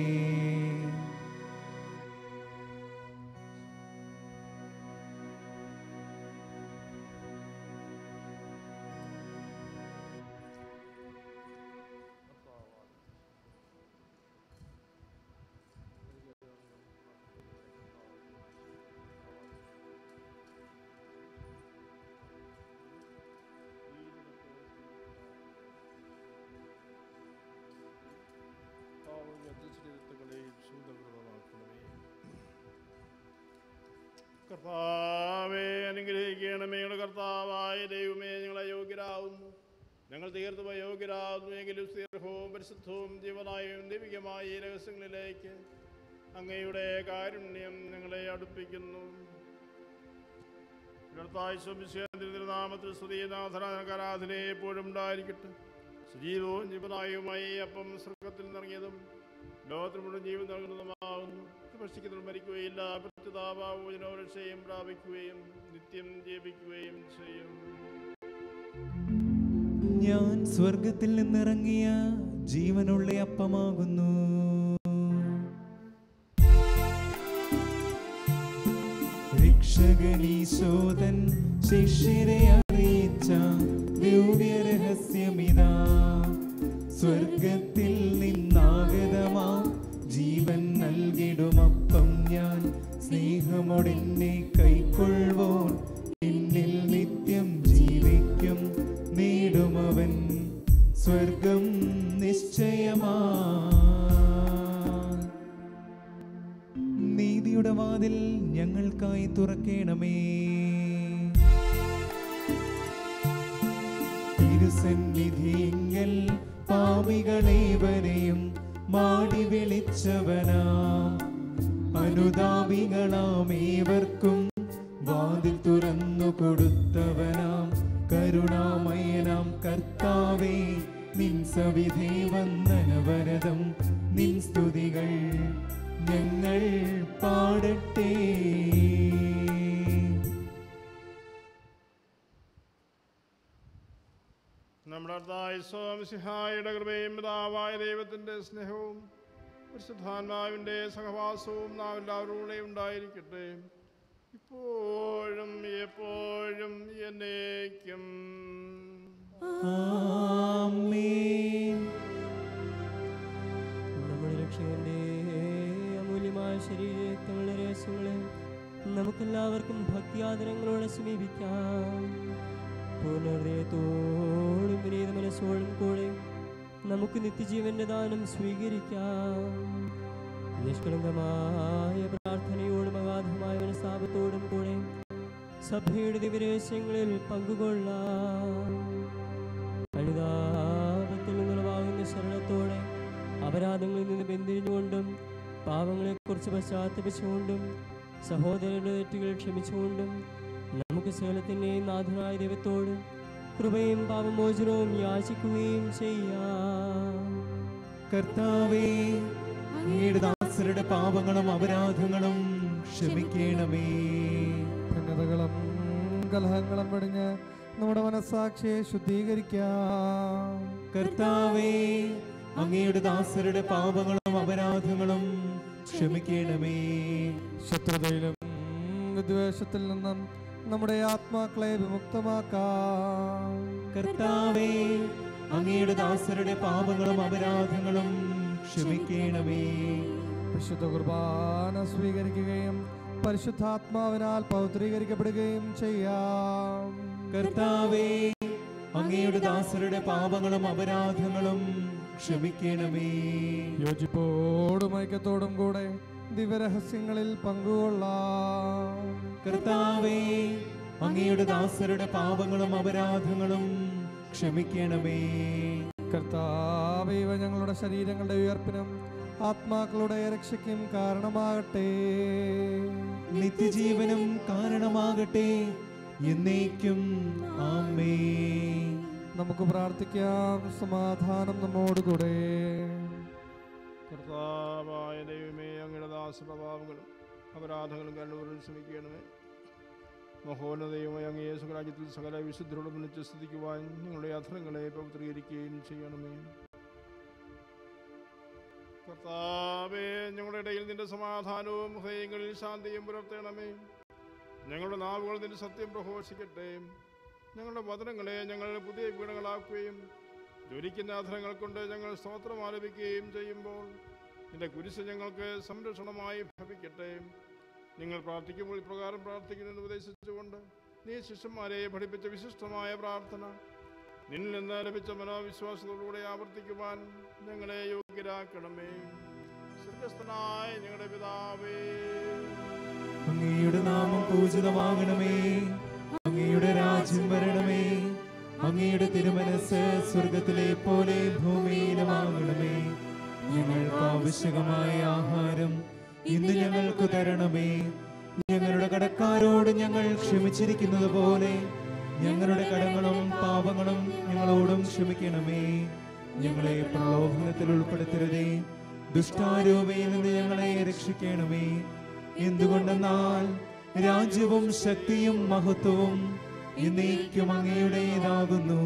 കർത്താവേ അനുഗ്രഹിക്കണമേ ഞങ്ങളുടെ കർത്താവായ ദൈവമേ ഞങ്ങളെ യോഗ്യരാകുന്നു ഞങ്ങൾ തീർത്തും അയോഗ്യരാകുന്നു എങ്കിലും സ്നേഹവും പരിശുദ്ധവും ജീവനായും ദൈവികമായ ഈ രഹസ്യങ്ങളിലേക്ക് അങ്ങയുടെ കാരുണ്യം ഞങ്ങളെ അടുപ്പിക്കുന്നു നാമത്തിൽ സ്തുതിനാഥനാഥനെ എപ്പോഴും ഉണ്ടായിരിക്കട്ടെ സജീവവും ജീവനായവുമായി അപ്പം സ്വർഗത്തിൽ നിറങ്ങിയതും ലോകത്തിന് മുഴുവൻ ജീവൻ നൽകുന്നതുമാകുന്നു ഇത് ഭക്ഷിക്കുന്നതിൽ മരിക്കുകയില്ല പ്രത്യുതാപാവോചനോ രക്ഷയും പ്രാപിക്കുകയും നിത്യം ജീവിക്കുകയും ചെയ്യും ഞാൻ സ്വർഗത്തിൽ നിന്നിറങ്ങിയ ജീവനുള്ള അപ്പമാകുന്നു രക്ഷകനീശോദൻ ശിഷ്യരെ അറിയിച്ച ദിവ്യരഹസ്യമിതാ സ്വർഗത്തിൽ നിന്നാഗതമാ ജീവൻ നൽകിടുമപ്പം ഞാൻ സ്നേഹമോടെന്നെ കൈക്കൊള്ളുവോൻ എന്നിൽ നിത്യം ജീവിക്കും നേടുമവൻ സ്വർഗം നിശ്ചയമാ നീതിയുടെ വാതിൽ ഞങ്ങൾക്കായി തുറക്കേണമേ തിരുസന്നിധിങ്കൽ പാപികളേവരെയും മാടി വിളിച്ചവനാം അനുതാപികളാമേവർക്കും വാതിൽ തുറന്നു കൊടുത്തവനാം കരുണാമയനാം കർത്താവേ നിൻ സവിധേ വന്ദനവരതം നിൻ സ്തുതികൾ ഞങ്ങൾ പാടട്ടെ നമ്മുടെ സ്വാമിസിഹായുടെ കൃപയും പിതാവായ ദൈവത്തിൻ്റെ സ്നേഹവും പരിശുദ്ധാത്മാവിൻ്റെ സഹവാസവും നാം എല്ലാവരുടെ ഉണ്ടായിരിക്കട്ടെ ഇപ്പോഴും എപ്പോഴും എന്നേക്കും ആമേൻ നമ്മുടെ രക്ഷകന്റെ അമൂല്യമായ ശരീരങ്ങളുടെ രഹസ്യങ്ങളെ നമുക്കെല്ലാവർക്കും ഭക്തിയാദരങ്ങളോടെ സമീപിക്കാം പൂർണ്ണഹൃദയത്തോടും വിനീത മനസ്സോടും കൂടെ നമുക്ക് നിത്യജീവന്റെ ദാനം സ്വീകരിക്കാം നിഷ്കളങ്കമായ പ്രാർത്ഥനയോടും അഗാധമായ മനസ്താപത്തോടും കൂടെ സഭയുടെ ദിവരഹസ്യങ്ങളിൽ പങ്കുകൊള്ളാം അനുതാപത്തിൽ നിന്നുളവാകുന്ന ശരണത്തോടെ അപരാധങ്ങളിൽ നിന്ന് ബന്ധിരിഞ്ഞുകൊണ്ടും പാവങ്ങളെക്കുറിച്ച് പശ്ചാത്തപിച്ചുകൊണ്ടും സഹോദരരുടെ തെറ്റുകൾ ക്ഷമിച്ചുകൊണ്ടും നമുക്ക് സകലത്തിൻ്റെയും നാഥനായ ദൈവത്തോട് കൃപയും പാപമോചനവും യാചിക്കുകയും ചെയ്യാം കർത്താവേ അങ്ങയുടെ ദാസരുടെ പാപങ്ങളും അപരാധങ്ങളും ക്ഷമിക്കണമേ ഭിന്നതകളും കലഹങ്ങളും വെടിഞ്ഞ് നമ്മുടെ മനസ്സാക്ഷിയെ ശുദ്ധീകരിക്കാം കർത്താവേ അങ്ങയുടെ ദാസരുടെ പാപങ്ങളും അപരാധങ്ങളും ക്ഷമിക്കണമേ ശത്രുതയിലും വിദ്വേഷത്തിൽ നിന്നും നമ്മുടെ ആത്മാക്കളെ വിമുക്തമാക്കാം കർത്താവേ അങ്ങയുടെ ദാസരുടെ പാപങ്ങളും അപരാധങ്ങളും ക്ഷമിക്കണമേ വിശുദ്ധ കുർബാന സ്വീകരിക്കുകയും പരിശുദ്ധാത്മാവിനാൽ പൗത്രീകരിക്കപ്പെടുകയും ചെയ്യാം കർത്താവേ അങ്ങയുടെ ദാസരുടെ പാപങ്ങളും അപരാധങ്ങളും ക്ഷമിക്കണമേ യോജിപ്പോടും ഐക്യത്തോടും കൂടെ ദിവരഹസ്യങ്ങളിൽ പങ്കുകൊള്ളാം കർത്താവേ അങ്ങയുടെ ദാസരുടെ പാപങ്ങളും അപരാധങ്ങളും ക്ഷമിക്കണമേ കർത്താവ് ഇവ ഞങ്ങളുടെ ശരീരങ്ങളുടെ ഉയർപ്പിനും ആത്മാക്കളുടെ രക്ഷയ്ക്കും കാരണമാകട്ടെ നിത്യജീവനും കാരണമാകട്ടെ എന്നേക്കും ആമേ നമുക്ക് പ്രാർത്ഥിക്കാം സമാധാനം നമ്മോടുകൂടെ കർത്താവായ ദൈവമേ അങ്ങയുടെ ദാസപ്രഭാവങ്ങളും അപരാധങ്ങളും കണ്ണൂരിൽ ശ്രമിക്കണമേ മഹോന്നതയുമായി അങ്ങേ സുഖരാജ്യത്തിൽ സകല വിശുദ്ധരോടും വിളിച്ച് സ്തുതിക്കുവാൻ ഞങ്ങളുടെ അധരങ്ങളെ പവിത്രീകരിക്കുകയും ചെയ്യണമേ കർത്താവേ ഞങ്ങളുടെ ഇടയിൽ നിന്റെ സമാധാനവും ഹൃദയങ്ങളിൽ ശാന്തിയും പുലർത്തണമേ ഞങ്ങളുടെ നാവുകൾ നിന്റെ സത്യം പ്രഘോഷിക്കട്ടെ ഞങ്ങളുടെ വചനങ്ങളെ ഞങ്ങൾ പുതിയ വീണകളാക്കുകയും ജ്വലിക്കുന്ന അധരങ്ങൾ കൊണ്ട് ഞങ്ങൾ സ്തോത്രം ആലപിക്കുകയും ചെയ്യുമ്പോൾ നിന്റെ കുരിശ് ഞങ്ങൾക്ക് സംരക്ഷണമായി ഭവിക്കട്ടെ നിങ്ങൾ പ്രാർത്ഥിക്കുമ്പോൾ ഇപ്രകാരം പ്രാർത്ഥിക്കുന്നെന്ന് ഉപദേശിച്ചുകൊണ്ട് നീ ശിഷ്യന്മാരെ പഠിപ്പിച്ച വിശിഷ്ടമായ പ്രാർത്ഥന നിന്നിൽ നിന്ന് ലഭിച്ച മനോവിശ്വാസത്തോടുകൂടെ ആവർത്തിക്കുവാൻ ഞങ്ങളെ യോഗ്യരാക്കണമേ സ്വർഗസ്ഥനായ ഞങ്ങളുടെ പിതാവേ അങ്ങയുടെ നാമം പൂജിതമാകണമേ അങ്ങയുടെ രാജ്യം വരണമേ അങ്ങയുടെ തിരുമനസ് സ്വർഗത്തിലെ പോലെ ഭൂമിയിലുമാകണമേ ഞങ്ങൾക്ക് ആവശ്യകമായ ആഹാരം ഇന്ന് ഞങ്ങൾക്ക് തരണമേ ഞങ്ങളുടെ കടക്കാരോട് ഞങ്ങൾ ക്ഷമിച്ചിരിക്കുന്നത് പോലെ ഞങ്ങളുടെ കടങ്ങളും പാപങ്ങളും ഞങ്ങളോടും ക്ഷമിക്കണമേ ഞങ്ങളെ പ്രലോഭനത്തിൽ ഉൾപ്പെടുത്തരുതേ ദുഷ്ടാരൂപയിൽ നിന്ന് ഞങ്ങളെ രക്ഷിക്കണമേ എന്തുകൊണ്ടെന്നാൽ രാജ്യവും ശക്തിയും മഹത്വവും എന്നേക്കും അങ്ങയുടേതാകുന്നു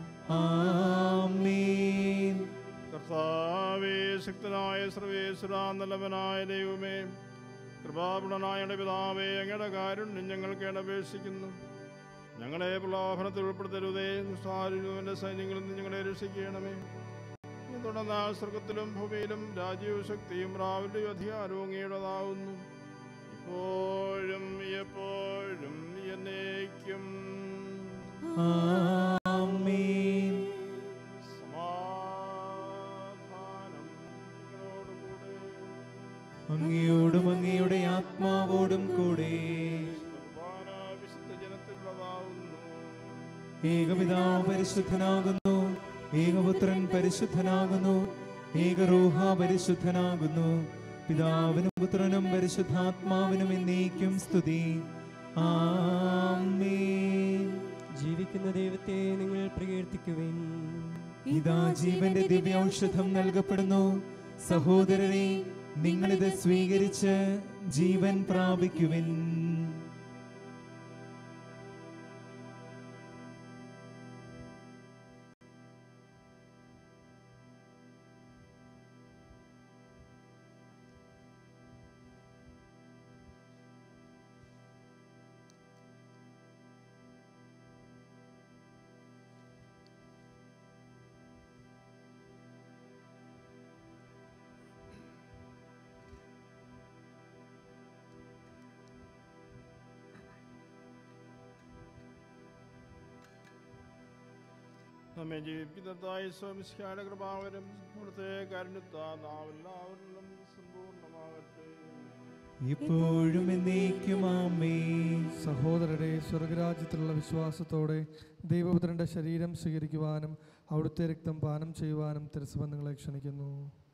ആമേൻ കർത്താവേ ശക്തനായ സർവേശ്വര നല്ലവനായ ദൈവമേ കൃപാപുണനായ പിതാവേ അങ്ങയുടെ കാരുണ്യം ഞങ്ങൾക്ക് അപേക്ഷിക്കുന്നു ഞങ്ങളെ പ്രലോഭനത്തിൽ ഉൾപ്പെടുത്തരുതേ നിസ്സാരുവിന്റെ സൈന്യങ്ങളിൽ നിന്ന് ഞങ്ങളെ രക്ഷിക്കണമേ ഇനി തുടർന്ന് സ്വർഗത്തിലും ഭൂമിയിലും രാജ്യവും ശക്തിയും പ്രാവിന്റെയും അധികാരവും അങ്ങയുടേതാവുന്നു ഇപ്പോഴും എപ്പോഴും എന്നേക്കും ആമേൻ സമാധാനം നിങ്ങളോടുകൂടെ അങ്ങയോടും അങ്ങയുടെ ആത്മാവോടും കൂടെ കുർബാന വിശുദ്ധ ജനത്തിലുള്ളതാവുന്നു ഏകപിതാവ് പരിശുദ്ധനാകുന്നു ഏകപുത്രൻ പരിശുദ്ധനാകുന്നു ഏകറൂഹ പരിശുദ്ധനാകുന്നു പിതാവിനും പുത്രനും പരിശുദ്ധാത്മാവിനും എന്നേക്കും സ്തുതി ആമേൻ ജീവിക്കുന്ന ദൈവത്തെ നിങ്ങൾ പ്രകീർത്തിക്കുവിൻ ഇതാ ജീവന്റെ ദിവ്യൌഷധം നൽകപ്പെടുന്നു സഹോദരരെ നിങ്ങളിത് സ്വീകരിച്ച് ജീവൻ പ്രാപിക്കുവിൻ നമ്മെ ജീവിപ്പിക്കുന്നതായി സ്വാമിസ്കാരുടെ കൃപാവരും അവിടുത്തെ കാരുണ്യത്താ നാവെല്ലാവരിലും സമ്പൂർണ്ണമാകട്ടെ ഇപ്പോഴും എന്നേക്കും ആമേൻ സഹോദരരെ സ്വർഗരാജ്യത്തിലുള്ള വിശ്വാസത്തോടെ ദൈവപുത്രന്റെ ശരീരം സ്വീകരിക്കുവാനും അവിടുത്തെ രക്തം പാനം ചെയ്യുവാനും തിരുസഭ നിങ്ങളെ ക്ഷണിക്കുന്നു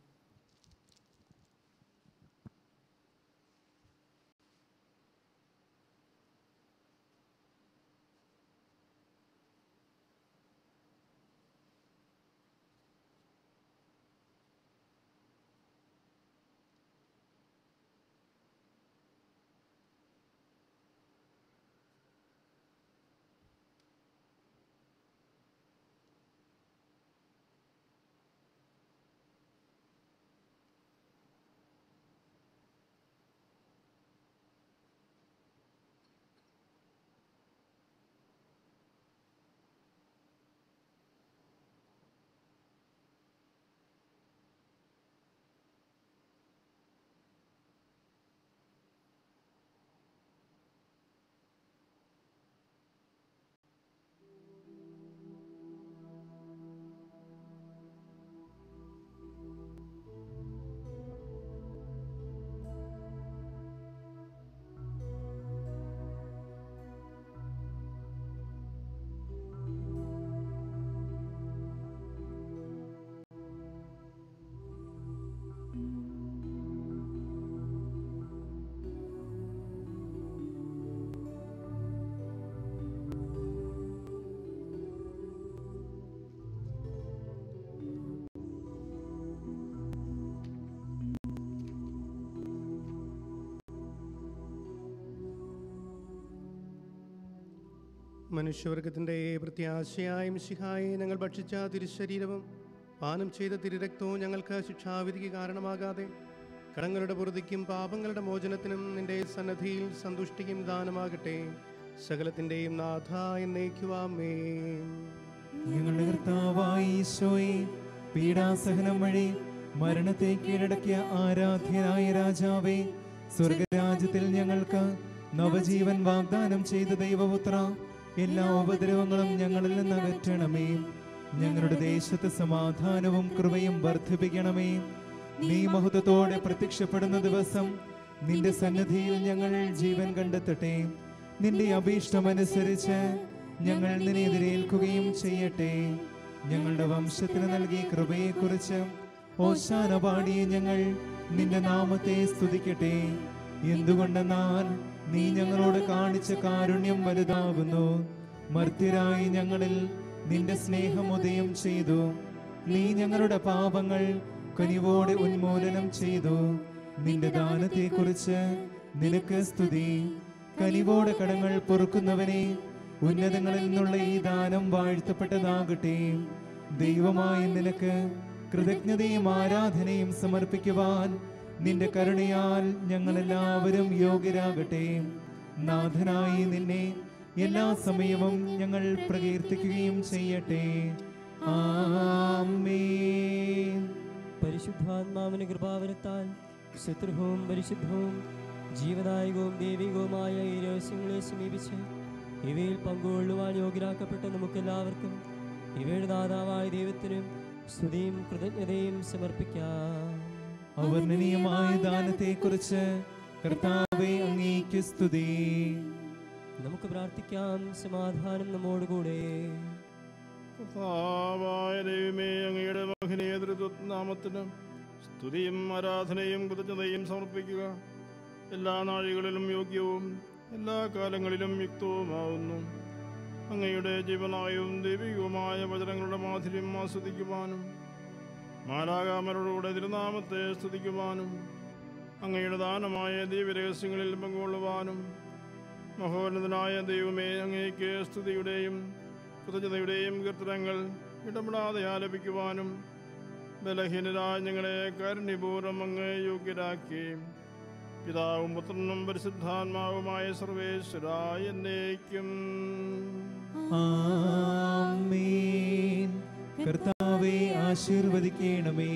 മനുഷ്യവർഗത്തിൻ്റെ പ്രത്യാശയായ മിശിഹായെ ഞങ്ങൾ ഭക്ഷിച്ച തിരുശരീരവും പാനം ചെയ്ത തിരുരക്തവും ഞങ്ങൾക്ക് ശിക്ഷാവിധിക്ക് കാരണമാകാതെ കടങ്ങളുടെ പുറതിക്കും പാപങ്ങളുടെ മോചനത്തിനും നിന്റെ സന്നദ്ധിയിൽ സന്തുഷ്ടിക്കും ദാനമാകട്ടെ സകലത്തിൻ്റെയും നാഥ എന്നേക്കുവാമേ ഞങ്ങളുടെ കർത്താവായ ഈശോയെ പീഡാസഹനം വഴി മരണത്തെ കീഴടക്കിയ ആരാധ്യനായ രാജാവേ സ്വർഗരാജ്യത്തിൽ ഞങ്ങൾക്ക് നവജീവൻ വാഗ്ദാനം ചെയ്ത ദൈവപുത്ര എല്ലാ ഉപദ്രവങ്ങളും ഞങ്ങളിൽ നിന്ന് അകറ്റണമേ ഞങ്ങളുടെ ദേശത്ത് സമാധാനവും കൃപയും വർദ്ധിപ്പിക്കണമേ നീ മഹത്വത്തോടെ പ്രത്യക്ഷപ്പെടുന്ന ദിവസം നിന്റെ സന്നിധിയിൽ ഞങ്ങൾ ജീവൻ കണ്ടെത്തട്ടെ നിന്റെ അഭീഷ്ടമനുസരിച്ച് ഞങ്ങൾ നിന്നെ എതിരേൽക്കുകയും ചെയ്യട്ടെ ഞങ്ങളുടെ വംശത്തിന് നൽകിയ കൃപയെക്കുറിച്ച് ഓശാന പാടിയ ഞങ്ങൾ നിന്റെ നാമത്തെ സ്തുതിക്കട്ടെ എന്തുകൊണ്ടെന്നാൽ നീ ഞങ്ങളോട് കാണിച്ച കാരുണ്യം വലുതാകുന്നു മർത്യരായി ഞങ്ങളിൽ നിന്റെ സ്നേഹം ഉദയം ചെയ്തു നീ ഞങ്ങളുടെ പാപങ്ങൾ കനിവോടെ ഉന്മൂലനം ചെയ്തു നിന്റെ ദാനത്തെക്കുറിച്ച് നിനക്ക് സ്തുതി കനിവോടെ കടങ്ങൾ പൊറുക്കുന്നവനെ ഉന്നതങ്ങളിൽ നിന്നുള്ള ഈ ദാനം വാഴ്ത്തപ്പെട്ടതാകട്ടെ ദൈവമായ നിനക്ക് കൃതജ്ഞതയും ആരാധനയും സമർപ്പിക്കുവാൻ നിന്റെ കരുണയാൽ ഞങ്ങളെല്ലാവരും യോഗ്യരാകട്ടെ നാഥനായി നിന്നെ എല്ലാ സമയവും ഞങ്ങൾ പ്രകീർത്തിക്കുകയും ചെയ്യട്ടെ ആമേൻ പരിശുദ്ധാത്മാവിന് കൃപാവരത്താൽ ശത്രുവും പരിശുദ്ധവും ജീവദായകവും ദൈവികവുമായ ഈ രഹസ്യങ്ങളെ സമീപിച്ച് ഇവയിൽ പങ്കുകൊള്ളുവാൻ യോഗ്യരാക്കപ്പെട്ട നമുക്കെല്ലാവർക്കും ഇവയുടെ ദാതാവായ ദൈവത്തിന് സ്തുതിയും കൃതജ്ഞതയും സമർപ്പിക്കാം അവർണ്ണനീയമായ ദാനത്തെക്കുറിച്ച് കർത്താവെ അങ്ങേക്ക് സ്തുതി നമുക്ക് പ്രാർത്ഥിക്കാം സമാധാനം നമ്മോടുകൂടെ കർത്താവായ ദൈവമേ അങ്ങയുടെ മഹനീയ നാമത്തിന് സ്തുതിയും ആരാധനയും കൃതജ്ഞതയും സമർപ്പിക്കുക എല്ലാ നാഴികളിലും യോഗ്യവും എല്ലാ കാലങ്ങളിലും യുക്തവുമാവുന്നു അങ്ങയുടെ ജീവനായവും ദൈവികവുമായ വചനങ്ങളുടെ മാധുര്യം ആസ്വദിക്കുവാനും മാലാകാമരോടുകൂടെ തിരുനാമത്തെ സ്തുതിക്കുവാനും അങ്ങയുടെ ദാനമായ ദൈവരഹസ്യങ്ങളിൽ പങ്കുകൊള്ളുവാനും മഹോന്നതനായ ദൈവമേ അങ്ങേക്ക് സ്തുതിയുടെയും കൃതജ്ഞതയുടെയും കീർത്തനങ്ങൾ ഇടപെടാതെ ആലപിക്കുവാനും ബലഹീനരായ ഞങ്ങളെ കാരുണ്യപൂർവ്വം അങ്ങ് യോഗ്യരാക്കി പിതാവും പുത്രനും പരിശുദ്ധാത്മാവുമായ സർവേശ്വരായ എന്നേക്കും ആമേൻ കർത്താവെ ആശീർവദിക്കണമേ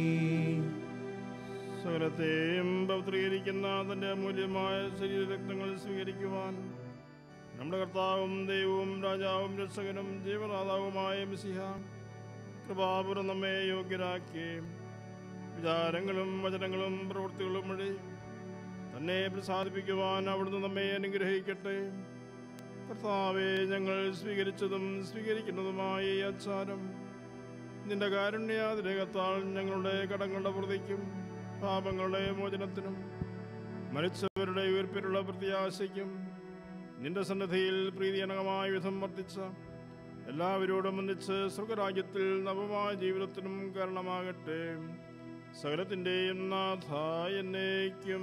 സകലത്തെയും പവിത്രീകരിക്കുന്ന തൻ്റെ അമൂല്യമായ ശരീരരക്തങ്ങൾ സ്വീകരിക്കുവാൻ നമ്മുടെ കർത്താവും ദൈവവും രാജാവും രക്ഷകനും ജീവനാഥാവുമായ മിസിഹ കൃപാപുരം നമ്മെ യോഗ്യരാക്കി വിചാരങ്ങളും വചനങ്ങളും പ്രവൃത്തികളും വഴി തന്നെ പ്രസാദിപ്പിക്കുവാൻ അവിടുന്ന് നമ്മെ അനുഗ്രഹിക്കട്ടെ കർത്താവെ ഞങ്ങൾ സ്വീകരിച്ചതും സ്വീകരിക്കുന്നതുമായ ഈ ആചാരം നിന്റെ കാരുണ്യാതിരകത്താൽ ഞങ്ങളുടെ കടങ്ങളുടെ പ്രതിക്കും പാപങ്ങളുടെ മോചനത്തിനും മരിച്ചവരുടെ ഉയർപ്പിലുള്ള പ്രത്യാശയ്ക്കും നിന്റെ സന്നദ്ധിയിൽ പ്രീതിജനകമായ വിധം വർദ്ധിച്ച എല്ലാവരോടും ഒന്നിച്ച് സ്വർഗരാജ്യത്തിൽ നവമായ ജീവിതത്തിനും കാരണമാകട്ടെ സകലത്തിൻ്റെയും നാഥ എന്നേക്കും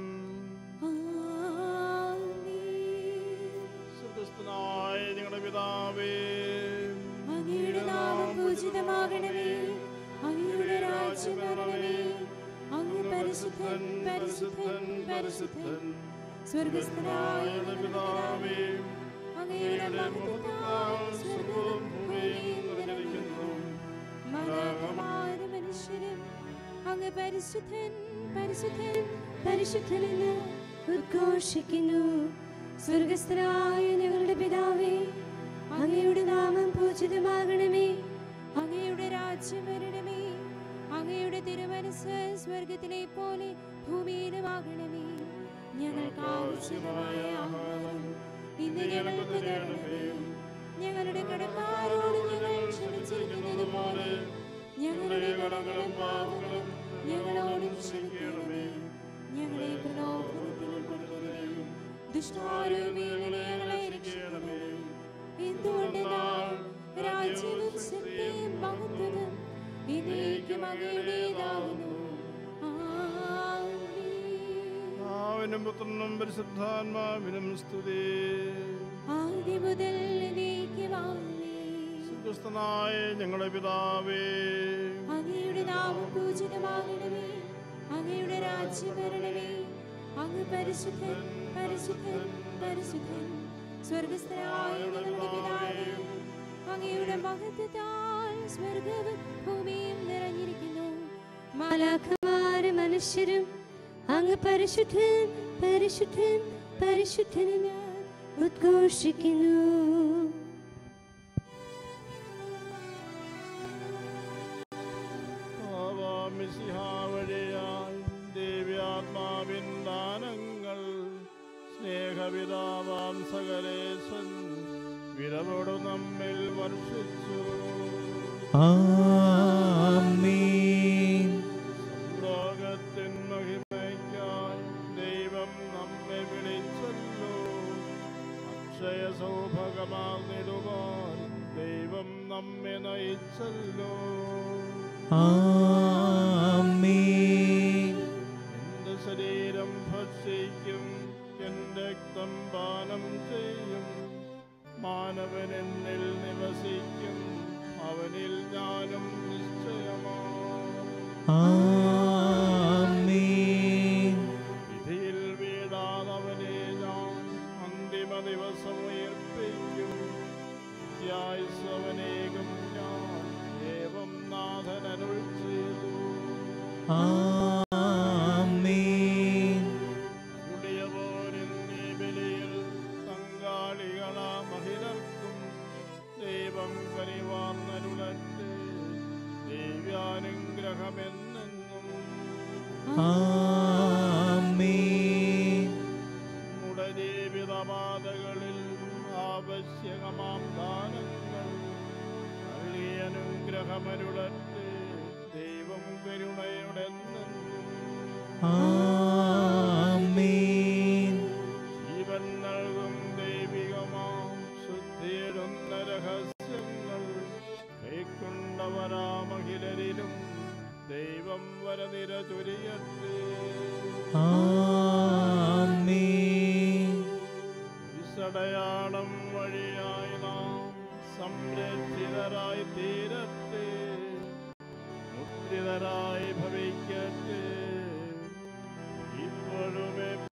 സ്വർഗസ്ഥനായ ഞങ്ങളുടെ പിതാവേ അങ്ങയുടെ നാമം പൂജിതമാകണമേ അങ്ങയുടെ രാജ്യം വരണമേ അങ്ങ് പരിശുദ്ധൻ പരിശുദ്ധൻ പരിശുദ്ധൻ സ്വർഗസ്ഥനായ ഞങ്ങളുടെ പിതാവേ അങ്ങയുടെ മഹത്വത്താൽ സ്വർഗ്ഗവും ഭൂമിയും നിറഞ്ഞിരിക്കുന്നു മലാഖമാരും മനുഷ്യരും അങ്ങ് പരിശുദ്ധൻ പരിശുദ്ധൻ പരിശുദ്ധനെന്ന് ഉദ്ഘോഷിക്കുന്നു സ്വർഗസ്ഥനായ ഞങ്ങളുടെ പിതാവേ അങ്ങയുടെ നാമം പൂജിതമാകണമേ അങ്ങയുടെ രാജ്യം വരണമേ അങ്ങയുടെ തിരുമനസ് സ്വർഗത്തിലെ പോലെ ഭൂമിയിലുമാകണമേ ഞങ്ങൾക്ക് ആവശ്യമായ ആഹാരം ഇന്ന് ഞങ്ങൾക്ക് തരണമേ ഞങ്ങളുടെ കടക്കാരോട് ഞങ്ങൾ ക്ഷമിച്ചിരിക്കുന്നത് പോലെ ഞങ്ങളുടെ കടങ്ങളും പാപങ്ങളും ഞങ്ങളോടും ക്ഷമിക്കണമേ ഞങ്ങളെ പ്രലോഭനത്തിൽ ഉൾപ്പെടുത്തരുതേ ദുഷ്ടാരൂപികളെ ഞങ്ങളെ രക്ഷിക്കണമേ എന്തുകൊണ്ടെന്നാൽ രാജ്യവും ശക്തിയും മഹത്വവും എന്നേക്കും അങ്ങയുടേതാകുന്നു ആമേൻ. പിതാവിനും പുത്രനും പരിശുദ്ധാത്മാവിനും സ്തുതി ആദ്യം മുതൽ എന്നേക്കും ആമേൻ. സ്വർഗസ്ഥനായ ഞങ്ങളുടെ പിതാവേ അങ്ങയുടെ നാമം പൂജിതമാകണമേ അങ്ങയുടെ രാജ്യം വരണമേ അങ്ങ് പരിശുദ്ധൻ പരിശുദ്ധൻ പരിശുദ്ധൻ സ്വർഗസ്ഥനായ ഞങ്ങളുടെ പിതാവേ അങ്ങയുടെ മഹത്വത്താൽ സ്വർഗവും ഭൂമിയും നിറഞ്ഞിരിക്കുന്നു മാലാഖമാരും മനുഷ്യരും അങ്ങ് പരിശുദ്ധൻ പരിശുദ്ധൻ പരിശുദ്ധനെന്ന് ഉദ്ഘോഷിക്കുന്നു വഴിയായി ദേവ്യാത്മാവിൻ ദാനങ്ങൾ സ്നേഹപിതാവാം സകലേശൻ വിരവോട് നമ്മിൽ വർഷിച്ചു ആമേൻ ലോകത്തിൻ മഹിമയ്ക്കായി ദൈവം നമ്മെ വിളിച്ചല്ലോ ചെയ്തുവല്ലോ ആമേൻ എന്റെ ശരീരം ഭക്ഷിക്കും എന്റെ രക്തം പാനം ചെയ്യും മാനവൻ എന്നിൽ നിവസിക്കും അവനിൽ ഞാനും നിശ്ചയമാണ് ആമേൻ വിധിയിൽ വീഴാതവനെ ഞാൻ അന്തിമ ദിവസം ഉയർപ്പിക്കും ധ്യായിസവനേകും ഞാൻ ഏവം നാഥനരുൾ ചെയ്തു ആമേൻ ഉടിയ പോരിൻ നീ ബലിയിൽ പങ്കാളികളാ മഹിതർക്കും ദൈവം കനിവാർന്നരുളട്ടെ ദൈവാനുഗ്രഹമെന്നെന്നും ആമേൻ നമ്മുടെ ജീവിതപാതകളിൽ ആവശ്യകമാം ദാനങ്ങൾ നൽകി അനുഗ്രഹമരുളട്ടെ ദൈവം കരുണയുടെ ആമേൻ ജീവൻ നൽകും ദൈവികമാം ശുദ്ധിയിടുന്ന രഹസ്യങ്ങൾ കൈക്കൊണ്ടവരാമഹിലരിലും ദൈവം വരനിര ചൊരിയട്ടെ ആമേൻ വിസടയാളം വഴിയായി നാം സംരക്ഷിതരായി തീരട്ടെ മുദ്രിതരായി ഭവിക്കട്ടെ ഇപ്പോഴും എപ്പോഴും